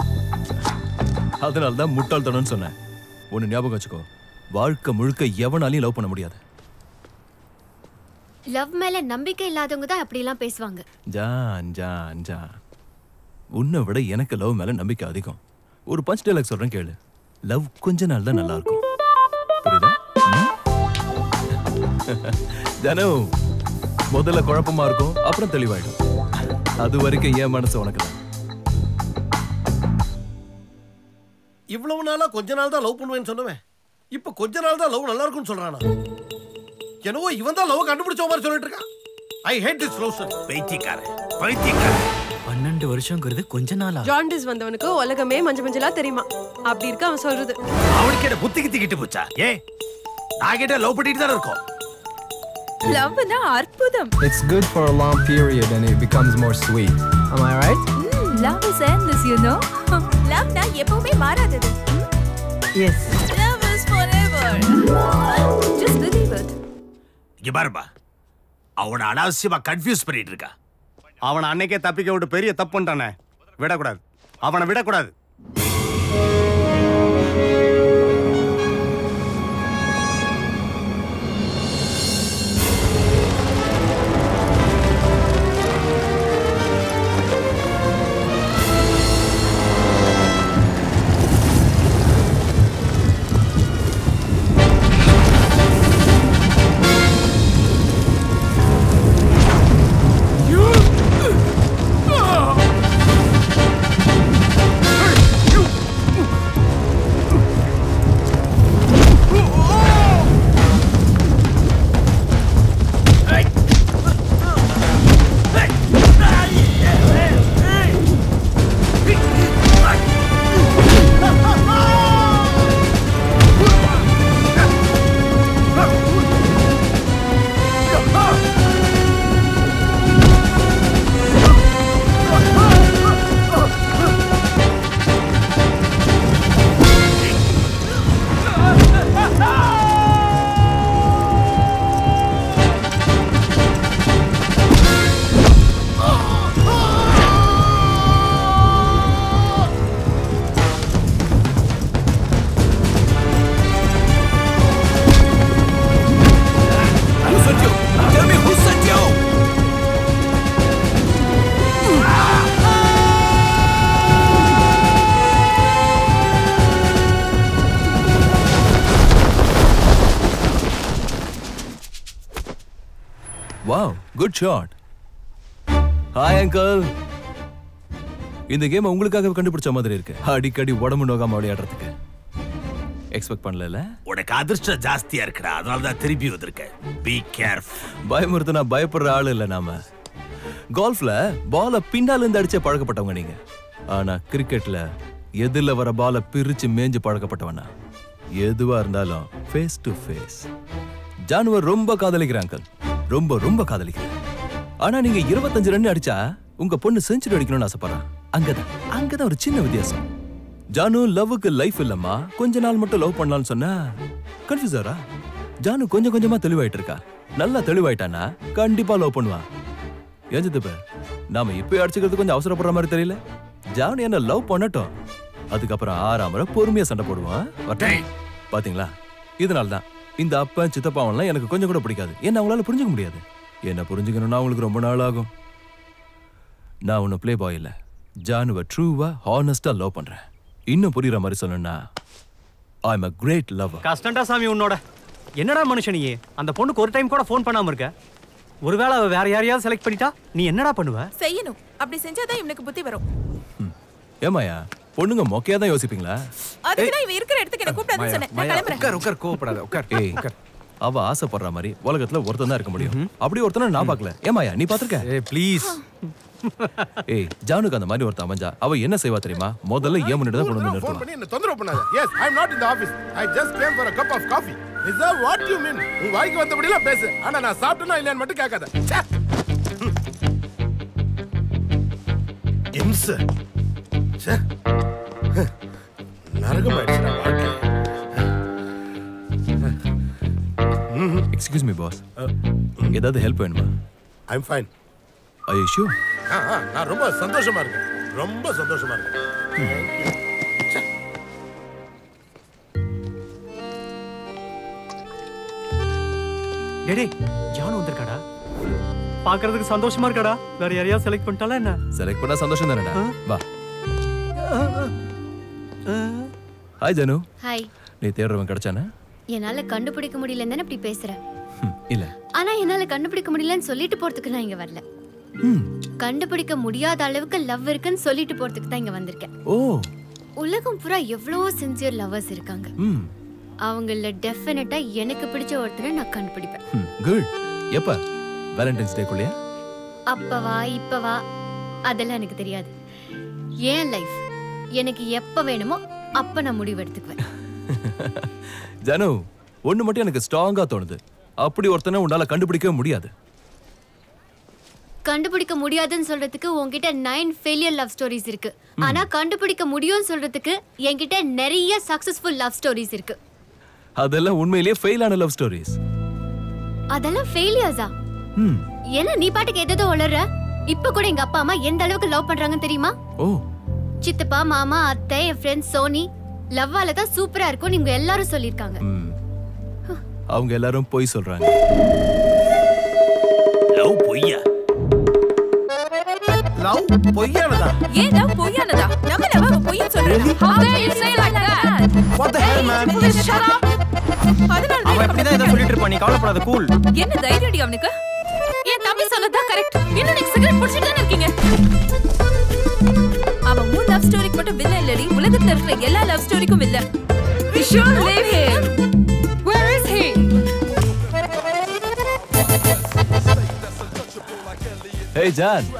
அதனால தான் முட்டாள்தனம்னு சொன்னேன் ஒன்னு ஞாபகம் வச்சுக்கோ வாழ்க்கை முழுக்க எவனாலையும் லவ் பண்ண முடியாது லவ் மேல நம்பிக்கை இல்லாதவங்க தான் அப்படி எல்லாம் பேசுவாங்க ஜான் ஜான் ஜான் உன்னை விட எனக்கு லவ் மேல நம்பிக்கை அதிகம் ஒரு பஞ்ச் டைலாக் சொல்றேன் கேளு லவ் கொஞ்ச நாள் தான் நல்லா இருக்கும் புரியுதா ம்? ஜானு முதல்ல குழப்பமா இருக்கும் அப்புறம் தெளிவாயிடும் அது வரைக்கும் என் மனசு உனக்கு தான் இவ்வளவு நாளா கொஞ்ச நாள் தான் லவ் பண்ணுவேன்னு சொன்னவன் இப்ப கொஞ்ச நாள் தான் லவ் நல்லா இருக்கும்னு சொல்றானா என்னவோ இவன் தான் லவ் கண்டுபிடிச்ச மாதிரி சொல்லிட்டு இருக்கான் I hate this love story பைத்தியக்காரன் பைத்தியக்காரன் பன்னெண்டு வருஷங்கிறது கொஞ்ச நாளா ஜாண்டிஸ் வந்தவனுக்கு உலகமே மஞ்சள் மஞ்சளா தெரியுமா அப்படி இருக்கு அவன் சொல்றது அவனுக்கு என்ன புத்தி கித்தி கிட்டு போச்சா ஏ நான் கிட்ட லவ் பண்ணிட்டு தான் இருக்கோம் லவ்னா அற்புதம் It's good for a long period and it becomes more sweet. Am I right? Love is endless you know லவ்னா எப்பவுமே மாறாதது yes love is forever just believe it இங்க பாருப்பா அவனை அனாவசியமா கன்ஃபியூஸ் பண்ணிட்டு இருக்கா அவனை அன்னைக்கே தப்பிக்க விட்டு பெரிய தப்பு பண்ணிட்டானே விடக்கூடாது அவனை விடக்கூடாது You wow good shot hi uncle இந்த கேம் உங்களுக்காக கண்டுபிடிச்ச மாதிரி இருக்கு அடிக்கடி உடம்பு நோகாம விளையாடுறதுக்கு எக்ஸ்பெக்ட் பண்ணல உனக்கு அதிர்ஷ்டம் ஜாஸ்தியா இருக்குடா அதனால தான் திருப்பி வந்திருக்கேன் பி கேர்ஃபுல் பயமுறுத்தினா பயப்படுற ஆளு இல்ல நாம கோல்ஃப்ல பால பின்னால இருந்து அடிச்சே பழக்கப்பட்டவங்க நீங்க ஆனா கிரிக்கெட்ல எதிரில வர பால பிரிச்சு மேஞ்சு பழக்கப்பட்டவனா எதுவா இருந்தாலும் ஃபேஸ் டு ஃபேஸ் ஜானுவர் ரொம்ப காதலிக்கிற அங்கிள் ரொம்ப ரொம்ப காதலிக்கிறேன் ஆனா நீங்க இருபத்தஞ்சு ரன் அடிச்சா உங்க பொண்ணு செஞ்சுரி அடிக்கணும்னு ஆசைப்படுறான் அங்கதான் அங்கதான் ஒரு சின்ன வித்தியாசம் ஜானு லவ்வுக்கு லைஃப் இல்லம்மா கொஞ்ச நாள் மட்டும் லவ் பண்ணலாம்னு சொன்னா கன்ஃபியூசரா ஜானு கொஞ்சம் கொஞ்சமா தெளிவாயிட்டு இருக்கா நல்லா தெளிவாயிட்டானா கண்டிப்பா லவ் பண்ணுவா ஏஞ்சது நாம இப்ப அடிச்சுக்கிறது கொஞ்சம் அவசரப்படுற மாதிரி தெரியல ஜானு என்ன லவ் பண்ணட்டும் அதுக்கப்புறம் ஆறாம பொறுமையா சண்டை போடுவான் வரட்டா? பாத்தீங்களா இதனால தான் இந்த அப்பன் சித்தப்பாவெல்லாம் எனக்கு கொஞ்சம் கூட பிடிக்காது என்ன அவங்களால புரிஞ்சுக்க முடியாது என்ன புரிஞ்சுக்கணும்னா அவங்களுக்கு ரொம்ப நாள் ஆகும் நான் உன்னை ப்ளே பாய் இல்ல ஜானுவை ட்ரூவா ஹானஸ்டா லவ் பண்றேன் இன்னும் புரியுற மாதிரி சொல்லணும்னா I am a great love கஷ்டம்டா சாமி உன்னோட என்னடா மனுஷனியே அந்த பொண்ணுக்கு ஒரு டைம் கூட ஃபோன் பண்ணாம இருக்க ஒருவேளை அவ வேற யாரையாவது செலக்ட் பண்ணிட்டா நீ என்னடா பண்ணுவ செய்யணும் அப்படி செஞ்சாதான் இவனுக்கு புத்தி வரும் ஏமாயா பொண்ணுங்க மொக்கையா தான் யோசிப்பீங்களா அதுக்கு தான் இவன் இருக்கிற இடத்துக்கு என்ன கூப்பிடாதுன்னு சொன்னேன் நான் கிளம்புறேன் உட்கார் உட்கார் கோவப்படாத உட்கார் ஏய் அவ ஆசைப்படுற மாதிரி உலகத்துல ஒருத்தன் தான் இருக்க முடியும் அப்படி ஒருத்தனை நான் பார்க்கல ஏமாயா நீ பாத்துருக்க ஏய் ப்ளீஸ் ஏய் ஜானுக்கு அந்த மாதிரி ஒருத்தன் அமைஞ்சா அவ என்ன செய்வா தெரியுமா முதல்ல ஏன் முன்னாடி தான் கொண்டு வந்து ஃபோன் நிறுத்துவா பண்ணி என்ன தொந்தரவு பண்ணாத yes I am not in the office I just came for a cup of coffee is that what you mean உன் வாய்க்கு வந்தபடிலாம் பேசு ஆனா நான் சாப்பிட்டேனா இல்லையான்னு மட்டும் கேட்காத ச்சே. இம்ச ச்சே. நரகமாயிடுச்சுடா வாழ்க்கை எக்ஸ்கியூஸ் மீ பாஸ் ஏதாவது ஹெல்ப் வேணுமா ஐ அம் ஃபைன் ஐயோ ஷூ ஆ ஆ, நான் ரொம்ப சந்தோஷமா இருக்கேன் ரொம்ப சந்தோஷமா இருக்கேன் Thank you. ச்சே. டேடே ஜானு வந்திருக்காடா பாக்குறதுக்கு சந்தோஷமா இருக்காடா வேற யாரையாவது செலக்ட் பண்ணிட்டாலா என்ன செலக்ட் பண்ணா சந்தோஷம் தானடா வா ஹாய் ஜானு ஹாய் நீ தேடுறவன் கிடைச்சானா என்னால கண்டுபிடிக்க முடியலன்னு தானே இப்படி பேசுறேன் இல்ல ஆனா என்னால கண்டுபிடிக்க முடியலன்னு சொல்லிட்டு போறதுக்கு நான் இங்க வரல கண்டுபிடிக்க முடியாத அளவுக்கு லவ் இருக்குன்னு சொல்லிட்டு போறதுக்கு தான் இங்க வந்திருக்கேன் ஓ உலகம் பூரா எவ்வளவோ சின்சியர் லவ்வர்ஸ் இருக்காங்க ம் அவங்கள டெஃபினட்டா எனக்கு பிடிச்ச ஒருத்தரை நான் கண்டுபிடிப்பேன் குட் எப்ப வேலண்டைன்ஸ் டே குள்ளயா அப்பவா இப்பவா அதெல்லாம் எனக்கு தெரியாது ஏன் லைஃப் எனக்கு எப்ப வேணுமோ அப்ப நான் முடிவு எடுத்துக்குவேன் ஜானு ஒண்ணு மட்டும் எனக்கு ஸ்ட்ராங்கா தோணுது அப்படி ஒருத்தனை உன்னால கண்டுபிடிக்கவே முடியாது கண்டுபிடிக்க முடியாதுன்னு சொல்றதுக்கு உன்கிட்ட நைன் ஃபெயிலியர் லவ் ஸ்டோரிஸ் இருக்கு ஆனா கண்டுபிடிக்க முடியும்னு சொல்றதுக்கு என்கிட்ட நிறைய சக்சஸ்ஃபுல் லவ் ஸ்டோரிஸ் இருக்கு அதெல்லாம் உண்மையிலேயே ஃபெயில் ஆன லவ் ஸ்டோரிஸ் அதெல்லாம் ஃபெயிலியர்ஸா ம் ஏன்னா நீ பாட்டுக்கு எதோ வளர்ற இப்ப கூட எங்க அப்பா அம்மா எந்த அளவுக்கு லவ் பண்றாங்கன்னு தெரியுமா ஓ சித்தப்பா மாமா அத்தை என் ஃப்ரெண்ட்ஸ் சோனி லவ்வால தான் சூப்பரா இருக்கும் நீங்க எல்லாரும் சொல்லிருக்காங்க ம் அவங்க எல்லாரும் பொய் சொல்றாங்க லவ் பொய்யா லவ் பொய்யானதா ஏன் லவ் பொய்யானதா நம்ம லவ் அவன் பொய்ன்னு சொல்றான் How dare you say like that? What the hell, man? Please shut up. அதனால அவன் இப்படிதான் இதை சொல்லிட்டு இருப்பான் நீ கவலைப்படாத கூல் என்ன தைரியடி அவனுக்கு என் தம்பி சொன்னதுதான் கரெக்ட் என்ன நீங்க சிகரெட் குடிச்சிட்டு தானே இருக்கீங்க அவன் உன் லவ் ஸ்டோரிக்கு மட்டும் வில்ல இல்லடி உலகத்துல இருக்கிற எல்லா லவ் ஸ்டோரிக்கும் வில்ல We should leave him. Where is he? Hey John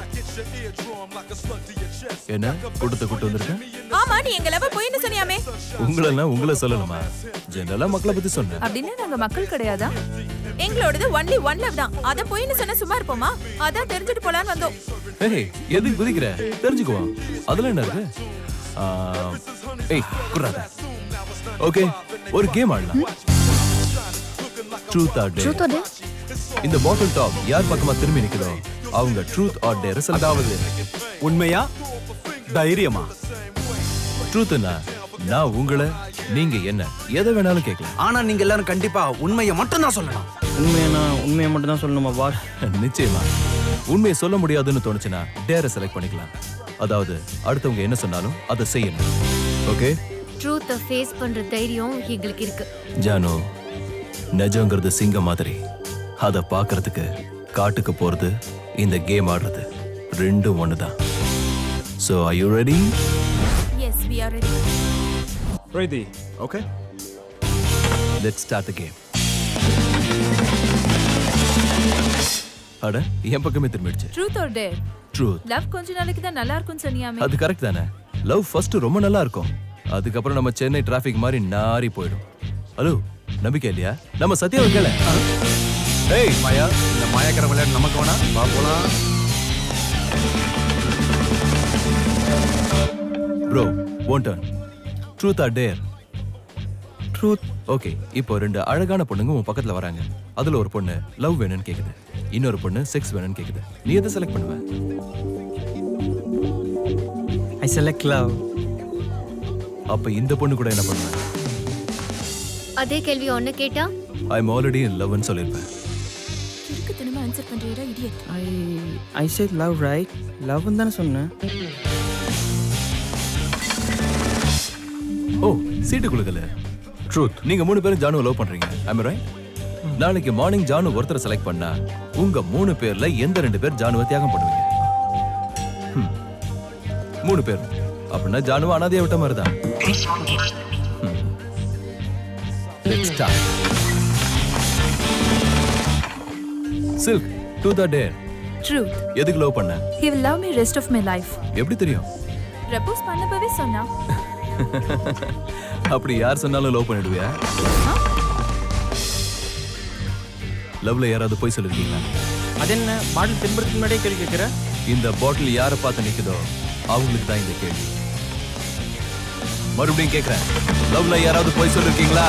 என்ன கூட்டத்தை கூட்டு வந்திருக்கேன் ஆமா நீ எங்க லவ் பொய்ன்னு சொன்னியாமே உங்களெல்லாம் உங்களை சொல்லணுமா ஜெனரலா மக்களை பத்தி சொன்னேன் அப்படின்னு நாங்க மக்கள் கிடையாதா எங்களோடது ஒன்லி ஒன் லவ் தான் அத பொய்ன்னு சொன்னா சும்மா இருப்போமா அதான் தெரிஞ்சுட்டு போலான்னு வந்தோம் ஏய் எதுக்கு குதிக்கிற தெரிஞ்சுக்குவோம் அதுல என்ன இருக்கு ஆ, ஏய் குர்ராத ஓகே ஒரு கேம் ஆடலாம் truth or Truth or dare இந்த பாட்டில் டாப் யார் பக்கமா திரும்பி நிக்குதோ அவங்க ட்ரூத் ஆர் டேர் அதாவது உண்மையா தைரியமா ட்ரூத்னா நான் உங்களை நீங்க என்ன எதை வேணாலும் கேட்கலாம் ஆனா நீங்க எல்லாரும் கண்டிப்பா உண்மையை மட்டும் தான் சொல்லணும் உண்மையா உண்மையை மட்டும் தான் சொல்லணுமா பாஸ் நிச்சயமா உண்மையை சொல்ல முடியாதுன்னு தோணுச்சுன்னா டேரை செலக்ட் பண்ணிக்கலாம் அதாவது அடுத்தவங்க என்ன சொன்னாலும் அதை செய்யணும் ஓகே ட்ரூத்தை ஃபேஸ் பண்ற தைரியம் எங்களுக்கு இருக்கு ஜானு நிஜங்கிறது சிங்கம் மாதிரி அதை பார்க்கறதுக்கு காட்டுக்கு போறது இந்த கேம் ஆடுறது ரெண்டும் ஒண்ணுதான் so are you ready yes we are ready Ready. Okay. let's start the game அட என் பக்கமே திரும்பிடுச்சு truth or dare truth love கொஞ்ச நாளைக்கு தான் நல்லா இருக்கும்னு சொன்னியாமே அது கரெக்ட் தானே லவ் ஃபர்ஸ்ட் ரொம்ப நல்லா இருக்கும் அதுக்கப்புறம் நம்ம சென்னை டிராஃபிக் மாதிரி நாரி போயிடும் ஹலோ நம்பிக்கை இல்லையா நம்ம சத்யாவை கேள ஏய் மாயா இந்த மாயாக்கிற விளையாட்டு நமக்கு வேணா வா போலாம் bro one turn truth or dare truth okay இப்போ ரெண்டு அழகான பொண்ணுங்க உன் பக்கத்துல வராங்க அதுல ஒரு பொண்ணு லவ் வேணும்னு கேக்குது இன்னொரு பொண்ணு செக்ஸ் வேணும்னு கேக்குது நீ எதை செலக்ட் பண்ணுவ ஐ செலக்ட் லவ் அப்ப இந்த பொண்ணு கூட என்ன பண்ணுவ அதே கேள்வி ஒன்னு கேட்டா ஐ எம் ஆல்ரெடி இன் லவ்னு சொல்லிருப்பேன் இதுக்கு திரும்ப ஆன்சர் பண்றீரா idiot I I said love right லவ்னு தானே சொன்னேன் ஓ சீட்டு கொடுக்கல ட்ரூத் நீங்க மூணு பேரும் ஜானுவை லவ் பண்றீங்க ஐம் ரைட் நாளைக்கு மார்னிங் ஜானு ஒருத்தரை செலக்ட் பண்ணா உங்க மூணு பேர்ல எந்த ரெண்டு பேர் ஜானுவை தியாகம் பண்ணுவீங்க ஹம். மூணு பேர் அப்படின்னா ஜானுவை அனாதையா விட்ட மாதிரி தான் Silk to the day truth எதுக்கு லவ் பண்ண he will love me rest of my life எப்படி தெரியும் ப்ரப்போஸ் பண்ணப்பவே சொன்னா அப்படி யார் சொன்னாலும் லவ் பண்ணிடுவியா லவ்ல யாராவது போய் சொல்லிருக்கீங்களா அது என்ன பாட்டில் திரும்பறதுக்கு முன்னாடியே கேள்வி கேட்குற இந்த பாட்டில் யாரை பார்த்து நிக்குதோ அவங்களுக்கு தான் இந்த கேள்வி மறுபடியும் கேக்குறேன் லவ்ல யாராவது போய் சொல்லிருக்கீங்களா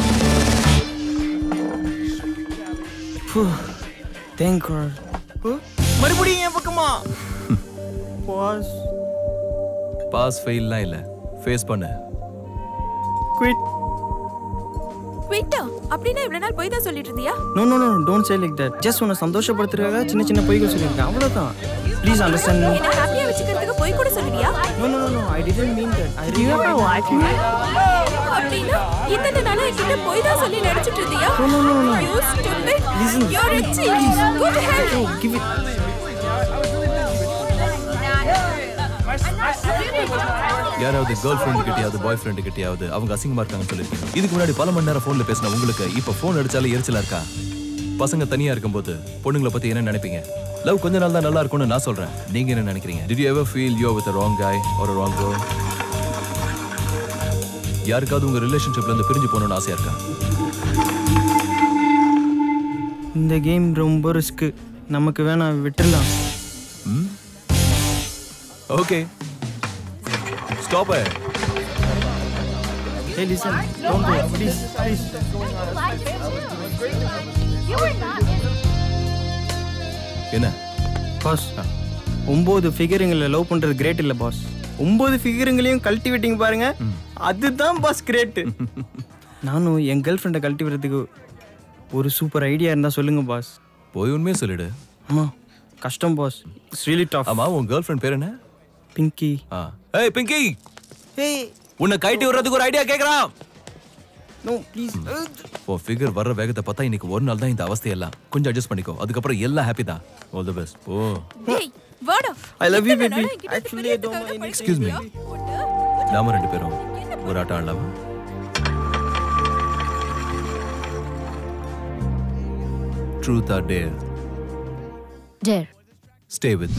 தேங்க் காட் மறுபடியும் என் பக்கமா பாஸ் பாஸ் ஃபெயில்லாம் இல்ல ஃபேஸ் பண்ணு குவிட் குவிட்டா அப்படின்னா இவ்வளவு நாள் போய் தான் சொல்லிட்டு இருந்தியா no no no don't say like that just உன்னை சந்தோஷப்படுத்துறதுக்காக சின்ன சின்ன பொய்கள் சொல்லியிருக்கேன் அவ்வளோதான் ப்ளீஸ் அண்டர்ஸ்டாண்ட் மீ என்ன ஹாப்பியா வச்சுக்கிறதுக்கு போய் கூட சொல்லுவியா no no no I didn't mean that I really அப்படின்னா இத்தனை நாளா என்கிட்ட போய் தான் சொல்லி நடிச்சிட்டு இருந்தியா No, no, no, no. You stupid. Listen. You're a cheat. Go to hell. No, give it. யாராவது கேர்ள் ஃப்ரெண்ட் கிட்டயாவது பாய் ஃப்ரெண்ட் கிட்டயாவது அவங்க அசிங்கமா இருக்காங்கன்னு சொல்லிருக்கீங்க இதுக்கு முன்னாடி பல மணி நேரம் ஃபோன்ல பேசின உங்களுக்கு இப்ப ஃபோன் அடிச்சாலே எரிச்சலா இருக்கா பசங்க தனியா இருக்கும்போது பொண்ணுங்களை பத்தி என்ன நினைப்பீங்க லவ் கொஞ்ச நாள் தான் நல்லா இருக்கும்னு நான் சொல்றேன் நீங்க என்ன நினைக்கிறீங்க did you ever feel you with wrong guy or a wrong girl யாருக்காவது உங்க ரிலேஷன்ஷிப்ல இருந்து பிரிஞ்சு போகணும்னு ஆசையா இருக்கா இந்த கேம் ரொம்ப ரிஸ்க் நமக்கு வேணாம் விட்டுடலாம் okay stop Hey, listen. Don't go. Please, please. என்ன பாஸ் ஒன்பது ஃபிகருங்களை லவ் பண்றது கிரேட் இல்ல பாஸ் ஒன்பது ஃபிகருங்களையும் கல்டிவேட்டிங் பாருங்க அதுதான் பாஸ் கிரேட் நானும் என் கேர்ள் ஃப்ரெண்டை கல்டிவேறதுக்கு ஒரு சூப்பர் ஐடியா இருந்தா சொல்லுங்க பாஸ் போய் உண்மையை சொல்லிடு ஆமா கஷ்டம் பாஸ் இட்ஸ் ரியலி டஃப் ஆமா உன் கேர்ள் ஃப்ரெண்ட் பேர் என்ன பிங்கி ஆ ஏய் பிங்கி ஏய் உன்னை கைட்டி விடுறதுக்கு ஒரு ஐடியா கேக்குறான் நோ ப்ளீஸ் உன் ஃபிகர் வர்ற வேகத்தை பார்த்தா இன்னைக்கு ஒரு நாள் தான் இந்த அவஸ்தையெல்லாம் கொஞ்சம் அட்ஜஸ்ட் பண்ணிக்கோ அதுக்கப்புறம் எல்லாம் ஹாப்பி தான் ஆல் தி பெஸ்ட் ஓ டேய் வாடா ஐ லவ் யூ இத்தனை பேபி நாளா என்கிட்ட actually I don't know excuse me நாம ரெண்டு பேரும் ஒரு ஆட்டம் ஆடலாமா truth or dare dare stay with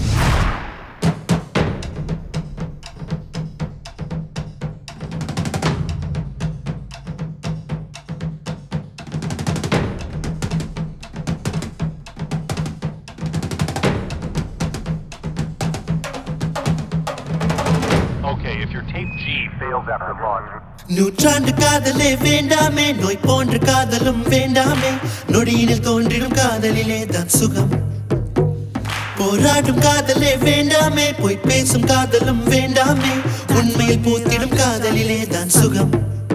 Okay, if your tape G fails after launch, நூற்றாண்டு காதலே வேண்டாமே நோய் போன்ற காதலும் வேண்டாமே நொடியினில் தோன்றிடும் காதலிலே தான் சுகம் போராடும் காதலே வேண்டாமே பொய் பேசும் காதலும் வேண்டாமே உண்மையில் பூத்திடும் காதலிலே தான் சுகம்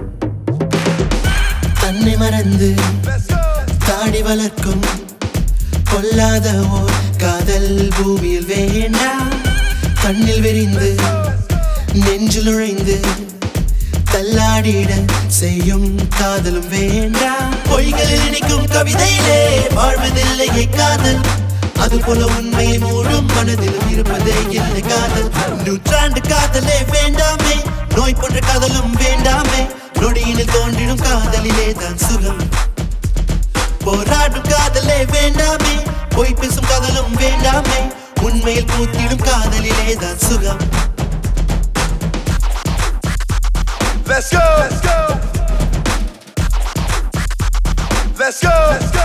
தன்னை மறந்து தாடி வளர்க்கும் கொல்லாத ஓர் காதல் பூமியில் வேண்டாம் கண்ணில் விரிந்து நெஞ்சில் நுழைந்து தள்ளாடிட செய்யும் காதலும் வேண்டாம் பொய்களில் இனிக்கும் கவிதையிலே வாழ்வதில்லையே காதல் அது போல உண்மையை மூடும் மனதிலும் இருப்பதே இல்லை காதல் நூற்றாண்டு காதலே வேண்டாமே நோய் போன்ற காதலும் வேண்டாமே நொடியினில் தோன்றிடும் காதலிலே தான் சுகம் போராடும் காதலே வேண்டாமே பொய் பேசும் காதலும் வேண்டாமே உண்மையில் பூத்திடும் காதலிலே தான் சுகம் Let's go. Let's go. Let's go. Let's go.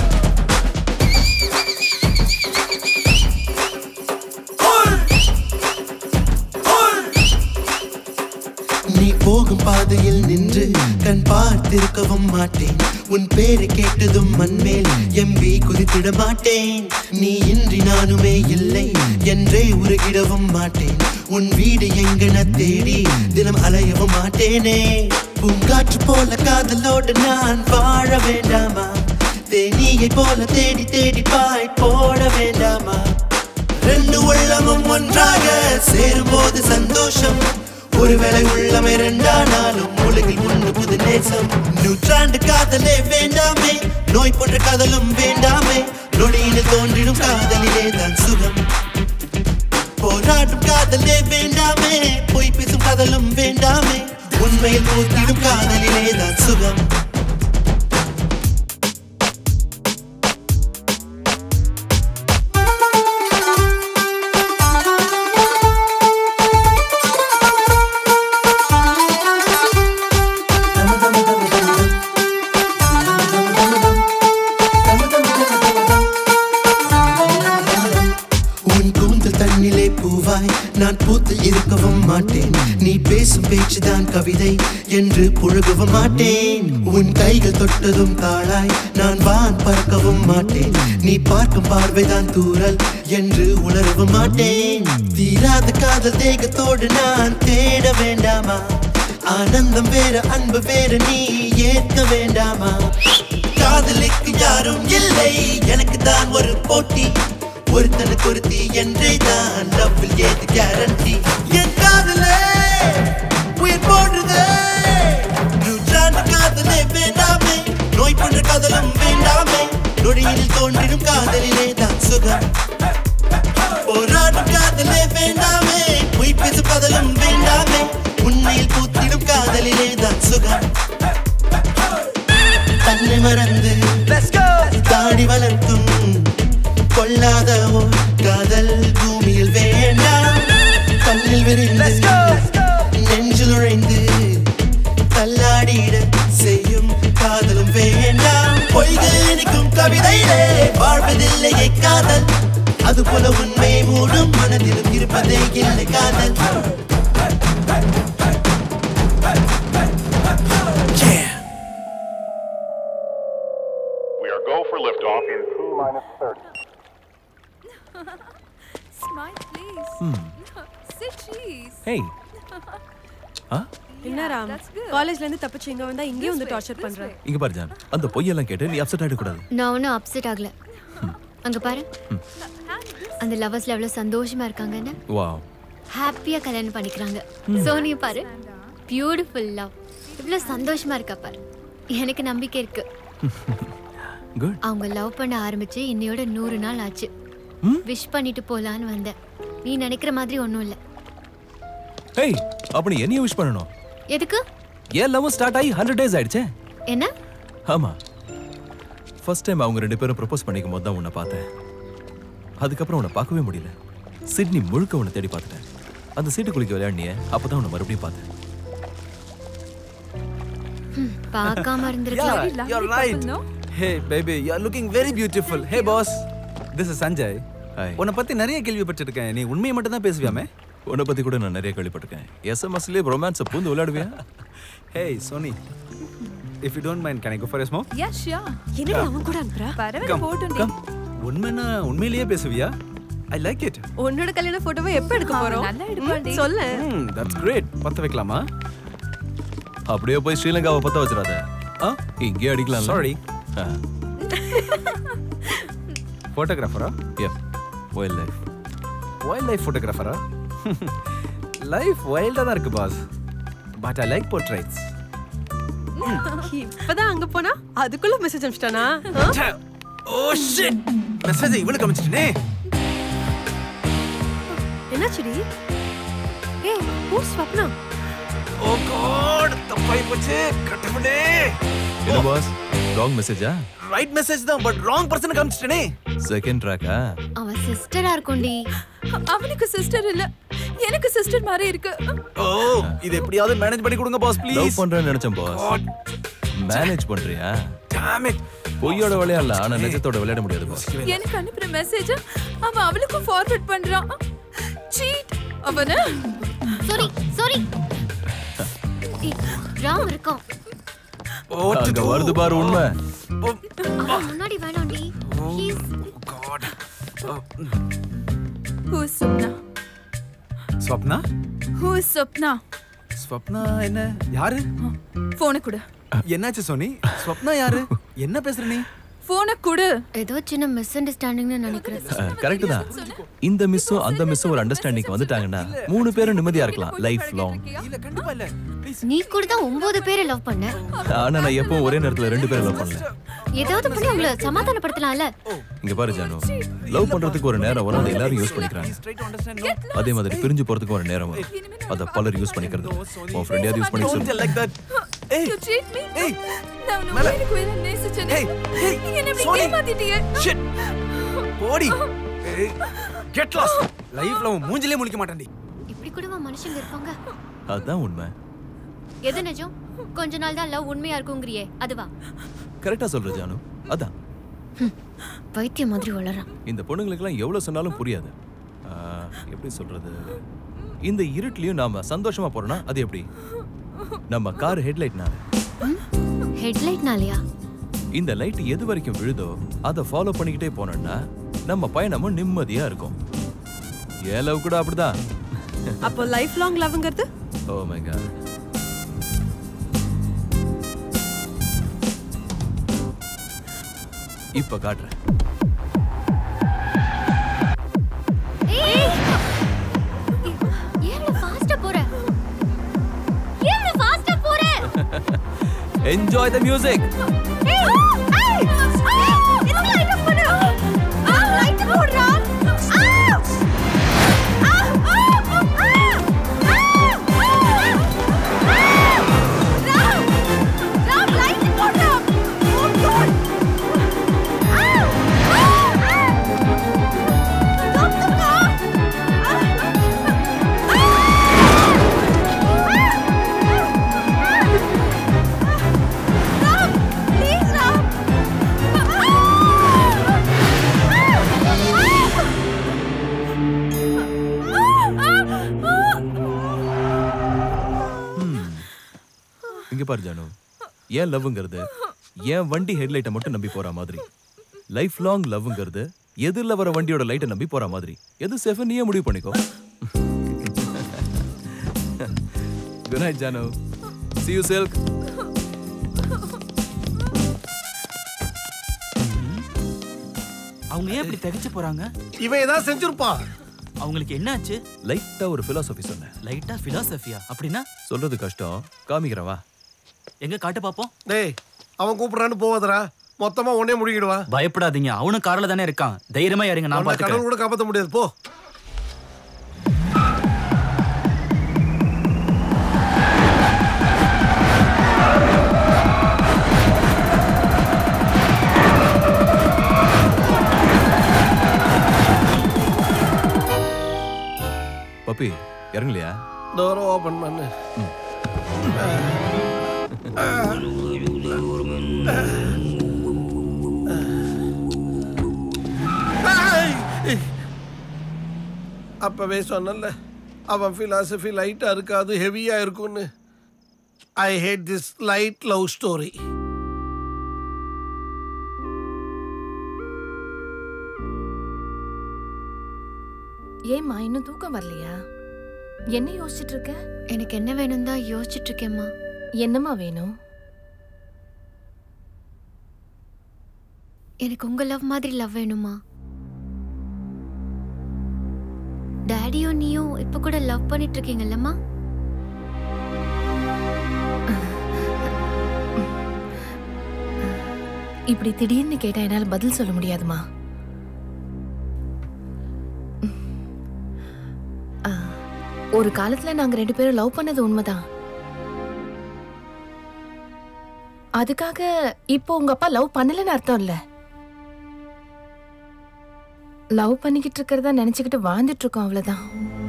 நீ போகும் பாதையில் நின்று கண் பார்த்திருக்கவும் மாட்டேன் உன் பேரை கேட்டதும் மண்மேல் எம்பி குதித்திட மாட்டேன் நீ இன்றி நானுமே இல்லை என்றே உருகிடவும் மாட்டேன் உன் வீடு எங்கென தேடி தினம் அலையவும் மாட்டேனே பூங்காற்று போல காதலோடு நான் வாழ வேண்டாமா தேனியை போல தேடி தேடி பாய் போட வேண்டாமா ரெண்டு உள்ளமும் ஒன்றாக சேரும்போது சந்தோஷம் ஒருவேளை உள்ளமே ரெண்டானாலும் உலகில் ஒன்று புது நேசம் நூற்றாண்டு காதலே வேண்டாமே நோய் போன்ற காதலும் வேண்டாமே நொடியில் தோன்றிடும் காதலிலே தான் சுகம் போராடும் காதலே வேண்டாமே பொய் பேசும் காதலும் வேண்டாமே உண்மையில் பூத்திடும் காதலிலே தான் சுகம் உன் கூந்தல் தண்ணிலே பூவாய் நான் பூத்து இருக்கவும் மாட்டேன் நீ பேசும் பேச்சுதான் கவிதை என்று புழகவும் மாட்டேன் உன் கைகள் தொட்டதும் தாளாய் நான் வான் பறக்கவும் மாட்டேன் நீ பார்க்கும் பார்வைதான் தூரல் என்று உணரவும் மாட்டேன் தீராத காதல் தேகத்தோடு நான் தேட வேண்டாமா ஆனந்தம் வேற அன்பு வேற நீ ஏற்க வேண்டாமா காதலுக்கு யாரும் இல்லை எனக்கு தான் ஒரு போட்டி ஒருத்தனுக்கு ஒருத்தி என்றே தான் லவ்வில் ஏது கேரண்டி என் காதலே உயிர் போடுதே நூற்றாண்டு காதலே வேண்டாமே நோய் போன்ற காதலும் வேண்டாமே நொடியில் தோன்றிடும் காதலிலே தான் சுகம் போராடும் காதலே வேண்டாமே பொய் பேசும் காதலும் வேண்டாமே உண்மையில் பூத்திடும் காதலிலே தான் சுகம் தன்னை மறந்து தாடி வளர்த்தும் கொள்ளாத ஓர் காதல் பூமியில் வேண்டாம் கண்ணில் விரிந்து நெஞ்சில் நுழைந்து தள்ளாடிட செய்யும் காதலும் வேண்டாம் பொய்கள் இனிக்கும் கவிதையிலே வாழ்வதில்லையே காதல் அது போல உண்மை மூடும் மனதிலும் இருப்பதே இல்லை காதல் We are go for liftoff in T minus 30. Smile, please. Hmm. Say cheese. Hey ஆ என்ன ராம் காலேஜ்ல இருந்து தப்பிச்சு இங்க வந்தா இங்கேயும் வந்து டார்ச்சர் பண்ற இங்க பாரு ஜான் அந்த பொய்யெல்லாம் கேட்டு நீ அப்செட் ஆயிட கூடாது நான் ஒன்றும் அப்செட் ஆகல அங்க பாரு அந்த லவர்ஸ்ல எவ்வளவு சந்தோஷமா இருக்காங்கன்னு வாவ் ஹாப்பியா கல்யாணம் பண்ணிக்கிறாங்க சோனியை பாரு பியூட்டிஃபுல் லவ் இவ்வளவு சந்தோஷமா இருக்கா பாரு எனக்கு நம்பிக்கை இருக்கு குட் அவங்க லவ் பண்ண ஆரம்பிச்சு இன்னையோட நூறு நாள் ஆச்சு விஷ் பண்ணிட்டு போலான்னு வந்தேன் நீ நினைக்கிற மாதிரி ஒன்றும் இல்லை ஹேய் அப்ப நீ என்னையும் விஷ் பண்ணணும் எதுக்கு ஏன் லவ் ஸ்டார்ட் ஆகி ஹண்ட்ரட் டேஸ் ஆயிடுச்சே என்ன ஆமா ஃபர்ஸ்ட் டைம் அவங்க ரெண்டு பேரும் ப்ரப்போஸ் பண்ணிக்கும் போது தான் உன்னை பார்த்தேன் அதுக்கப்புறம் உன்னை பார்க்கவே முடியல சிட்னி முழுக்க உன்னை தேடி பார்த்துட்டேன் அந்த சீட்டு குளிக்க விளையாடினியே அப்பதான் உன்னை மறுபடியும் பார்த்தேன் ஹம், பார்க்காம இருந்திருக்கலாம் Yeah, you're right. Hey, baby, you're looking very beautiful. Hey, boss. This is Sanjay. உன்னை பத்தி நிறைய கேள்விப்பட்டிருக்கேன் நீ உண்மையை மட்டும் தான் பேசுவியாமே உன்னை பத்தி கூட நான் நிறைய கேள்விப்பட்டிருக்கேன் எஸ்எம்எஸ்லயே ரொமான்ஸை பூந்து விளையாடுவியா Hey, Sony. If you don't mind, can I go for a smoke? Yeah, sure. என்னடி அவன் கூட அனுப்புறா பரவாயில்ல போட்டும் உண்மைனா உண்மையிலேயே பேசுவியா ஐ லைக் இட் உன்னோட கல்யாண போட்டோவை எப்ப எடுக்க அவன் போறோம் நல்லா எடுப்பான்டி. ம், சொல்லு ம் தட்ஸ் கிரேட் பத்த வைக்கலாமா அப்படியே போய் ஸ்ரீலங்காவை பத்த வச்சிடாத இங்கே அடிக்கலாம் Sorry. ஃபோட்டோகிராஃபரா எப் வைல்ட் லைஃப் வைல்ட் லைஃப் ஃபோட்டோகிராஃபரா லைஃப் வைல்டாக தான் இருக்கு boss but I like portraits இப்பதான் அங்க போனா அதுக்குள்ள மெசேஜ் அனுப்பிச்சிட்டானா ஆ? ஓ ஷிட் மெசேஜ் இவளுக்கு அமைச்சிட்டனே என்னாச்சுடி ஏய் ஹூ ஸ்வப்னா ஓ காட் தப்பாய் போச்சு கட்டப்படே என்ன பாஸ் ராங் மெசேஜா ரைட் மெசேஜ் தான் பட் ராங் பர்சனுக்கு அமைச்சிட்டனே செகண்ட் ட்ராக்கா அவன் சிஸ்டரா இருக்கும்டி அவனுக்கு சிஸ்டர் இல்ல எனக்கு சிஸ்டர் மாதிரி இருக்கு ஓ இது எப்படியாவது மேனேஜ் பண்ணி கொடுங்க பாஸ் லவ் ப்ளீஸ் பண்றேன்னு நினைச்சேன் பாஸ் மேனேஜ் பண்றியா damn it பொய்யோட விளையாடல ஆனா நிஜத்தோட விளையாட முடியாது பாஸ் எனக்கு அனுப்புற மெசேஜ் அவன் அவளுக்கும் ஃபார்வர்ட் பண்றான் சீட் அவன சாரி சாரி ராம் இருக்கான் அங்க வருது பாரு உண்மை அவன் முன்னாடி வேணாம்டி He's- who Supna Swapna who Supna Swapna என்ன யாரு போனை கொடு என்னாச்சு சோனி ஸ்வப்னா யாரு என்ன பேசுற நீ போனை கொடு ஏதோ சின்ன மிஸ் அண்டர்ஸ்டாண்டிங்னு நினைக்கிறேன் கரெக்ட் தான் இந்த மிஸ்ஸும் அந்த மிஸ்ஸும் ஒரு அண்டர்ஸ்டாண்டிங் வந்துட்டாங்கன்னா மூணு பேரும் நிம்மதியா இருக்கலாம் லைஃப் லாங் நீ கூட தான் ஒன்பது பேரை லவ் பண்ண ஆனா நான் எப்பவும் ஒரே நேரத்துல ரெண்டு பேரும் லவ் பண்ணல ஏதாவது பண்ணி உங்களை சமாதானப்படுத்தலாம்ல இங்க பாரு ஜானு லவ் பண்றதுக்கு ஒரு நேரம் வரும் அதை எல்லாரும் யூஸ் பண்ணிக்கிறாங்க அதே மாதிரி பிரிஞ்சு போறதுக்கு ஒரு நேரம் வரும் அதை பலர் யூஸ் பண்ணிக்கிறது உன் ஃப்ரெண்ட் யூஸ் பண்ணி சொல்லு like that You treat me? நான் உன்னை உயிருக்கு உயிரா நேசிச்சேனே. நீங்க என்ன இப்படி ஏமாத்திட்டீங்க? போடி கெட் லாஸ்ட் லைஃப்ல உன் மூஞ்சிலே முழிக்க மாட்டேன்டி இப்படி கூடவா மனுஷங்க இருப்பாங்க அதுதான் உண்மை எது நிஜம் கொஞ்ச நாள் தான் லவ் உண்மையா இருக்குங்கிறியே அதுவா கரெக்டா சொல்ற ஜானு அதான் பைத்தியம் மாதிரி வளரான் இந்த பொண்ணுங்களுக்கெல்லாம் எவ்வளவு சொன்னாலும் புரியாது ஆ, எப்படி சொல்றது இந்த இருட்டுலயும் நாம சந்தோஷமா போறோம்னா அது எப்படி நம்ம கார் ஹெட்லைட்னால ஹெட்லைட்னாலயா இந்த லைட் எது வரைக்கும் விழுதோ அதை ஃபாலோ பண்ணிக்கிட்டே போனோம்னா நம்ம பயணமும் நிம்மதியா இருக்கும் என் லவ் கூட அப்படிதான் அப்போ லைஃப் லாங் லவ்ங்கிறது ஓ மை காட் இப்ப காட்டுறேன் ஏன் ஃபாஸ்டா போற ஏன் ஃபாஸ்டா போற என்ஜாய் த மியூசிக் ஏய் ஏய் இதுல லைட் பண்ணு ஆ லைட் போடுறா இங்க பாரு ஜானு ஏன் லவ்ங்கிறது ஏன் வண்டி ஹெட்லைட்டை மட்டும் நம்பி போற மாதிரி லைஃப் லாங் லவ்ங்கிறது எதிரில் வர வண்டியோட லைட்டை நம்பி போற மாதிரி எது சேஃப் நீயே முடிவு பண்ணிக்கோ good night Janu see you Silk அவங்க ஏன் இப்படி திகைச்சு போறாங்க இவன் ஏதாவது செஞ்சிருப்பான் அவங்களுக்கு என்னாச்சு லைட்டா ஒரு philosophy சொன்னேன் லைட்டா பிலாசபியா அப்படின்னா சொல்றது கஷ்டம் காமிக்கிறேன் வா எங்க காட்டு பாப்போம் டேய் அவன் கூப்பிடுறான்னு போவாதடா மொத்தமா உடனே முடிக்கிடுவா பயப்படாதீங்க அவனும் கார்ல தானே இருக்கான் தைரியமா இறங்க நான் கடவுள் பாத்துக்கிறேன் கூட காப்பாத்த முடியாது போ பப்பி இறங்கலையா டோர் ஓபன் பண்ணு அப்பவே சொன்னல அவன் philosophy லைட்டா இருக்காது ஹெவியா இருக்கும்னு I hate this light love story ஏம்மா இன்னும் தூக்கம் வரலையா என்ன யோசிச்சுட்டு இருக்க எனக்கு என்ன வேணும் தான் யோசிச்சுட்டு இருக்கேம்மா என்னம்மா வேணும் எனக்கு உங்க லவ் மாதிரி லவ் வேணுமா டேடியும் நீயும் இப்ப கூட லவ் பண்ணிட்டு இருக்கீங்கல்லம்மா இப்படி திடீர்னு கேட்டா என்னால பதில் சொல்ல முடியாதுமா ஆ, ஒரு காலத்துல நாங்க ரெண்டு பேரும் லவ் பண்ணது உண்மைதான் அதுக்காக இப்போ உங்க அப்பா லவ் பண்ணலன்னு அர்த்தம் இல்ல லவ் பண்ணிக்கிட்டு இருக்கிறதா நினைச்சுக்கிட்டு வாழ்ந்துட்டு இருக்கோம் அவ்வளவுதான்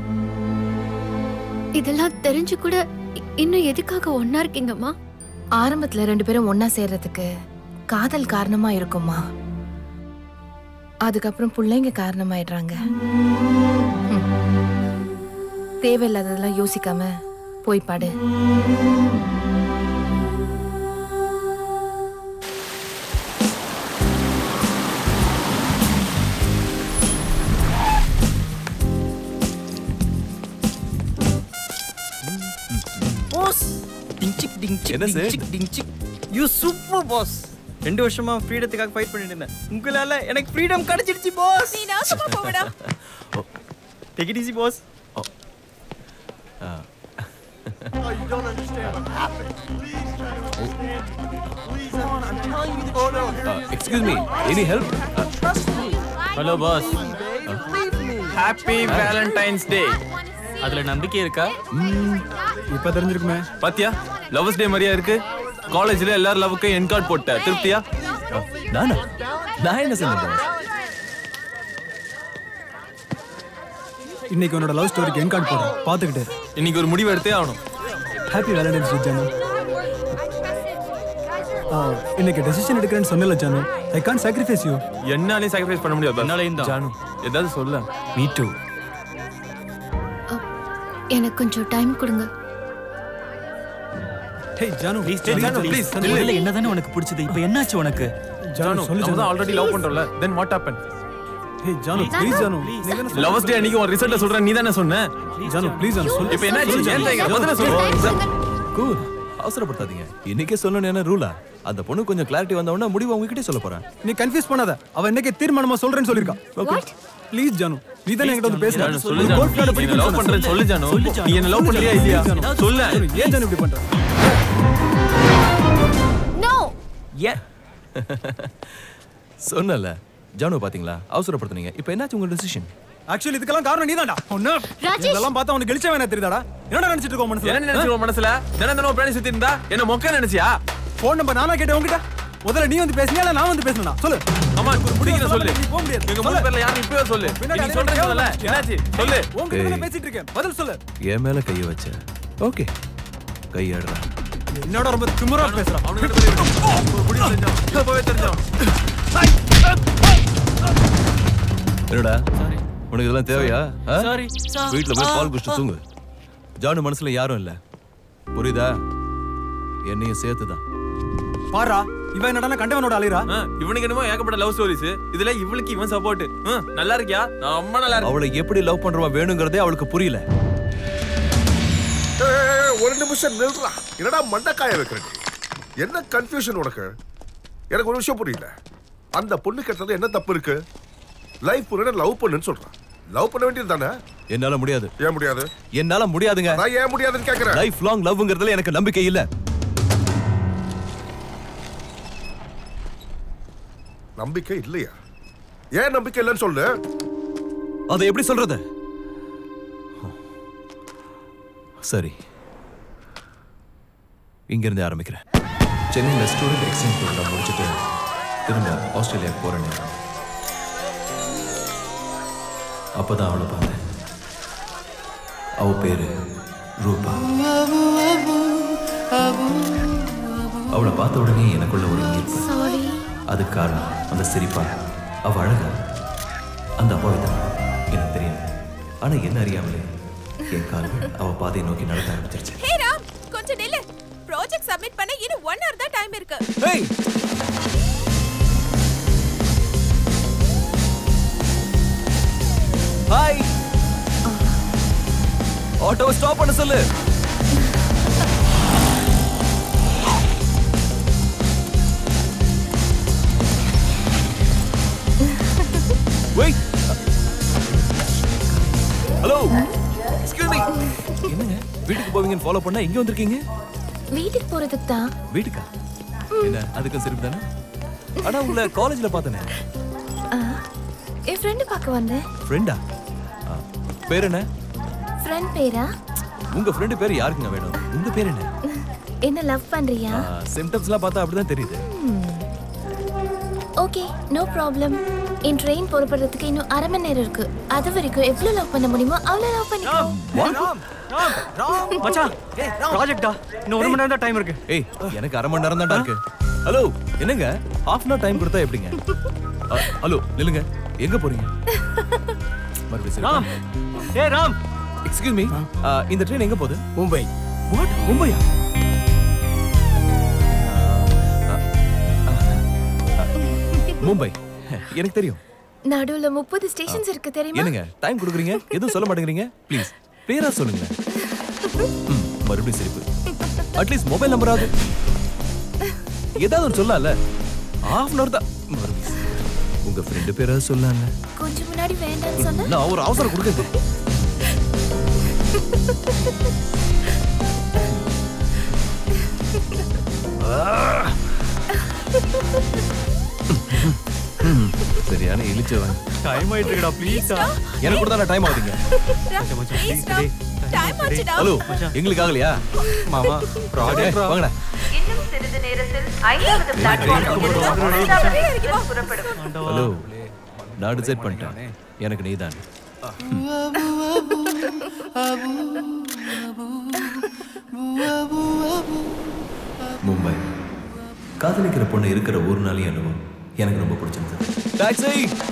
இதெல்லாம் தெரிஞ்சு கூட இ- இன்னும் எதுக்காக ஒன்னா இருக்கீங்கம்மா ஆரம்பத்துல ரெண்டு பேரும் ஒன்னா சேர்றதுக்கு காதல் காரணமா இருக்குமா அதுக்கப்புறம் பிள்ளைங்க காரணமாயிடுறாங்க ம். தேவையில்லாததெல்லாம் யோசிக்காம போய் பாடு பாஸ் டிங் சிக் டிங் சிக் என்ன டிங் சார்? சிக் டிங் சிக் யூ சூப்பர் பாஸ் ரெண்டு வருஷமா ஃப்ரீடத்துக்காக ஃபைட் பண்ணிட்டு இருந்தேன் உங்களால எனக்கு ஃப்ரீடம் கிடைச்சிடுச்சு பாஸ் நீ நாசமா போவடா take it easy boss Oh, you don't understand what happened. Please try to understand. Please, I'm, I'm telling you the truth. Oh, no, here excuse me any help Trust me. Hello boss Leave me. Happy Valentine's day அதுல நம்பிக்கை இருக்கா இப்ப தெரிஞ்சிருக்குமே பாத்தியா loves டே மாதிரியா இருக்கு காலேஜ்ல எல்லாரும் லவ்க்கு என் card போட்ட திருப்தியா நானா நான் என்ன செஞ்சேன் இன்னைக்கு உன்னோட லவ் ஸ்டோரிக்கு என் கார்டு போடுறேன் பார்த்துக்கிட்டு இன்னைக்கு ஒரு முடிவு எடுத்தே ஆகணும் ஹாப்பி வேலண்டைன்ஸ் டே ஜானு ஆ, இன்னைக்கு டெசிஷன் எடுக்கிறேன்னு சொன்னல Janu I can sacrifice you என்னாலே சாக்ரிஃபைஸ் பண்ண முடியாது என்னாலையும் தான். ஜானு ஏதாவது சொல்ல மீ டூ எனக்கு கொஞ்சம் டைம் கொடுங்க hey Janu please Hey, Janu please முதல்ல என்னதானே உனக்கு பிடிச்சது இப்போ என்னாச்சு உனக்கு ஜானு சொல்லு, நம்ம ஜானு. தான் ஆல்ரெடி லவ் பண்றோம்ல then what happen hey Janu please Janu நீ தானே சொன்ன- லவ்ஸ் டே அன்னைக்கு உன் ரிசல்ட்ட சொல்றேன் நீ தானே சொன்ன ஜானு ப்ளீஸ் ஜானு சொல்லு இப்போ என்னாச்சு சொல்லு, ஏன் ஜானு. தயங்குற? முதல்ல சொல்லு கூல் அவசரப்படுத்தாதீங்க இன்னைக்கே சொல்லணும் என்ன ரூலா அந்த பொண்ணு கொஞ்சம் கிளாரிட்டி வந்த உடனே முடிவு உங்ககிட்டே சொல்ல போறேன் நீ கன்ஃபியூஸ் பண்ணாத அவ இன்னைக்கு தீர்மானமா சொல்றேன்னு சொல்லிருக்கா ஓகே ப்ளீஸ் ஜானு நீ தானே என்கிட்ட வந்து பேசுற ஜானு, சொல்லு ஜானு. நீ என்ன love பண்றேன்னு சொல்லு ஜானு. நீ என்ன love பண்றியா இல்லையா? சொல்லு. ஏன் ஜானு இப்படி பண்ற நோ ஏன் சொன்னல ஜானு பாத்தீங்களா அவசரப்படுத்துனீங்க இப்போ என்னாச்சு உங்க டிசிஷன் ஆக்சுவலி இதுக்கெல்லாம் காரணம் நீதான்டா ஒண்ணு ராஜேஷ். இதெல்லாம் பார்த்தா உனக்கு கெளிச்ச வேணா தெரியுதாடா என்னடா நினைச்சிட்டு இருக்கோம் மனசுல என்ன நினைச்சு உன் மனசுல தினம் தினம் பிராணி சுத்தி இருந்தா என்ன மொக்க நினைச்சியா ஃபோன் நம்பர் நானா கேட்டேன் உன்கிட்ட முதல்ல நீ வந்து பேசுனியா இல்ல நான் வந்து பேசணும்னா சொல்லு ஆமா பிடிக்கிற சொல்லு நீ போக முடியாது எங்க மூணு பேர்ல யாரும் இப்பவே சொல்லு பின்னாடி நீ அலைய சொல்றேன்னு கேவலமா சொல்லல இருக்கியா? என்னாச்சு சொல்லு உன்கிட்ட தானே ஏய். பேசிட்டு இருக்கேன் பதில் சொல்லு என் மேல கைய வச்ச ஓகே கையாடுறா என்னோட ரொம்ப திமிரா பேசுறான் அவனுக்கு முடிவு செஞ்சோம் இப்பவே தெரிஞ்சோம் என்னடா உனக்கு இதெல்லாம் தேவையா ஆ? Sorry, sir. வீட்ல போய் ஆ, பால் குடிச்சிட்டு தூங்கு ஜானு மனசுல யாரும் இல்ல புரியுதா என்னையும் சேர்த்துதான் பாரா இவன் என்னடா கண்டவனோட அலையறா ஆ, இவனுக்கு என்னமோ ஏகப்பட்ட லவ் ஸ்டோரிஸ் இதுல இவளுக்கு இவன் சப்போர்ட் நல்லா இருக்கியா நான் ரொம்ப நல்லா இருக்கேன் அவளை எப்படி லவ் பண்றவா வேணுங்கிறதே அவளுக்கு புரியல ஏய், ஏய், ஏய், ஒரு நிமிஷம் நில்றா என்னடா மண்டக்காய வைக்கிற நீ என்ன கன்ஃபியூஷன் உனக்கு எனக்கு ஒரு விஷயம் புரியல அந்த பொண்ணு கேட்டது என்ன தப்பு இருக்கு லைஃப் பூரா லவ் பண்ணுன்னு சொல்றான் லவ் பண்ண வேண்டியது தானே என்னால முடியாது ஏன் முடியாது என்னால முடியாதுங்க நான் ஏன் முடியாதுன்னு கேக்குறேன் லைஃப் லாங் லவ்ங்கிறதுல எனக்கு நம்பிக்கை இல்ல நம்பிக்கை இல்லையா ஏன் நம்பிக்கை இல்லைன்னு சொல்லு அதை எப்படி சொல்றது சரி இங்க இருந்து ஆரம்பிக்கிறேன் சென்னையில் ஸ்டூடெண்ட் எக்ஸ்சேஞ்ச் ப்ரோக்ராம் முடிச்சுட்டு திரும்ப ஆஸ்திரேலியாவுக்கு போற நேரம் அப்பதான் அவளை பார்த்தேன் அவ பேரு ரூபா அவளை பார்த்த உடனே எனக்குள்ள ஒரு ஈர்ப்பு சாரி அதுக்கு காரணம் அந்த சிரிப்பா அவ அழகா அந்த அப்பாவிதான் எனக்கு தெரியும் ஆனா என்ன அறியாமலே என் கால்கள் அவ பாதையை நோக்கி நடக்க ஆரம்பிச்சிருச்சு ஹே ராம் கொஞ்சம் நில்லு ப்ராஜெக்ட் சப்மிட் பண்ண இன்னும் ஒன் ஹவர் தான் டைம் இருக்கு ஹேய் ஹாய் ஆட்டோவை ஸ்டாப் பண்ண சொல்லு வெயிட் ஹலோ எக்ஸ்கியூஸ் மீ என்னங்க வீட்டுக்கு போவீங்கன்னு ஃபாலோ பண்ணா இங்க வந்திருக்கீங்க வீட்டுக்கு போறதுக்கு தான் வீட்டுக்கா என்ன அதுக்கும் சிரிப்பு தானே ஆனா உங்களை காலேஜ்ல பார்த்தனே ஆ, என் ஃப்ரெண்டு பார்க்க வந்தேன் ஃப்ரெண்டா பேர் என்ன ஃப்ரெண்ட் பேரா உங்க ஃப்ரெண்டு பேர் யாருக்குங்க வேணும் உங்க பேர் என்ன என்ன லவ் பண்றியா சிம்டம்ஸ்லாம் பார்த்தா அப்படிதான் தெரியுது ஓகே நோ ப்ராப்ளம் என் ட்ரெயின் புறப்படுறதுக்கு இன்னும் அரை மணி நேரம் இருக்கு அது வரைக்கும் எவ்வளவு லவ் பண்ண முடியுமோ அவ்வளவு லவ் பண்ணிக்கோ மச்சான் ப்ராஜெக்டா இன்னும் ஒரு மணி நேரம் தான் டைம் இருக்கு ஏய் எனக்கு அரை மணி நேரம் தான்டா இருக்கு ஹலோ என்னங்க ஹாஃப் அன் டைம் கொடுத்தா எப்படிங்க அ, ஹலோ நில்லுங்க எங்க போறீங்க மறுபடியும் ராம் ஏய் ராம் எக்ஸ்கியூஸ் மீ இந்த ட்ரெயின் எங்க போகுது மும்பை வாட் மும்பையா மும்பை எனக்கு தெரியும் நடுவுல முப்பது ஸ்டேஷன்ஸ் இருக்கு தெரியுமா என்னங்க டைம் கொடுக்குறீங்க எதுவும் சொல்ல மாட்டேங்கிறீங்க ப்ளீஸ் பேரா சொல்லுங்க ம், மறுபடியும் சிரிப்பு அட்லீஸ்ட் மொபைல் நம்பராது ஏதாவது ஒன்று சொல்லல ஹாஃப் அன் அவர் தான் மறுபடியும் உங்க ஃப்ரெண்டு பேராவது சொல்லல கொஞ்சம் முன்னாடி வேண்டாம்னு சொன்ன நான் ஒரு அவசரம் கொடுக்குறது ம், சரியான இழிச்சவன் டைம் ஆயிட்டு இருக்குடா ப்ளீஸ்டா எனக்கு கூட தானே டைம் ஆகுதுங்க டைம் ஆச்சுடா ஹலோ எங்களுக்கு ஆகலையா மாமா ப்ராஜெக்ட் வாங்கடா இன்னும் சிறிது நேரத்தில் ஐந்தாவது பிளாட்ஃபார்ம் புறப்படும் ஹலோ நான் டிசைட் பண்ணிட்டேன் எனக்கு நீதான் மும்பை காதலிக்கிற பொண்ணு இருக்கிற ஒரு நாளையும் அனுபவம் எனக்கு ரொம்ப பிடிச்சிருந்தது டாக்ஸி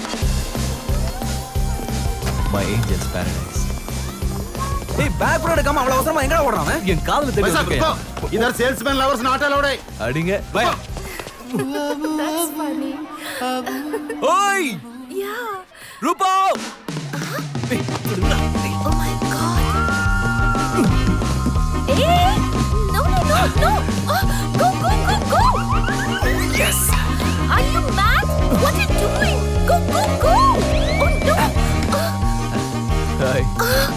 மை ஏஞ்சல்ஸ் பாரடைஸ் ஏய் பேக் கூட எடுக்காம அவ்வளவு அவசரமா எங்கடா ஓடுறான் அவன்? என் காதல பைசா, தெரியும் இப்போ. இதர் சேல்ஸ்மேன் லவர்ஸ் நாட் அலௌட் அடிங்க பை That's funny. ஓய் Yeah. ரூபா Oh my god. Hey! No, no, no, no! Oh, go, go, go, go! Yes! Are you mad? What are you doing? Go, go, go! Oh no! Hi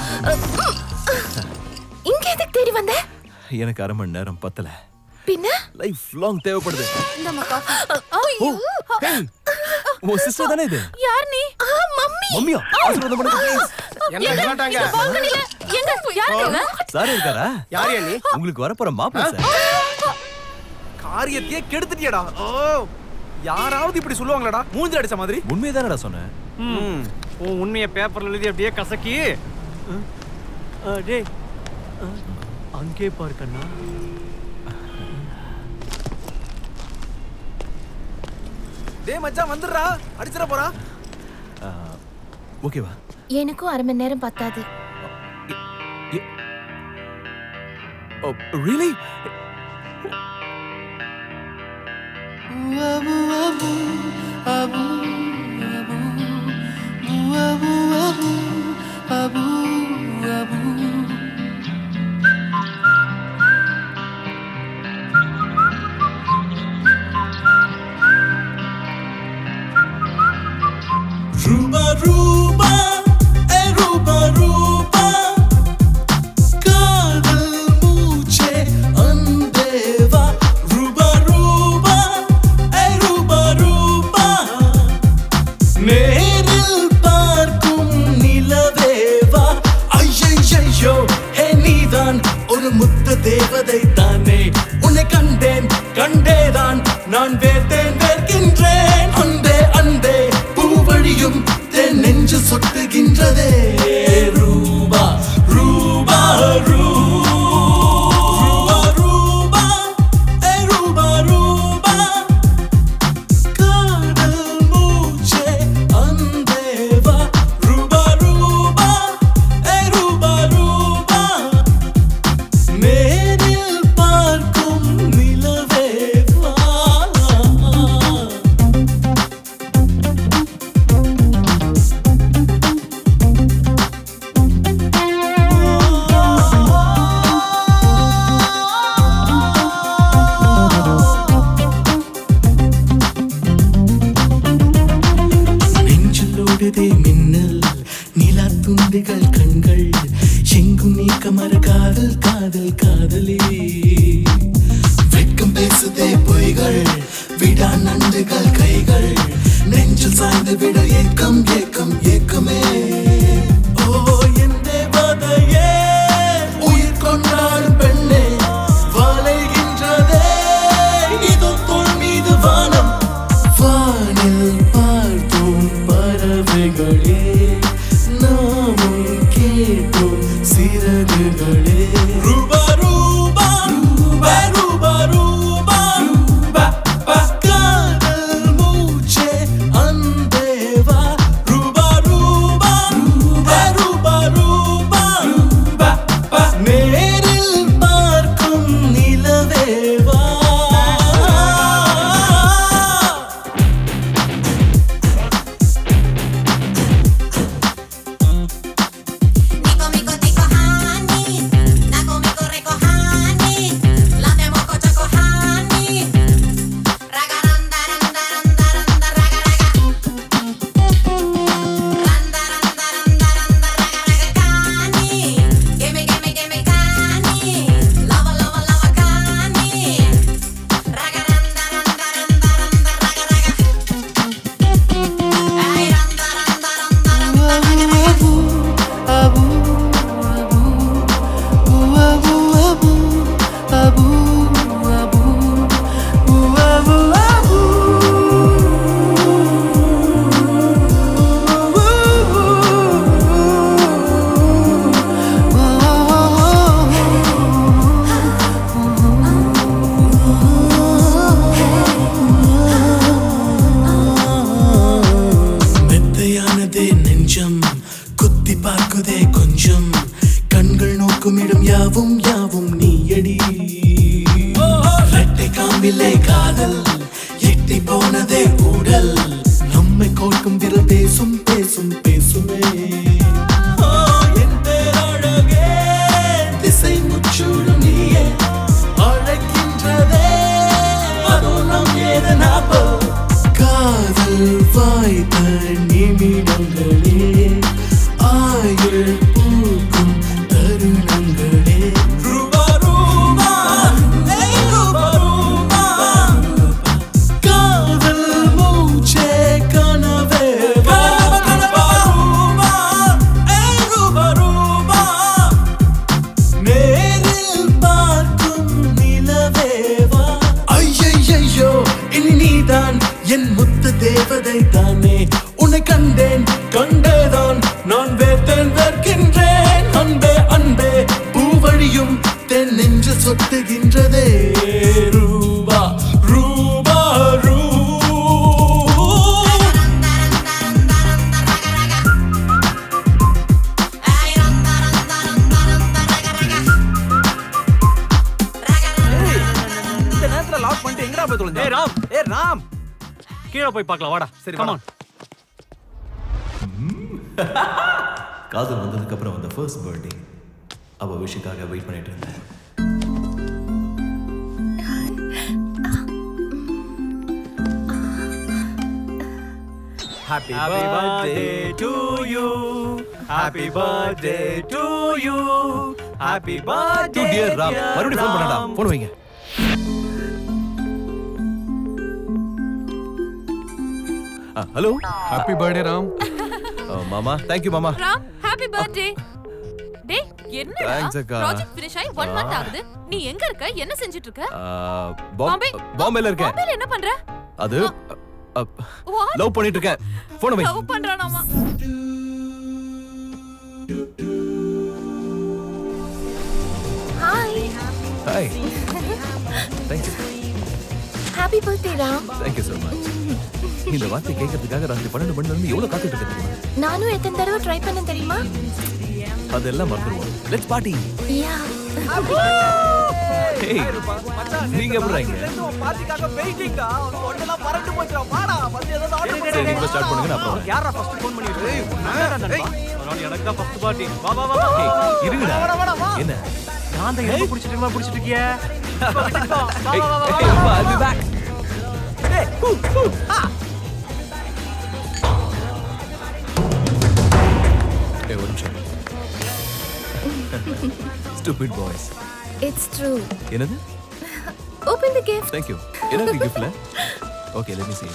இங்க எதுக்கு தேடி வந்த எனக்கு அரை மணி நேரம் பத்தல பின்ன லைஃப் லாங் தேவைப்படுது நம்ம ஐயோ உன் சிஸ்டர் தானே இது யார் நீ மம்மி மம்மியா ஆசீர்வாதம் பண்ணுங்க ப்ளீஸ் என்ன சொன்னாட்டாங்க? இந்த balcony-ல எங்க யாருங்க சார் இருக்காரா யாரையா நீ உங்களுக்கு வரப்போற மாப்பிள்ளை சார் காரியத்தையே கெடுத்துட்டியடா ஓ யாராவது இப்படி சொல்லுவாங்களாடா மூஞ்சில அடிச்ச மாதிரி உண்மையை தானடா சொன்னேன் ம் உன் உண்மையை பேப்பர்ல எழுதி அப்படியே கசக்கி ஆ, ஆ, டேய் ஆ, அங்கே பாரு கண்ணா டேய் மச்சான் வந்துடுறா அடிச்சிட போறா ஓகேவா எனக்கும் அரை மணி நேரம் பத்தாது really Ruba Ruba, eh Ruba Ruba, காதல் மூச்சே அன்பேவா Ruba Ruba, eh Ruba Ruba, நேரில் பார்க்கும் நிலவேவா ஐயையையோ ஹே நீதான் ஒரு முத்த தேவதை தானே உன்னை கண்டேன் கண்டேதான் நான் வேட்டேன் வேர்க்கின்றேன் அன்பே அன்பே பூவழியும் தென் நெஞ்சு சொட்டுகின்றதே ரூபா ரூபா ரூ ரூபா ரூபா ஏ ரூபா ரூபா காதல் மூச்சே அன்பேவா ரூபா ரூபா ஏ ரூபா ரூபா நேரில் பார்க்கும் நிலவேவா நெஞ்சிலோடுதே மின்னல் நிலா துண்டுகள் கண்கள் எங்கும் நீக்க மற காதல் காதல் காதலே வெட்கம் பேசுதே பொய்கள் விடா நண்டுகள் கைகள் நெஞ்சில் சாய்ந்து விட ஏக்கம் ஏக்கம் ஏக்கமே ஓ என் தேவதையே உயிர் கொண்டாடும் பெண்ணே வளைகின்றதே இது தோல் மீது வானம் வானில் பார்த்தோம் பறவைகளே நாமும் கேட்டோம் சிறகுகளே ரூபா ரூபா ரூபா ரூபா ரூபா ரூபா பா. காதல் மூச்சே அன்பேவா ரூபா ரூபா ரூபா ரூபா ரூபா ரூபா பா. நேரில் பார்க்கும் நிலவேவா மெத்தையானதே நெஞ்சம் குத்தி பார்க்குதே கொஞ்சம் கண்கள் நோக்கும் இடம் யாவும் யாவும் நீயடி ரெட்டை காம்பிலே காதல் எட்டி போனதே ஊடல் நம்மை கோர்க்கும் விரல் பேசும் பேசும் பேசுமே ஓ, என் பேரழகே, திசை முச்சூடும் நீயே அழைக்கின்றதே அதோ நம் ஏற நாப்பல் காதல் வாய்த்த நிமிடங்களே ஆயுள் பூக்கும் தருணங்களே ரூபா ரூபா ஏய் ரூபா ரூபா காதல் மூச்சே கனவே ரூபா ரூபா ஏய் ரூபா ரூபா நேரில் பார்க்கும் நிலவேவா ஐயையையோ இனி நீதான் என் முத்து தேவதை தானே உன்னை கண்டேன் கண்டேதான் நான் வேத்தேன் வேர்க்கின்றேன் அன்பே அன்பே பூவழியும் தென் நெஞ்சு சொட்டுகின்றதே ரூபா ரூபா ரூ இந்த நேரத்துல லாக் பண்ணிட்டு எங்கடா போய் தொலைஞ்ச ஏய் ராம் ஏ ராம் கீழே போய் பார்க்கலாம் வாடா சரி, come வாடா. on காதல் வந்ததுக்கு அப்புறம் வந்த ஃபர்ஸ்ட் பர்த்டே அவ விஷயக்காக வெயிட் பண்ணிட்டு இருந்தேன் happy Happy birthday to you. Happy birthday to you. Happy birthday. To dear Ram மறுபடியும் ஃபோன் பண்ணடா ஃபோன் வைங்க ஹலோ ஹாப்பி பர்த்டே ராம் மாமா தேங்க்யூ மாமா ராம் ஹாப்பி பர்த்டே டேய் என்னடா Thanks, அக்கா. ப்ராஜெக்ட் ஃபினிஷ் ஆகி 1 மந்த் ஆ. ஆகுது நீ எங்க இருக்க என்ன செஞ்சுட்டு இருக்க ஆ, பாம்- பாம்பே பாம்பேல இருக்கேன் பாம்பேல என்ன பண்ற அது What? லவ் பண்ணிட்டு இருக்கேன் ஃபோன் வை லவ் பண்றானாமா hi hi thank you happy birthday Ram thank you so much இந்த வார்த்தை கேட்கறதுக்காக ராத்திரி பன்னெண்டு மணில இருந்து எவ்வளவு காத்துட்டு இருக்கேன் தெரியுமா நானும் எத்தனை தடவை ட்ரை பண்ண தெரியுமா அதெல்லாம் மறந்துடுவோம் லெட்ஸ் பார்ட்டி யா ஹேய் நீங்க எப்படி இருக்கீங்க பார்ட்டிக்காக வெயிட்டிங்கா ஒண்ணெல்லாம் பறந்து போச்சுடா வாடா வந்து ஏதாவது ஆர்டர் சரி நீங்க ஸ்டார்ட் பண்ணுங்க நான் அப்புறம் வரேன். யாரா ஃபர்ஸ்ட் ஃபோன் பண்ணி எனக்கு தான் ஃபர்ஸ்ட் பார்ட்டி வா வா வா ஏய், இருங்கடா வாடா, வாடா, வா. என்ன நான் தான் எங்க பிடிச்சிட்டு இருக்கேன் பிடிச்சிட்டு இருக்கியே வா, வா, வா, Hey, வா, வா, hey, வா. I'll be back. ஏய் ஹூ ஹூ ஆ ஏய், ஒரு நிமிஷம் ஸ்டூபிட் பாய்ஸ் இட்ஸ் ட்ரூ என்னது open the gift. Thank you. என்ன இருக்கு கிஃப்ட்ல ஓகே லெட் மீ see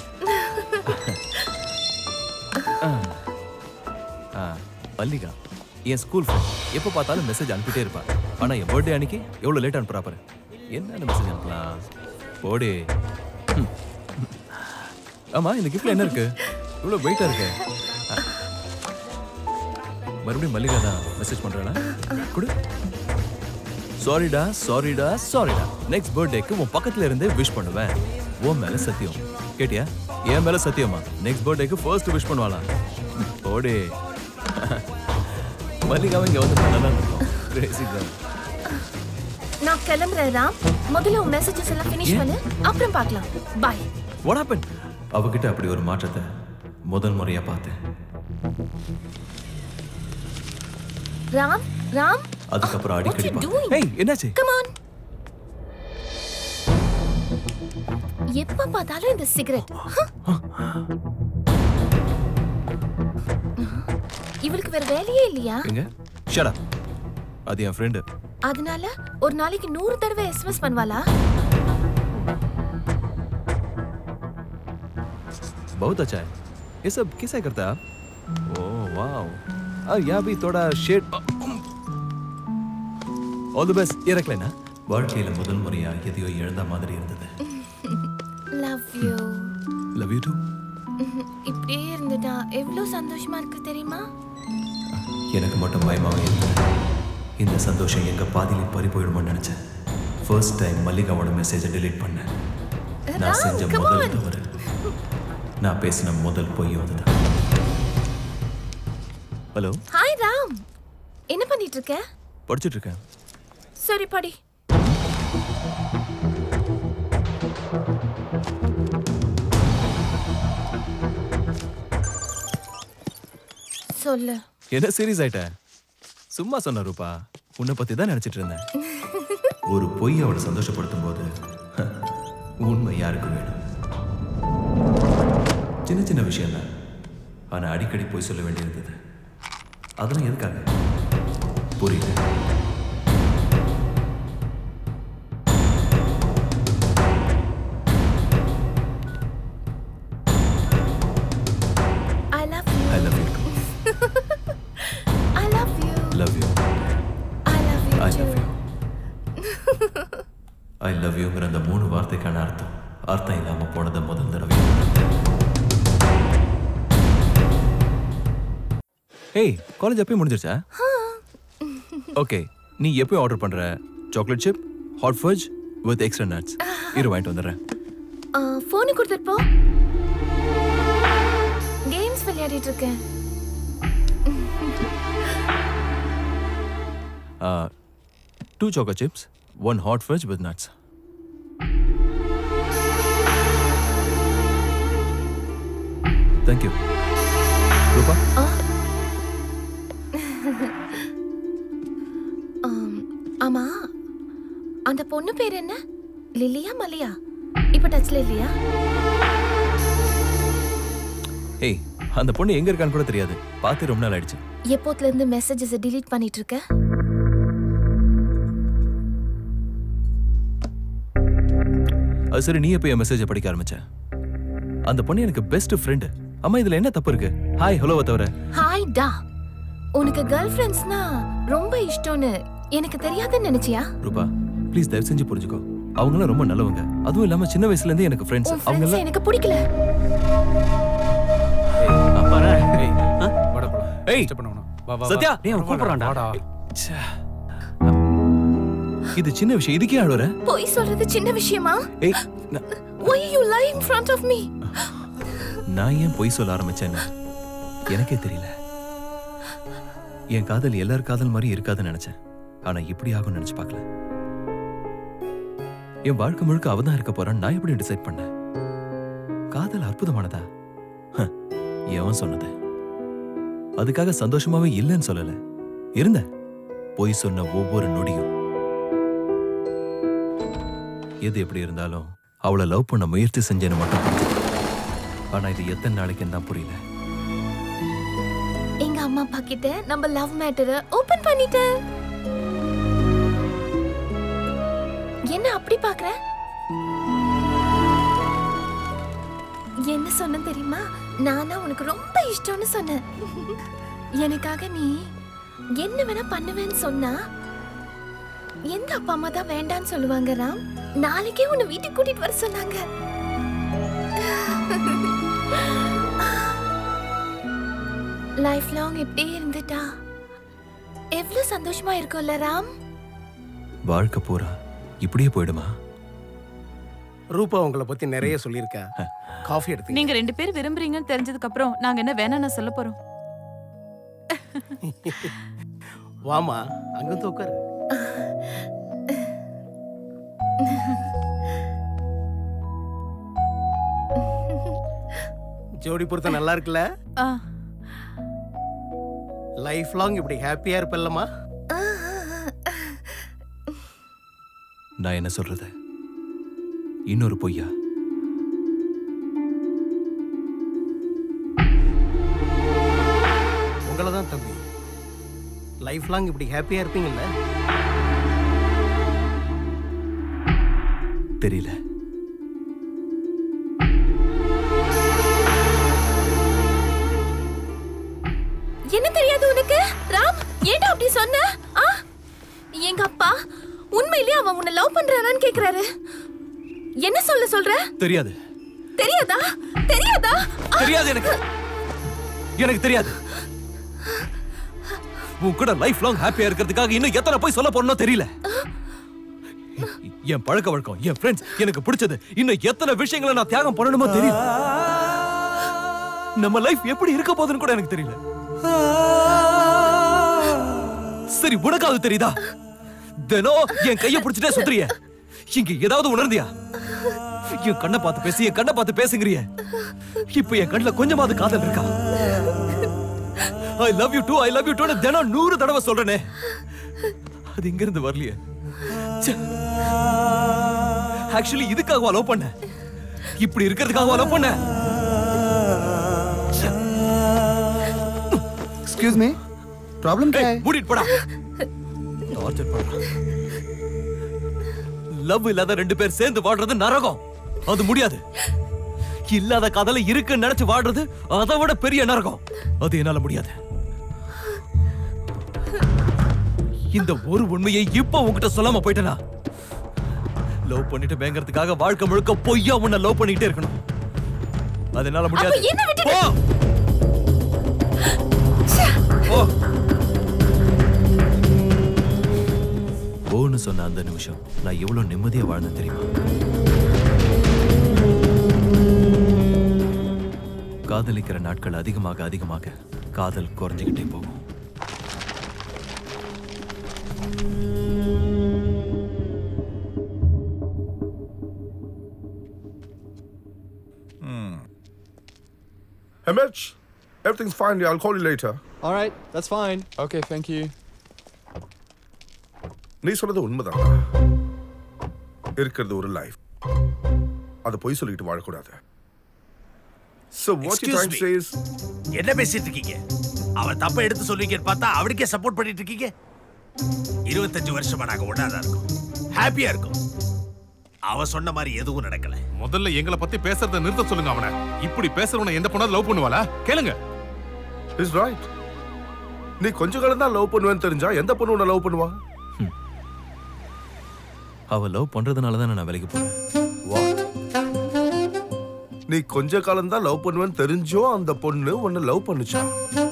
ஆ மல்லிகா என் ஸ்கூல் ஃப்ரெண்ட் எப்போ பார்த்தாலும் மெசேஜ் அனுப்பிட்டே இருப்பா ஆனா என் பர்த்டே அன்னைக்கு எவ்வளவு லேட் அனுப்புறா பாரு என்னென்ன மெசேஜ் அனுப்பலாம் போடே ம். ஆமா இந்த கிஃப்ட்ல என்ன இருக்கு இவ்வளவு வெயிட்டா இருக்கு ஆ. மறுபடியும் மல்லிகா தான் மெசேஜ் பண்றாளா கொடு சாரிடா சாரிடா சாரிடா நெக்ஸ்ட் பர்த்டேக்கு உன் பக்கத்துல இருந்தே விஷ் பண்ணுவேன் உன் மேல சத்தியம் கேட்டியா என் மேல சத்தியமா நெக்ஸ்ட் பர்த்டேக்கு ஃபர்ஸ்ட் விஷ் பண்ணுவாளாம் ஓடே மல்லிகாவை இங்க வந்து நல்லா இருக்கும் Crazy girl. நான் கிளம்புறேன் ராம் முதல்ல உன் மெசேஜஸ் எல்லாம் ஃபினிஷ் பண்ணு அப்புறம் பார்க்கலாம் பாய் What happened? அவகிட்ட அப்படி ஒரு மாற்றத்தை முதல் முறையா பார்த்தேன் ராம் ராம் அதுக்கப்புறம் அடிக்கடி you பார்த்தேன். doing? ஏய் என்னாச்சு கம் ஆன் எப்ப பார்த்தாலும் இந்த சிகரெட் இவளுக்கு வேற வேலையே இல்லையா எங்க ஷட் அது என் ஃப்ரெண்டு அதனால ஒரு நாளைக்கு நூறு தடவை எஸ்எம்எஸ் பண்ணுவாளா बहुत अच्छा है ये सब किसे करता है आप ओह वाओ और यहाँ भी थोड़ा शेड ஆல் தி பெஸ்ட் ये रख लेना வாழ்க்கையில முதல் முறையா எதையோ இழந்த மாதிரி இருந்தது love you love you too இப்படியே இருந்துட்டா எவ்வளவு சந்தோஷமா இருக்கு தெரியுமா எனக்கு மட்டும் பயமாவே இருந்தது இந்த சந்தோஷம் எங்க பாதியில பறி போயிடுமோன்னு நினைச்சேன் ஃபர்ஸ்ட் டைம் மல்லிகாவோட மெசேஜை delete பண்ணேன் நான் ராம், செஞ்ச come முதல் on. தவறு நான் பேசின முதல் பொய் அதுதான் ஹலோ ஹாய் ராம் என்ன பண்ணிட்டு இருக்க படிச்சிட்டு இருக்கேன் சரி படி சொல்லு என்ன சீரியஸ் ஆயிட்ட சும்மா சொன்ன ரூபா உன்னை பத்தி தான் நினைச்சிட்டு இருந்தேன் ஒரு பொய் அவளை சந்தோஷப்படுத்தும் போது உண்மை யாருக்கு வேணும் சின்ன சின்ன விஷயம் தான் ஆனா அடிக்கடி பொய் சொல்ல வேண்டியிருந்தது அதெல்லாம் எதுக்காக புரியுது I love you I love you I love you love you I love you I love you I love யூங்கிற அந்த மூணு வார்த்தைக்கான அர்த்தம் அர்த்தம் இல்லாம போனது முதல் தடவை ஏய் காலேஜ் அப்பயே முடிஞ்சிருச்சா ஓகே நீ எப்போ ஆர்டர் பண்ற chocolate chip hot fudge with extra nuts இரு வாங்கிட்டு வந்துடுறேன் ஃபோனு கொடுத்துட்டு போ கேம்ஸ் விளையாடிட்டு இருக்கேன் two chocolate chips one hot fudge with nuts thank you Ruba ஆம், ஆமா அந்த பொண்ணு பேர் என்ன லிலியா மலியா இப்ப டச்ல இல்லையா ஏய் அந்த பொண்ணு எங்க இருக்கான்னு கூட தெரியாது பார்த்து ரொம்ப நாள் ஆயிடுச்சு எப்போத்துல இருந்து மெசேஜஸ் delete பண்ணிட்டு இருக்க அது சரி நீ எப்போ என் மெசேஜை படிக்க ஆரம்பிச்ச அந்த பொண்ணு எனக்கு பெஸ்ட் ஃப்ரெண்டு அம்மா இதுல என்ன தப்பு இருக்கு ஹாய் ஹலோவை தவிர ஹாய் டா உனக்கு கேர்ள் ஃப்ரெண்ட்ஸ்னா ரொம்ப இஷ்டம்னு எனக்கு தெரியாதுன்னு நினைச்சியா ரூபா ப்ளீஸ் தயவு செஞ்சு புரிஞ்சுக்கோ அவங்களாம் ரொம்ப நல்லவங்க அதுவும் இல்லாம சின்ன வயசுல இருந்தே எனக்கு ஃப்ரெண்ட்ஸ் உன் அவங்க ஃப்ரெண்ட்ஸ் எனக்கு பிடிக்கல ஏய் சத்யா டேய் அவன் கூப்பிடுறான்டா ச்சே. இது சின்ன விஷயம் இதுக்கே அழுற பொய் சொல்றது சின்ன விஷயமா ஏய் நான்- why are you lying in front of me நான் ஏன் பொய் சொல்ல ஆரம்பிச்சேன்னு எனக்கே தெரியல என் காதல் எல்லார் காதல் மாதிரி இருக்காதுன்னு நினைச்சேன் ஆனா இப்படி ஆகும்னு நினைச்சு பார்க்கல என் வாழ்க்கை முழுக்க அவ தான் இருக்க போறான்னு நான் எப்படி டிசைட் பண்ணேன் காதல் அற்புதமானதா ஹ, எவன் சொன்னது அதுக்காக சந்தோஷமாவே இல்லைன்னு சொல்லல இருந்த பொய் சொன்ன ஒவ்வொரு நொடியும் எது எப்படி இருந்தாலும் அவளை லவ் பண்ண முயற்சி செஞ்சேன்னு மட்டும் புரிஞ்சுது. ஆனா இது எத்தனை நாளைக்குன்னு தான் புரியல எங்க அம்மா அப்பா கிட்ட நம்ம லவ் மேட்டரை ஓபன் பண்ணிட்டேன் என்ன அப்படி பாக்குற என்ன சொன்னேன் தெரியுமா நானா உனக்கு ரொம்ப இஷ்டம்னு சொன்னேன் எனக்காக நீ என்ன வேணா பண்ணுவேன்னு சொன்னா எந்த அப்பா அம்மா தான் வேண்டான்னு சொல்லுவாங்க ராம் நாளைக்கே உன்னை வீட்டுக்கு கூட்டிட்டு வர சொன்னாங்க லைஃப் லாங் இப்படியே இருந்துட்டா எவ்வளவு சந்தோஷமா இருக்கும்ல ராம் வாழ்க்கை பூரா இப்படியே போயிடுமா ரூபா உங்களை பத்தி நிறைய சொல்லியிருக்கா காஃபி எடுத்து நீங்க ரெண்டு பேர் விரும்புறீங்கன்னு தெரிஞ்சதுக்கு அப்புறம் நாங்க என்ன வேணாம்னு சொல்ல போறோம் வாமா அங்க வந்து உட்காரு ஜோடி பொருத்தம் நல்லா இருக்குல்ல ஆ, லைஃப் லாங் இப்படி ஹாப்பியா இருப்பல்லம்மா நான் என்ன சொல்றது இன்னொரு பொய்யா உங்களை தான் தம்பி லைஃப் லாங் இப்படி ஹாப்பியா இருப்பீங்கல்ல தெரியல என்ன தெரியாது உனக்கு ராம் ஏன்டா அப்படி சொன்ன ஆ எங்க அப்பா உண்மையிலேயே அவன் உன்னை லவ் பண்றானான்னு கேக்குறாரு என்ன சொல்ல சொல்ற தெரியாது தெரியாதா தெரியாதா தெரியாது எனக்கு எனக்கு தெரியாது உன் கூட லைஃப் லாங் ஹாப்பியா இருக்கிறதுக்காக இன்னும் எத்தனை போய் சொல்ல போறனோ தெரியல என் பழக்க வழக்கம் என் ஃப்ரெண்ட்ஸ் எனக்கு பிடிச்சது இன்னும் எத்தனை விஷயங்களை நான் தியாகம் பண்ணணுமோ தெரியல நம்ம லைஃப் எப்படி இருக்க போகுதுன்னு கூட எனக்கு தெரியல சரி உனக்காவது தெரியுதா தினம் என் கைய பிடிச்சிட்டே சுத்துறிய இங்க ஏதாவது உணர்ந்தியா என் கண்ணை பார்த்து பேசி என் கண்ணை பார்த்து பேசுங்கிறிய இப்ப என் கண்ணுல கொஞ்சமாவது காதல் இருக்கா I love you too I love you too தினம் நூறு தடவை சொல்றேனே அது இங்க இருந்து வரலையே ஆக்சுவலி இதுக்காக லவ் பண்ண இப்படி இருக்கிறதுக்காக லவ் பண்ண एक्सक्यूज मी प्रॉब्लम क्या है மூடிட்டு போடா டார்ச்சர் பண்றான் லவ் இல்லாத ரெண்டு பேர் சேர்ந்து வாழ்றது நரகம் அது முடியாது இல்லாத காதல இருக்குன்னு நினைச்சு வாழ்றது அதை விட பெரிய நரகம் அது என்னால முடியாது இந்த ஒரு உண்மையை இப்ப உன்கிட்ட சொல்லாம போயிட்டேனா லவ் பண்ணிட்டு பேங்கிறதுக்காக வாழ்க்கை முழுக்க பொய்யா உன்னை லவ் பண்ணிக்கிட்டே இருக்கணும் அது என்னால முடியாது அப்ப என்ன விட்டுட்டு- போ. போ. போன்னு சொன்ன அந்த நிமிஷம் நான் எவ்வளவு நிம்மதியா வாழ்ந்தேன் தெரியுமா காதலிக்கிற நாட்கள் அதிகமாக அதிகமாக காதல் குறைஞ்சுக்கிட்டே போகும் Hey, Mitch. Everything's fine. I'll call you later. All right, that's fine. Okay, thank you. நீ சொன்னது உண்மைதான் இருக்கிறது ஒரு லைஃப் அதை பொய் சொல்லிட்டு வாழக்கூடாது So what you Excuse trying to me. say is என்ன பேசிட்டு இருக்கீங்க அவ தப்ப எடுத்து சொல்லுவீங்கன்னு பார்த்தா அவனுக்கே சப்போர்ட் பண்ணிட்டு இருக்கீங்க இருபத்தஞ்சு வருஷமா நாங்க ஒன்னாதான் இருக்கோம் ஹாப்பியா இருக்கோம் அவ சொன்ன மாதிரி எதுவும் நடக்கல முதல்ல எங்களை பத்தி பேசுறத நிறுத்த சொல்லுங்க அவனை இப்படி பேசுறவனை எந்த பொண்ணாவது லவ் பண்ணுவாளா கேளுங்க இஸ் ரைட் நீ கொஞ்ச காலம் தான் லவ் பண்ணுவேன்னு தெரிஞ்சா எந்த பொண்ணு உன்னை லவ் பண்ணுவா அவ லவ் பண்றதுனால தானே நான் வேலைக்கு போறேன் நீ கொஞ்ச காலம் தான் லவ் பண்ணுவேன்னு தெரிஞ்சோ அந்த பொண்ணு உன்னை லவ் பண்ணுச்சா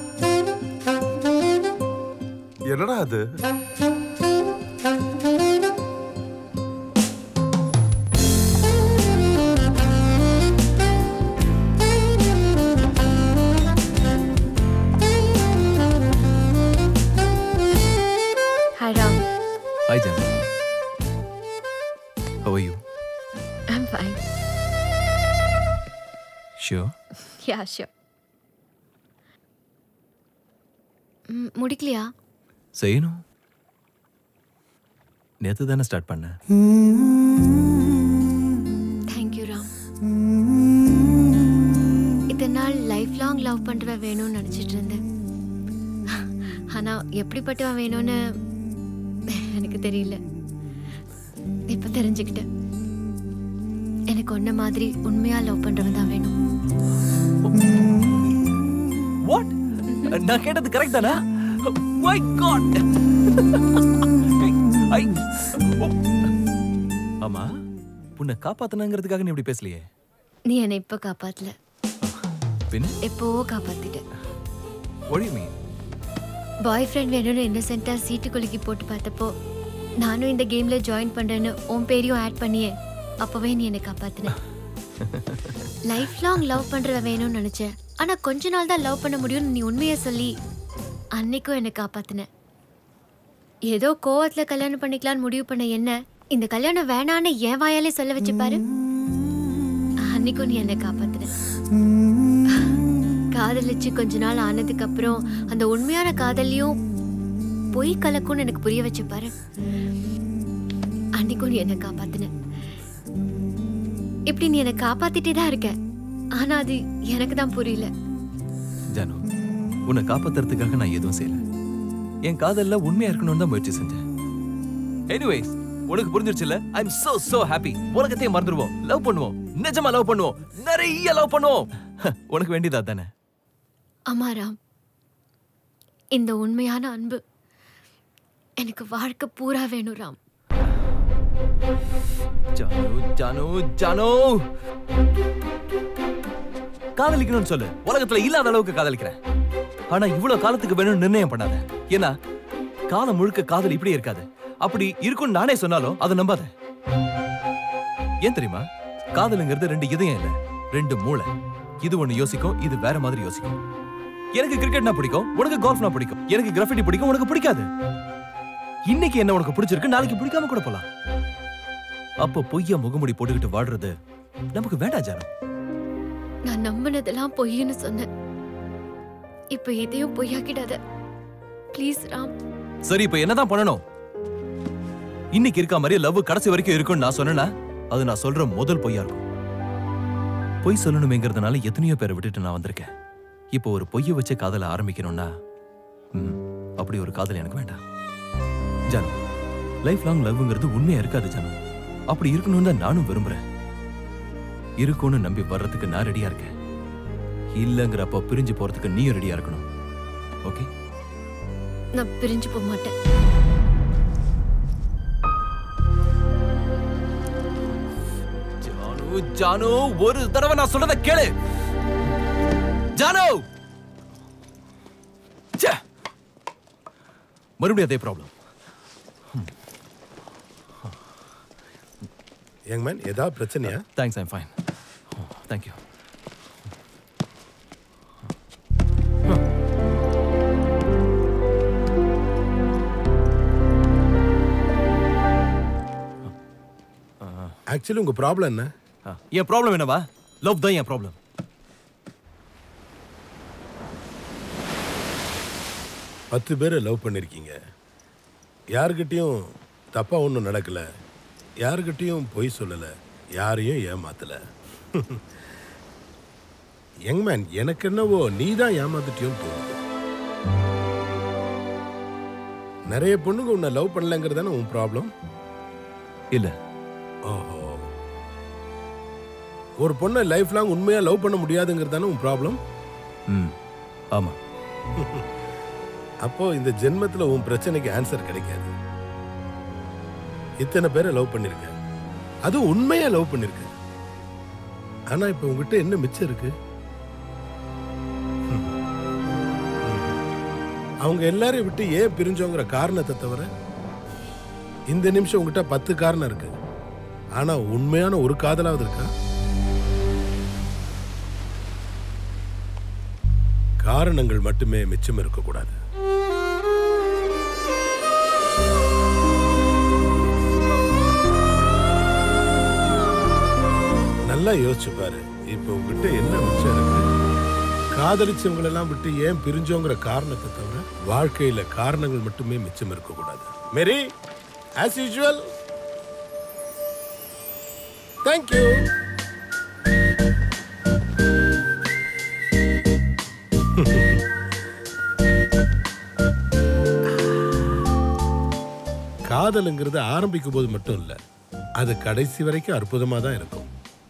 என்னடா அது Hi, Ram. Hi John how are you I'm fine. Sure Yeah, sure. ம், முடிக்கலையா செய்யணும் நேத்து தானே ஸ்டார்ட் பண்ண தேங்க்யூ ராம் இத்தனை நாள் லைஃப் லாங் லவ் பண்ணுறவன் வேணும்னு நினச்சிட்டு இருந்தேன் ஆனால் எப்படிப்பட்டவன் வேணும்னு எனக்கு தெரியல இப்போ தெரிஞ்சுக்கிட்டேன் எனக்கு ஒன்ன மாதிரி உண்மையா லவ் பண்றவன் தான் வேணும் வாட் நான் கேட்டது கரெக்ட் தானா மை காட் ஐ ஆமா உன்னை காப்பாத்தணுங்கிறதுக்காக நீ இப்படி பேசலையே நீ என்னை இப்ப காப்பாத்தல பின்ன எப்போவோ காப்பாத்திட்ட what do you mean boy friend வேணும்னு இன்னசென்ட்டா சீட்டு குலுக்கி போட்டு பார்த்தப்போ நானும் இந்த கேம்ல ஜாயின் பண்றேன்னு உன் பேரையும் ஆட் பண்ணியே அப்பவே நீ என்னை காப்பாத்தின லைஃப் லாங் லவ் பண்றத வேணும்னு நினைச்சேன் ஆனா கொஞ்ச நாள் தான் லவ் பண்ண முடியும்னு நீ உண்மையை சொல்லி அன்னைக்கும் என்னை காப்பாத்தின ஏதோ கோவத்துல கல்யாணம் பண்ணிக்கலாம்னு முடிவு பண்ண என்ன இந்த கல்யாணம் வேணான்னு என் வாயாலே சொல்ல வச்சு பாரு அன்னைக்கும் நீ என்னை காப்பாத்தின காதலிச்சு கொஞ்ச நாள் ஆனதுக்கு அப்புறம் அந்த உண்மையான காதலியும் பொய் கலக்கும்னு எனக்கு புரிய வச்சு பாரு அன்னைக்கும் நீ என்னை காப்பாத்தின இப்படி நீ என்னை காப்பாத்திட்டே தான் இருக்க ஆனா அது எனக்கு தான் புரியல ஜானு உன்னை காப்பாத்துறதுக்காக நான் எதுவும் செய்யல என் காதல்ல உண்மையா இருக்கணும்னு தான் முயற்சி செஞ்சேன் எனிவேஸ் உனக்கு புரிஞ்சிருச்சுல I am so so happy உலகத்தையே மறந்துடுவோம் லவ் பண்ணுவோம் நிஜமா லவ் பண்ணுவோம் நிறைய லவ் பண்ணுவோம் உனக்கு வேண்டியதா தானே அம்மாராம் இந்த உண்மையான அன்பு எனக்கு வாழ்க்கை பூரா வேணும் ராம் ஜானு ஜானு ஜானு காதலிக்கணும்னு சொல்லு உலகத்துல இல்லாத அளவுக்கு காதலிக்கிறேன் ஆனா இவ்வளவு காலத்துக்கு வேணும்னு நிர்ணயம் பண்ணாத ஏன்னா காலம் முழுக்க காதல் இப்படி இருக்காது அப்படி இருக்கும்னு நானே சொன்னாலும் அதை நம்பாத ஏன் தெரியுமா காதலுங்கிறது ரெண்டு இதயம் இல்ல ரெண்டு மூளை இது ஒண்ணு யோசிக்கும் இது வேற மாதிரி யோசிக்கும் எனக்கு கிரிக்கெட்னா பிடிக்கும் உனக்கு கோல்ஃப்னா பிடிக்கும் எனக்கு கிராஃபிட்டி பிடிக்கும் உனக்கு பிடிக்காது இன்னைக்கு என்ன உனக்கு பிடிச்சிருக்கு நாளைக்கு பிடிக்காம கூட போலாம் அப்போ பொய்யா முகமுடி போட்டுக்கிட்டு வாடுறது நமக்கு வேண்டாம் ஜானு நான் நம்பினதெல்லாம் பொய்ன்னு சொன்னேன் இப்ப எதையும் பொய்யாக்கிடாத ப்ளீஸ் ராம் சரி இப்ப என்னதான் பண்ணணும் இன்னைக்கு இருக்க மாதிரி லவ் கடைசி வரைக்கும் இருக்கும்னு நான் சொன்னேன்னா அது நான் சொல்ற முதல் பொய்யா இருக்கும் பொய் சொல்லணுமேங்கிறதுனால எத்தனையோ பேரை விட்டுட்டு நான் வந்திருக்கேன் இப்போ ஒரு பொய்யை வச்சு காதல ஆரம்பிக்கணும்னா ம், அப்படி ஒரு காதல் எனக்கு வேண்டாம் ஜானு லைஃப் லாங் லவ்ங்கிறது உண்மையா இருக்காது ஜானு அப்படி இருக்கணும்னு தான் நானும் விரும்புறேன் இருக்கும்னு நம்பி வர்றதுக்கு நான் ரெடியா இருக்கேன் இல்லங்கிறப்ப பிரிஞ்சு போறதுக்கு நீயும் ரெடியா இருக்கணும் ஓகே நான் பிரிஞ்சு போக மாட்டேன் ஜானு ஜானு ஒரு தடவை நான் சொல்றத கேளு ஜானு ச்சே. மறுபடியும் அதே ப்ராப்ளம் யங் மேன் ஏதாவது பிரச்சனையா thanks I'm fine thank you actually உங்க ப்ராப்ளம் என்ன என் ப்ராப்ளம் என்னவா லவ் தான் என் ப்ராப்ளம் பத்து பேரை லவ் பண்ணிருக்கீங்க யாருக்கிட்டையும் தப்பா ஒன்றும் நடக்கல யாருக்கிட்டையும் பொய் சொல்லல யாரையும் ஏமாத்தல யங் மேன் எனக்கு என்னவோ நீ தான் ஏமாத்திட்டியோன்னு தோணுது நிறைய பொண்ணுங்க உன்னை லவ் பண்ணலங்கிறது தானே உன் ப்ராப்ளம் இல்ல ஓஹோ ஒரு பொண்ணை லைஃப் லாங் உண்மையா லவ் பண்ண முடியாதுங்கிறது தானே உன் ப்ராப்ளம் ம் ஆமா அப்போ இந்த ஜென்மத்துல உன் பிரச்சனைக்கு ஆன்சர் கிடைக்காது இத்தனை பேரை லவ் பண்ணிருக்க அதுவும் உண்மையா லவ் பண்ணிருக்க ஆனா இப்ப உங்ககிட்ட என்ன மிச்சம் இருக்கு ஹம். அவங்க எல்லாரையும் விட்டு ஏன் பிரிஞ்சோங்கிற காரணத்தை தவிர இந்த நிமிஷம் உங்ககிட்ட பத்து காரணம் இருக்கு ஆனா உண்மையான ஒரு காதலாவது இருக்கா காரணங்கள் மட்டுமே மிச்சம் இருக்கக்கூடாது நல்லா யோசிச்சு பாரு இப்போ உங்ககிட்ட என்ன மிச்சம் இருக்கு காதலிச்சவங்களெல்லாம் விட்டு ஏன் பிரிஞ்சோங்கிற காரணத்தை தவிர வாழ்க்கையில காரணங்கள் மட்டுமே மிச்சம் இருக்கக்கூடாது மேரி ஆஸ் யூஷுவல் தேங்க்யூ காதலுங்கிறது ஆரம்பிக்கும் போது மட்டும் இல்ல அது கடைசி வரைக்கும் அற்புதமா தான் இருக்கும்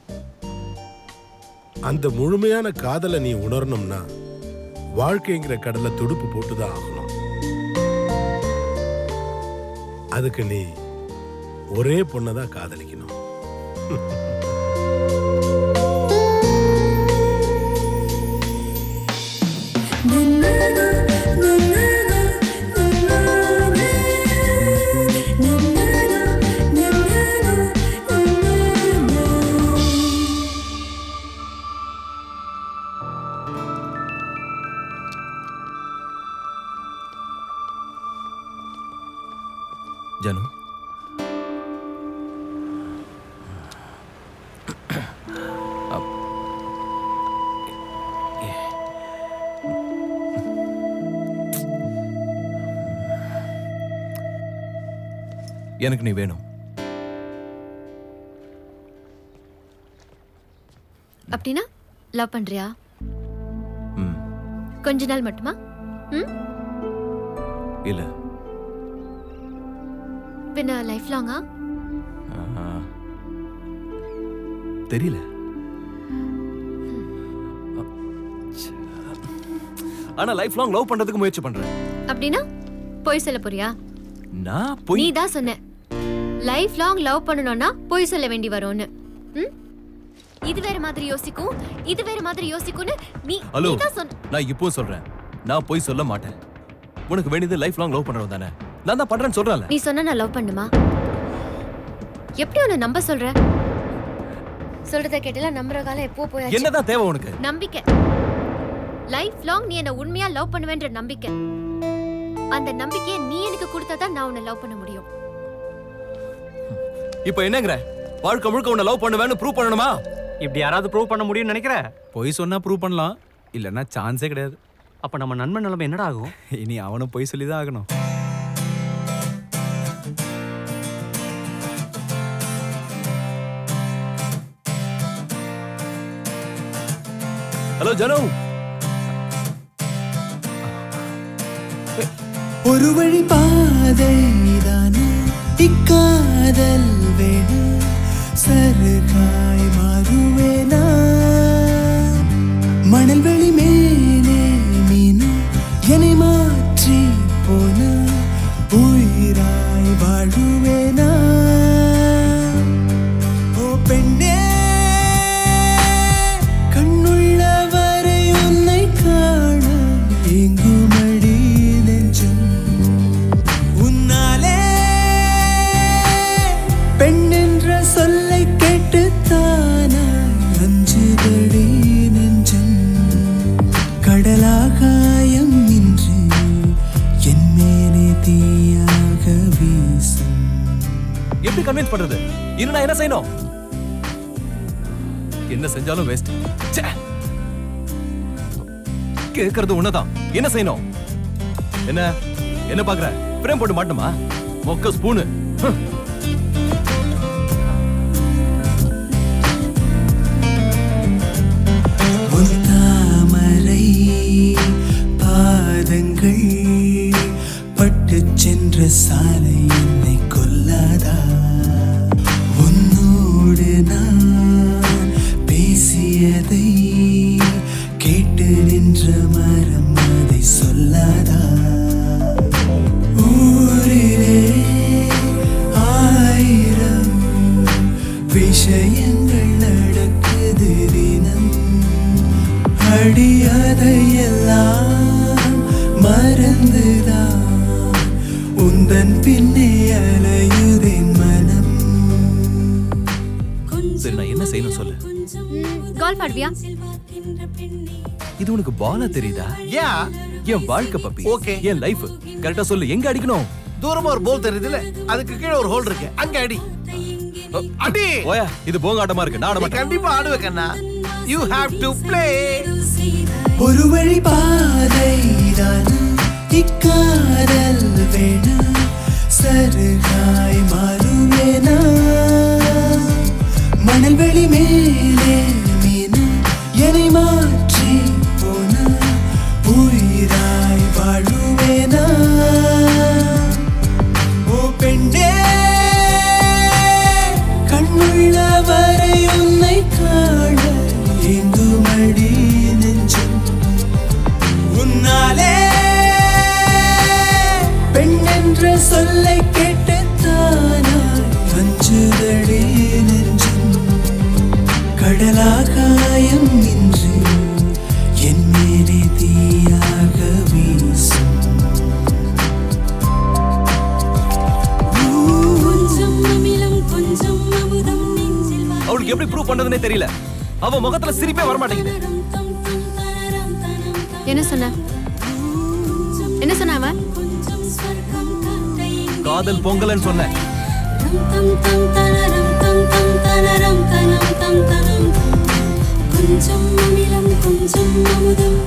அந்த முழுமையான காதலை நீ உணரணும்னா வாழ்க்கைங்கிற கடலை துடுப்பு போட்டுதான் ஆகணும் அதுக்கு நீ ஒரே பொண்ணை தான் காதலிக்கணும் ஜனு அப்- எனக்கு நீ வேணும் அப்படின்னா லவ் பண்றியா ம் கொஞ்ச நாள் மட்டுமா ம் இல்ல பின்ன லைஃப் லாங்கா ஆ. தெரியல ஆனா லைஃப் லாங் லவ் பண்றதுக்கு முயற்சி பண்றேன் அப்படின்னா பொய் சொல்ல போறியா நான் போய் நீ தான் சொன்ன லைஃப் லாங் லவ் பண்ணணும்னா பொய் சொல்ல வேண்டி வரும்னு ம்? இது வேற மாதிரி யோசிக்கும் இது வேற மாதிரி யோசிக்கும்னு நீ ஹலோ நீ தான் சொன்ன நான் இப்பவும் சொல்றேன் நான் போய் சொல்ல மாட்டேன் உனக்கு வேண்டியது லைஃப் லாங் லவ் பண்றவன் தானே நான் தான் பண்றேன்னு சொல்றேன்ல நீ சொன்ன நான் லவ் பண்ணுமா எப்படி உன்னை நம்ப சொல்ற சொல்றத கேட்டல நம்புற காலம் எப்போ போயாச்சு என்னதான் தேவை உனக்கு நம்பிக்கை லைஃப் லாங் நீ என்ன உண்மையா லவ் பண்ணுவேன்ற நம்பிக்கை அந்த நம்பிக்கையை நீ எனக்கு கொடுத்தாதான் நான் உன்னை லவ் பண்ண முடியும் இப்போ என்னங்கற வாழ்க்கை முழுக்க உன்னை லவ் பண்ணுவேன்னு ப்ரூவ் பண்ணணுமா இப்படி யாராவது ப்ரூவ் பண்ண முடியும்னு நினைக்கிற பொய் சொன்னா ப்ரூவ் பண்ணலாம் இல்லைன்னா சான்ஸே கிடையாது அப்ப நம்ம நண்பன் நிலைமை என்னடா ஆகும் இனி அவனும் பொய் சொல்லி தான் ஆகணும் ஹலோ ஜனு ஒரு வழி பாதைதானே இக்காதல் வேணு சருகாய் மாறுவேனா மணல் வெளி மேலே மீனு என்னை மாற்றி போன உயிராய் வாழுவேனா ஓ பெண்ணே கண்ணுள்ள வரை உன்னை காண எங்குமடி நெஞ்சம் உன்னாலே பெண் என்ற சொல்லை கேட்டு தானா அஞ்சுதடி நெஞ்சம் கடலாகாயம் இன்று என் மேலே தீயாக வீசும் எப்படி கன்வின்ஸ் பண்றது இன்னும் நான் என்ன செய்யணும் என்ன செஞ்சாலும் வேஸ்ட் கேக்குறது உன்னதான் என்ன செய்யணும் என்ன என்ன பாக்குற பிரேம் போட்டு மாட்டணுமா மொக்க ஸ்பூனு உன் தாமரை பாதங்கள் பட்டுச் சென்ற சாலை என்னை கொல்லாதா உன்னோடு நான் பேசியதை கேட்டு நின்ற மரம் அதை சொல்லாதா ஊரிலே ஆயிரம் விஷயங்கள் நடக்குது தினம் அடியதையெல்லாம் மறந்துதான் உந்தன் பின்னே அலையுதேன் மனம் சரி நான் என்ன செய்யணும் சொல்லு கால்ஃப் ஆடுவியா இது உனக்கு பாலா தெரியுதா யா என் வாழ்க்கை பப்பி ஓகே என் லைஃப் கரெக்டா சொல்லு எங்க அடிக்கணும் தூரமா ஒரு போல் தெரியுதுல அதுக்கு கீழே ஒரு ஹோல் இருக்கு அங்க அடி அடி ஓயா இது போங்காட்டமா இருக்கு நான் ஆட நீ மாட்டேன் கண்டிப்பா ஆடுவ கண்ணா யூ ஹேவ் டு ப்ளே ஒரு வழி பாதைதான் இக்காதல் வேணா சருகாய் மாறுவேனா மணல் வெளி மேலே மீனு என்னை மாற்றி போன உயிராய் வாழுவேனா ஓ பெண்ணே கண்ணுள்ள வரை உன்னை காண எங்கும் சொல்லை கேட்டு தானாய் அஞ்சுதடே நெஞ்சம் கடலாகாயம் இன்று என் மேலே தீயாக வீசும் கொஞ்சம் அமிலம் கொஞ்சம் அமுதம் நெஞ்சில் அவளுக்கு எப்படி ப்ரூவ் பண்றதுனே தெரியல அவ முகத்துல சிரிப்பே வர மாட்டேங்குது என்ன சொன்ன என்ன சொன்ன அவ காதல் பொங்கல்னு சொன்னேன் தம் தம் தனரம் தம் தம் தனரம் தனம் தம் தனம் கொஞ்சம் அமிலம் கொஞ்சம் அமுதம்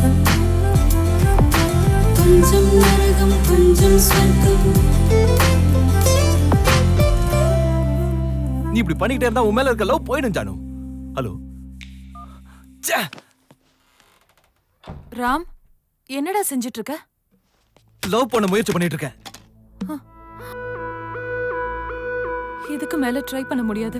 கொஞ்சம் நரகம் கொஞ்சம் சொர்க்கம் நீ இப்படி பண்ணிக்கிட்டே இருந்தா உன் மேல இருக்க லவ் போயிடும் ஜானு ஹலோ ராம் என்னடா செஞ்சுட்டு இருக்க லவ் பண்ண முயற்சி பண்ணிட்டு இருக்கேன் இதுக்கு மேல ட்ரை பண்ண முடியாது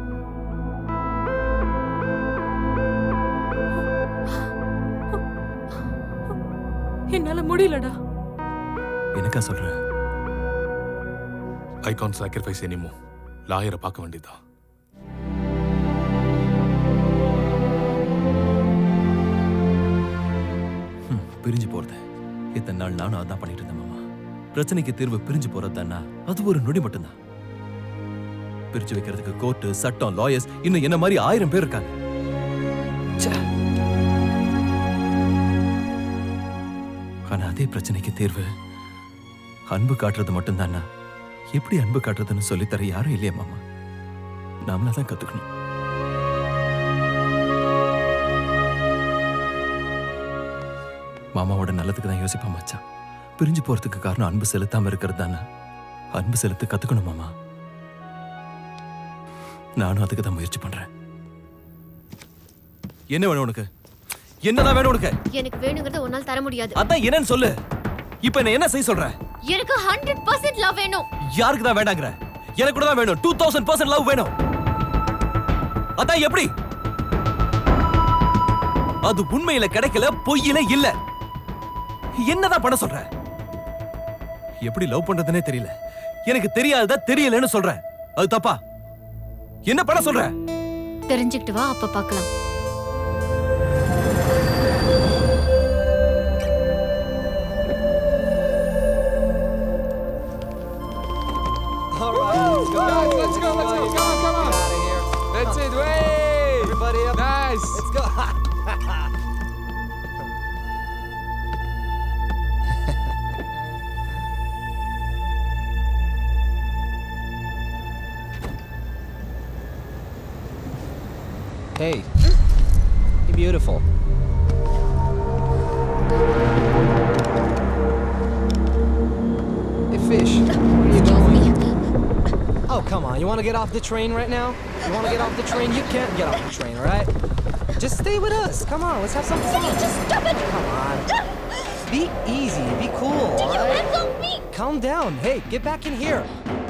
என்னால முடியலடா எனக்கா சொல்ற ஐ கான் சாக்ரிஃபைஸ் எனிமோ லாயரை பார்க்க வேண்டியதா ஹம், பிரிஞ்சு போறது இத்தனை நாள் நானும் அதான் பண்ணிட்டு இருந்தேன் மாமா பிரச்சனைக்கு தீர்வு பிரிஞ்சு போறது தானா அது ஒரு நொடி மட்டும்தான் பிரிச்சு வைக்கிறதுக்கு கோர்ட்டு சட்டம் லாயர்ஸ் இன்னும் என்ன மாதிரி ஆயிரம் பேர் இருக்காங்க ச்சே. ஆனா அதே பிரச்சனைக்கு தீர்வு அன்பு காட்டுறது மட்டும்தானா எப்படி அன்பு காட்டுறதுன்னு சொல்லித்தர யாரும் இல்லையா மாமா நாமளா தான் கத்துக்கணும் மாமாவோட நல்லதுக்கு தான் யோசிப்பான் மச்சான் பிரிஞ்சு போறதுக்கு காரணம் அன்பு செலுத்தாம இருக்கிறது தானே அன்பு செலுத்த கத்துக்கணும் மாமா நானும் அதுக்கு தான் முயற்சி பண்றேன் என்ன வேணும் உனக்கு என்னதான் வேணும் உனக்கு எனக்கு வேணுங்கிறத உன்னால் தர முடியாது அதான் என்னன்னு சொல்லு இப்ப என்ன என்ன செய்ய சொல்ற எனக்கு ஹண்ட்ரட் பர்சன்ட் லவ் வேணும் யாருக்கு தான் வேண்டாங்கிற எனக்கு கூட தான் வேணும் டூ தௌசண்ட் பர்சன்ட் லவ் வேணும் அதான் எப்படி அது உண்மையில கிடைக்கல பொய்யில இல்ல என்னதான் பண்ண சொல்ற எப்படி லவ் பண்றதுனே தெரியல எனக்கு தெரியாததா தெரியலன்னு சொல்றேன் அது தப்பா என்ன பண்ண சொல்ற தெரிஞ்சுக்கிட்டு வா அப்ப பார்க்கலாம் All right, let's go. Let's go. Let's go. Come on, come on. Out of here. That's it. Way. Everybody up. Nice. Let's go. Hey, you're beautiful. Hey, fish, where are you going? Oh, come on. You want to get off the train right now? You want to get off the train? You can't get off the train, all right? Just stay with us. Come on, let's have some fun. Just stop it. Come on. Be easy. Be cool, all right? Calm down. Hey, get back in here.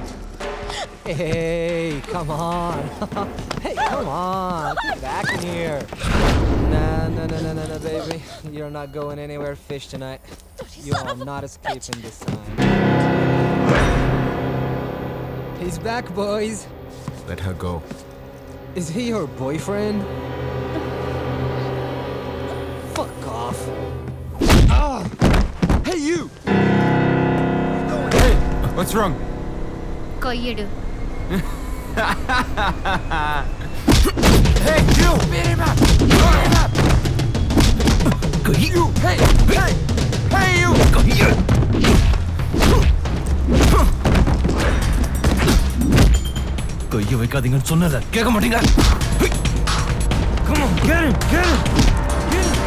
Hey, come on. hey, come on. Get back in here. Nah, no, no, no, no, no, baby. You're not going anywhere fish tonight. You are not escaping this time. He's back, boys. Let her go. Is he your boyfriend? Fuck off. Ah! Hey, you! Hey, what's wrong? கையெடு hey, you! Beat him up! Beat him up! You! Hey! Hey! Hey, you! கைய வைக்காதீங்கன்னு சொன்னத கேட்க மாட்டீங்க Come on, get him! Get him!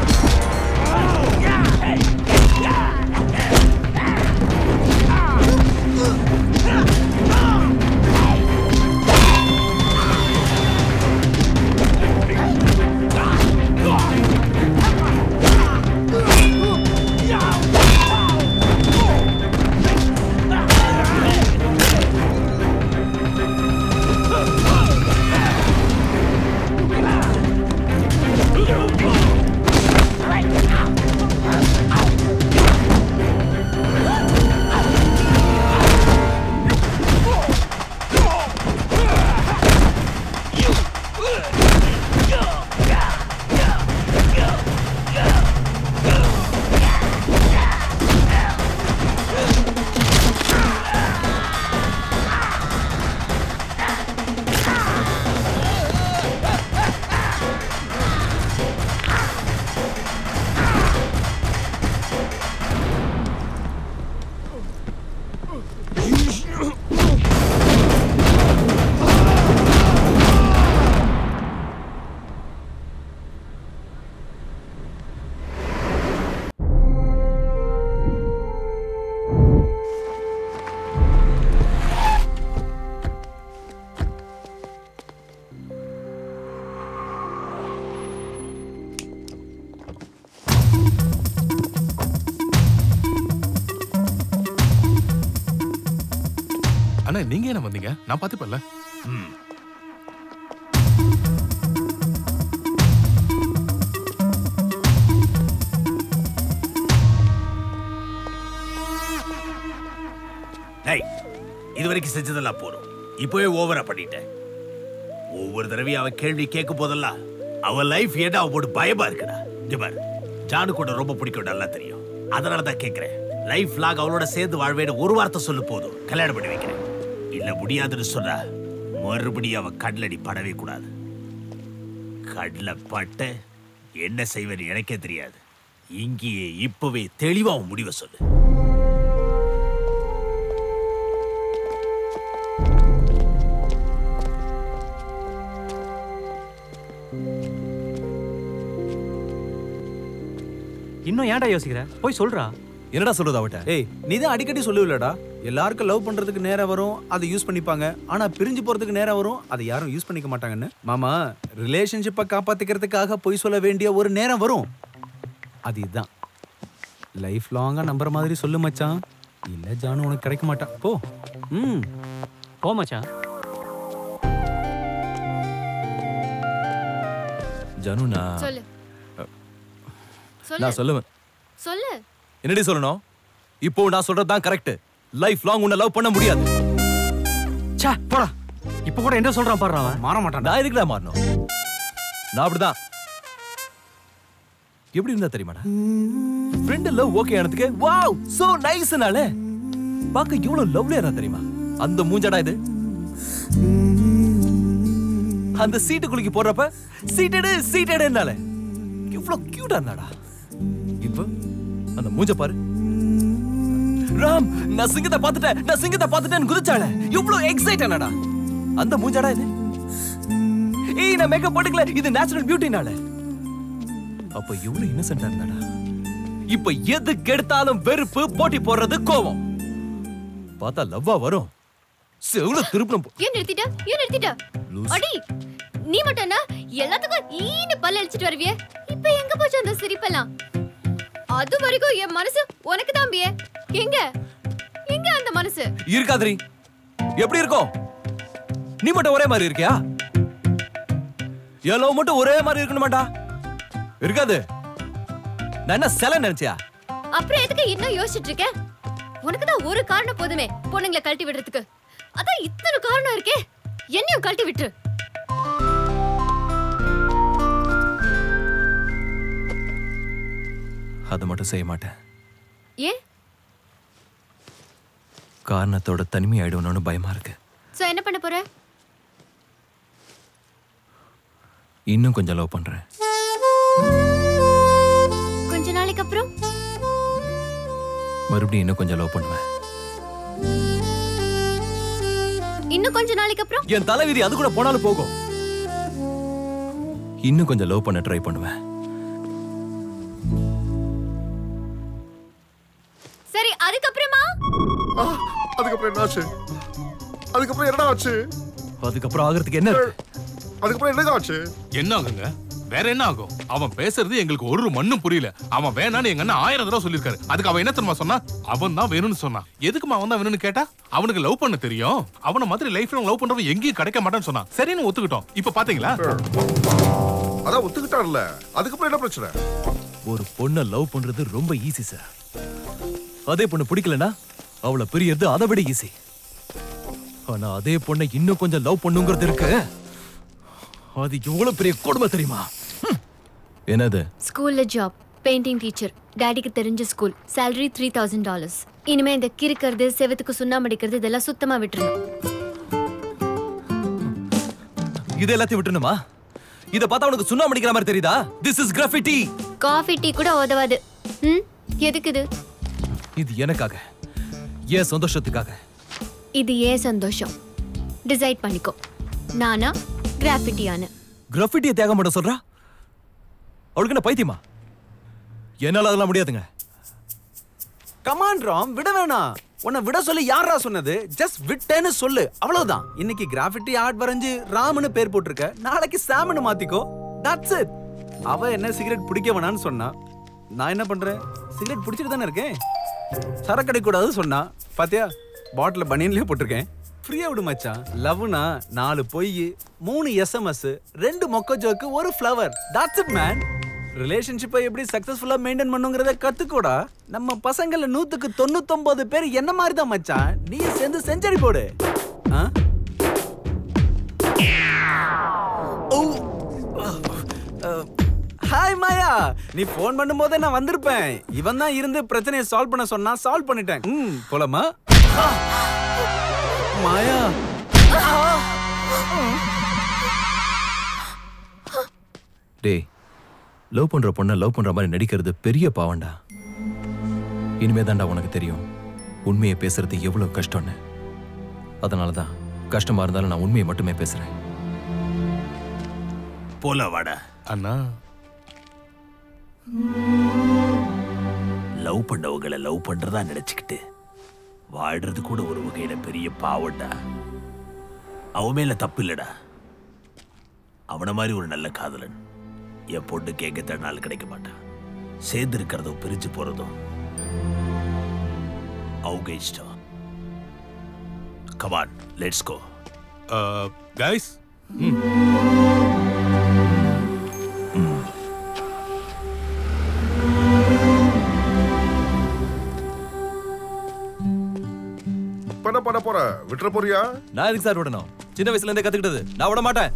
Come on. ஆனா நீங்க என்ன வந்தீங்க நான் பாத்துப்பல டேய் இது வரைக்கும் செஞ்சதெல்லாம் போதும் இப்போவே ஓவரா பண்ணிட்டேன் ஒவ்வொரு தடவையும் அவ கேள்வி கேட்கும் போதெல்லாம் அவ லைஃப் ஏடா அவ போட்டு பயமா இருக்குடா இங்க பாரு ஜானு கூட ரொம்ப பிடிக்கும் நல்லா தெரியும் அதனால தான் கேட்கிறேன் லைஃப் லாக் அவளோட சேர்ந்து வாழ்வேன்னு ஒரு வார்த்தை சொல்லு போதும் கல்யாணம் பண்ணி வைக்கிறேன் இல்ல முடியாதுன்னு சொன்னா மறுபடியும் அவ கடலடி படவே கூடாது கடல பட்ட என்ன செய்வேன்னு எனக்கே தெரியாது இங்கேயே இப்பவே தெளிவா உன் முடிவை சொல்லு இன்னும் ஏன்டா யோசிக்கிற போய் சொல்றா என்னடா சொல்றது அவட்ட ஏய் நீ தான் அடிக்கடி சொல்லுவில்லடா எல்லாருக்கும் லவ் பண்றதுக்கு நேரம் வரும் அதை யூஸ் பண்ணிப்பாங்க ஆனா பிரிஞ்சு போறதுக்கு நேரம் வரும் அதை யாரும் யூஸ் பண்ணிக்க மாட்டாங்கன்னு மாமா ரிலேஷன்ஷிப்பை காப்பாத்திக்கிறதுக்காக பொய் சொல்ல வேண்டிய ஒரு நேரம் வரும் அது இதுதான் லைஃப் லாங்கா நம்புற மாதிரி சொல்லு மச்சான் இல்ல ஜானு உனக்கு கிடைக்க மாட்டான் போ ம் போ மச்சான் ஜனு நான் சொல்லு சொல்லு நான் சொல்லுவேன் சொல்லு என்னடி சொல்லணும் இப்போ நான் சொல்றது தான் கரெக்ட் லைஃப் லாங் உன்னை லவ் பண்ண முடியாது ச்சே போடா இப்போ கூட என்ன சொல்றான் பாடுறான் அவன் மாற மாட்டான் நான் எதுக்குடா மாறணும் நான் அப்படிதான் எப்படி இருந்தா தெரியுமாடா ஃப்ரெண்ட் லவ் ஓகே ஆனதுக்கு வாவ் சோ நைஸ்னால பார்க்க எவ்வளவு லவ்லியா இருந்தா தெரியுமா அந்த மூஞ்சடா இது அந்த சீட்டு குலுக்கி போடுறப்ப சீட்டடு சீட்டடுனால எவ்வளவு கியூட்டா இருந்தாடா இப்போ அந்த மூஞ்ச பாரு ராம் நான் சிங்கத்தை பார்த்துட்டேன் நான் சிங்கத்தை பார்த்துட்டேன்னு குதிச்சாளே எவ்வளவு எக்ஸைட் ஆனாடா அந்த மூஞ்சாடா இது ஏய் நான் மேக்கப் போட்டுக்கல இது நேச்சுரல் பியூட்டினால அப்ப எவ்வளவு இன்னசென்ட்டா இருந்தாடா இப்ப எது கெடுத்தாலும் வெறுப்பு போட்டி போடுறது கோவம் பார்த்தா லவ்வா வரும் செவ்வளவு திருப்பணம் ஏன் நிறுத்திட்ட ஏன் நிறுத்திட்ட லூசு. அடி நீ மட்டும் என்ன எல்லாத்துக்கும் ஈன்னு பல்ல அடிச்சிட்டு வருவியே இப்ப எங்க போச்சு அந்த சிரிப்பெல்லாம் அது வரைக்கும் என் மனசு உனக்கு தான் பியே எங்க எங்க அந்த மனசு இருக்காதிரி எப்படி இருக்கும் நீ மட்டும் ஒரே மாதிரி இருக்கியா என் love மட்டும் ஒரே மாதிரி இருக்கணுமாடா இருக்காது நான் என்ன சிலை நினைச்சியா அப்புறம் எதுக்கு இன்னும் யோசிச்சுட்டு இருக்க உனக்கு தான் ஒரு காரணம் போதுமே பொண்ணுங்களை கழட்டி விடுறதுக்கு அதான் இத்தனை காரணம் இருக்கே என்னையும் கழட்டி விட்டுரு அதை மட்டும் செய்ய மாட்டேன் ஏன் காரணத்தோட தனிமை ஆயிடுவனு பயமா இருக்கு சோ என்ன பண்ண போற இன்னும் கொஞ்சம் லவ் பண்றேன் கொஞ்ச நாளைக்கு அப்புறம் மறுபடியும் இன்னும் கொஞ்சம் லவ் பண்ணுவேன் இன்னும் கொஞ்ச நாளைக்கு அப்புறம் என் தலைவிதி அது கூட போனாலும் போகும் இன்னும் கொஞ்சம் லவ் பண்ண ட்ரை பண்ணுவேன் சரி அதுக்கப்புறமா அதுக்கப்புறம் என்ன ஆச்சு அதுக்கப்புறம் என்ன ஆச்சு அதுக்கப்புறம் ஆகிறதுக்கு என்ன இருக்கு அதுக்கப்புறம் என்னங்க ஆச்சு என்ன ஆகுங்க வேற என்ன ஆகும் அவன் பேசுறது எங்களுக்கு ஒரு மண்ணும் புரியல அவன் வேணான்னு எங்க அண்ணன் ஆயிரம் தடவை சொல்லிருக்காரு அதுக்கு அவன் என்ன தெரியுமா சொன்னா அவன் தான் வேணும்னு சொன்னான் எதுக்குமா அவன் தான் வேணும்னு கேட்டா அவனுக்கு லவ் பண்ண தெரியும் அவன மாதிரி லைஃப்ல லவ் பண்றவன் எங்கேயும் கிடைக்க மாட்டான்னு சொன்னான் சரின்னு ஒத்துக்கிட்டோம் இப்ப பாத்தீங்களா அதான் ஒத்துக்கிட்டான்ல அதுக்கப்புறம் என்ன பிரச்சனை ஒரு பொண்ணை லவ் பண்றது ரொம்ப ஈஸி சார் அதே பொண்ணு பிடிக்கலனா அவளை பிரியறது அதை விட ஈஸி ஆனா அதே பொண்ணை இன்னும் கொஞ்சம் லவ் பண்ணுங்கிறது இருக்கு அது எவ்வளவு பெரிய கொடுமை தெரியுமா ஹம். என்னது ஸ்கூல்ல ஜாப் பெயிண்டிங் டீச்சர் டாடிக்கு தெரிஞ்ச school salary three thousand dollars இனிமே இந்த கிறுக்கிறது செவத்துக்கு சுண்ணாம்பு அடிக்கிறது இதெல்லாம் சுத்தமா விட்டுறணும் இது எல்லாத்தையும் விட்டுணுமா இத பார்த்தா உனக்கு சுண்ணாம்பு அடிக்கிற மாதிரி தெரியுதா this is graffiti coffee tea கூட உதவாது ம் எதுக்கு இது இது எனக்காக ஏன் சந்தோஷத்துக்காக இது ஏன் சந்தோஷம் டிசைட் பண்ணிக்கோ நானா கிராஃபிட்டியான கிராஃபிட்டியை தியாகம் பண்ண சொல்றா அவளுக்கு என்ன பைத்தியமா என்னால அதெல்லாம் முடியாதுங்க கமான் ராம் விட வேணாம் உன்னை விட சொல்லி யாரா சொன்னது ஜஸ்ட் விட்டேன்னு சொல்லு அவ்வளவுதான் இன்னைக்கு கிராஃபிட்டி ஆர்ட் வரைஞ்சு ராம்னு பேர் போட்டிருக்க நாளைக்கு சாம்னு மாத்திக்கோ தட்ஸ் இட் அவ என்ன சிகரெட் பிடிக்க வேணாம்னு சொன்னா நான் என்ன பண்றேன் சிகரெட் பிடிச்சிட்டு தானே இருக்கேன் சரக்கு அடிக்க கூடாது சொன்னா பாத்தியா பாட்டில் பனியன்லயே போட்டிருக்கேன் ஃப்ரீயா விடு மச்சான் லவ்னா நாலு பொய் மூணு எஸ்எம்எஸ் ரெண்டு மொக்க ஜோக்கு ஒரு ஃப்ளவர் that's it மேன் ரிலேஷன்ஷிப்பை எப்படி சக்சஸ்ஃபுல்லா மெயின்டைன் பண்ணுங்கிறத கத்துக்கோடா நம்ம பசங்கள்ல நூத்துக்கு தொண்ணூத்தொன்பது பேர் என்ன மாதிரி தான் மச்சான் நீ சேர்ந்து செஞ்சுரி போடு ஆ? ஓ. அஹ், ஹாய் மாயா நீ ஃபோன் பண்ணும்போதே நான் வந்திருப்பேன் இவன் தான் இருந்து பிரச்சனையை சால்வ் பண்ண சொன்னா சால்வ் பண்ணிட்டேன் ம் போலாமா மாயா டேய் லவ் பண்ற பொண்ணை லவ் பண்ற மாதிரி நடிக்கிறது பெரிய பாவம்டா இனிமே தான்டா உனக்கு தெரியும் உண்மையை பேசுறது எவ்வளவு கஷ்டம்னு அதனால தான் கஷ்டமா இருந்தாலும் நான் உண்மையை மட்டுமே பேசுறேன் போல வாடா அண்ணா லவ் பண்ணவங்களை லவ் பண்றதா நினைச்சுக்கிட்டு வாழ்றது கூட ஒரு வகையில பெரிய பாவம்டா அவன் மேல தப்பு இல்லடா அவன மாதிரி ஒரு நல்ல காதலன் என் பொண்ணு கேட்க தன்னால கிடைக்க மாட்டான் சேர்ந்து இருக்கிறதும் பிரிஞ்சு போறதும் அவங்க இஷ்டம் கமான் லெட்ஸ் கோ கைஸ் பண்ண பண்ண போற விட்டுற போறியா நான் எதுக்கு சார் விடணும் சின்ன வயசுல இருந்தே கத்துக்கிட்டது நான் விட மாட்டேன்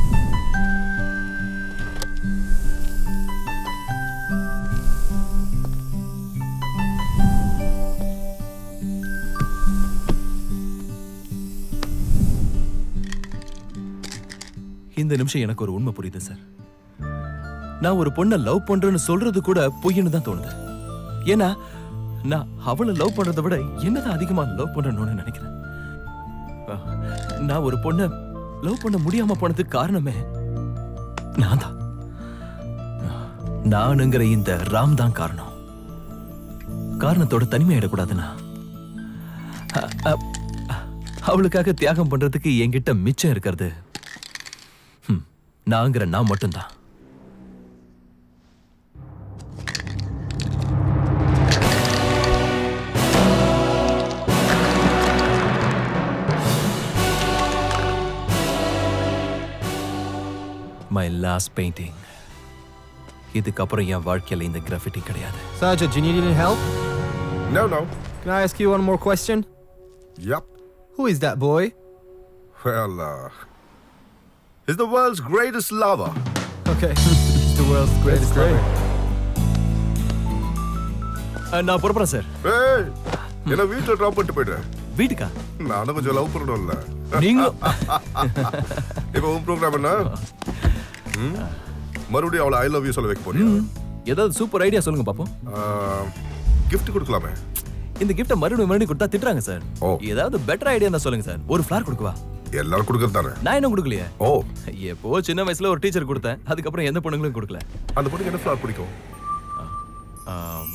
இந்த நிமிஷம் எனக்கு ஒரு உண்மை புரியுது சார் நான் ஒரு பொண்ணை லவ் பண்றேன்னு சொல்றது கூட பொய்ன்னு தான் தோணுது ஏன்னா நான் அவளை லவ் பண்றதை விட என்னதான் அதிகமா லவ் பண்ணணும்னு நினைக்கிறேன் அஹ், நான் ஒரு பொண்ணை லவ் பண்ண முடியாம போனதுக்கு காரணமே நான் தான் நானுங்கிற இந்த ராம் தான் காரணம் காரணத்தோட தனிமையிடக்கூடாதுன்னா அ- அ- அவளுக்காக தியாகம் பண்றதுக்கு என்கிட்ட மிச்சம் இருக்கிறது ஹம், நாங்கிற நான் மட்டும்தான் மை லாஸ்ட் பெயிண்டிங் இதுக்கப்புறம் என் வாழ்க்கையில இந்த கிராஃபிட்டி கிடையாது Sergeant, do you need any help? No, no. Can I ask you one more question? Yup. Who is that boy? Well, uh, he's the world's greatest lover. Okay. He's the world's greatest lover. நான் புறப்படுறேன் sir ஏய் என்ன வீட்டுல drop பண்ணிட்டு போயிடு வீட்டுக்கா நானும் கொஞ்சம் love பண்ணணும்ல நீங்க இப்போ உன் ப்ரோக்ராம் என்ன ம்? மறுபடியும் அவளை ஐ லவ் யூ சொல்ல வைக்க போறியா ஏதாவது சூப்பர் ஐடியா சொல்லுங்க பாப்போம் gift கொடுக்கலாமே இந்த கிஃப்ட்டை மறுபடியும் மறுபடியும் கொடுத்தா திட்டுறாங்க சார் ஏதாவது பெட்டர் ஐடியா இருந்தா சொல்லுங்க சார் ஒரு ஃபிளார் கொடுக்கவா எல்லாரும் கொடுக்கறது தானே நான் என்ன கொடுக்கலையே ஓ எப்போ சின்ன வயசுல ஒரு டீச்சர் கொடுத்தேன் அதுக்கப்புறம் எந்த பொண்ணுங்களும் கொடுக்கல அந்த பொண்ணுக்கு என்ன ஃபிளார் பிடிக்கும் ஆம்,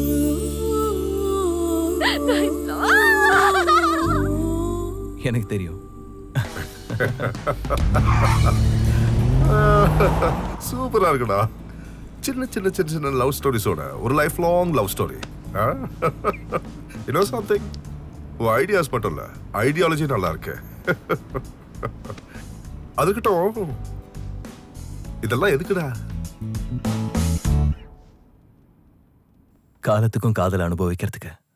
எனக்கு தெரியும் சூப்பரா இருக்குடா சின்ன சின்ன சின்ன சின்ன லவ் ஸ்டோரிஸோட ஒரு life long love story you know something உன் ஐடியாஸ் மட்டும் இல்ல ஐடியாலஜி நல்லா இருக்கு அதுக்கிட்டும் இதெல்லாம் எதுக்குடா காலத்துக்கும் காதல் அனுபவிக்கிறதுக்கு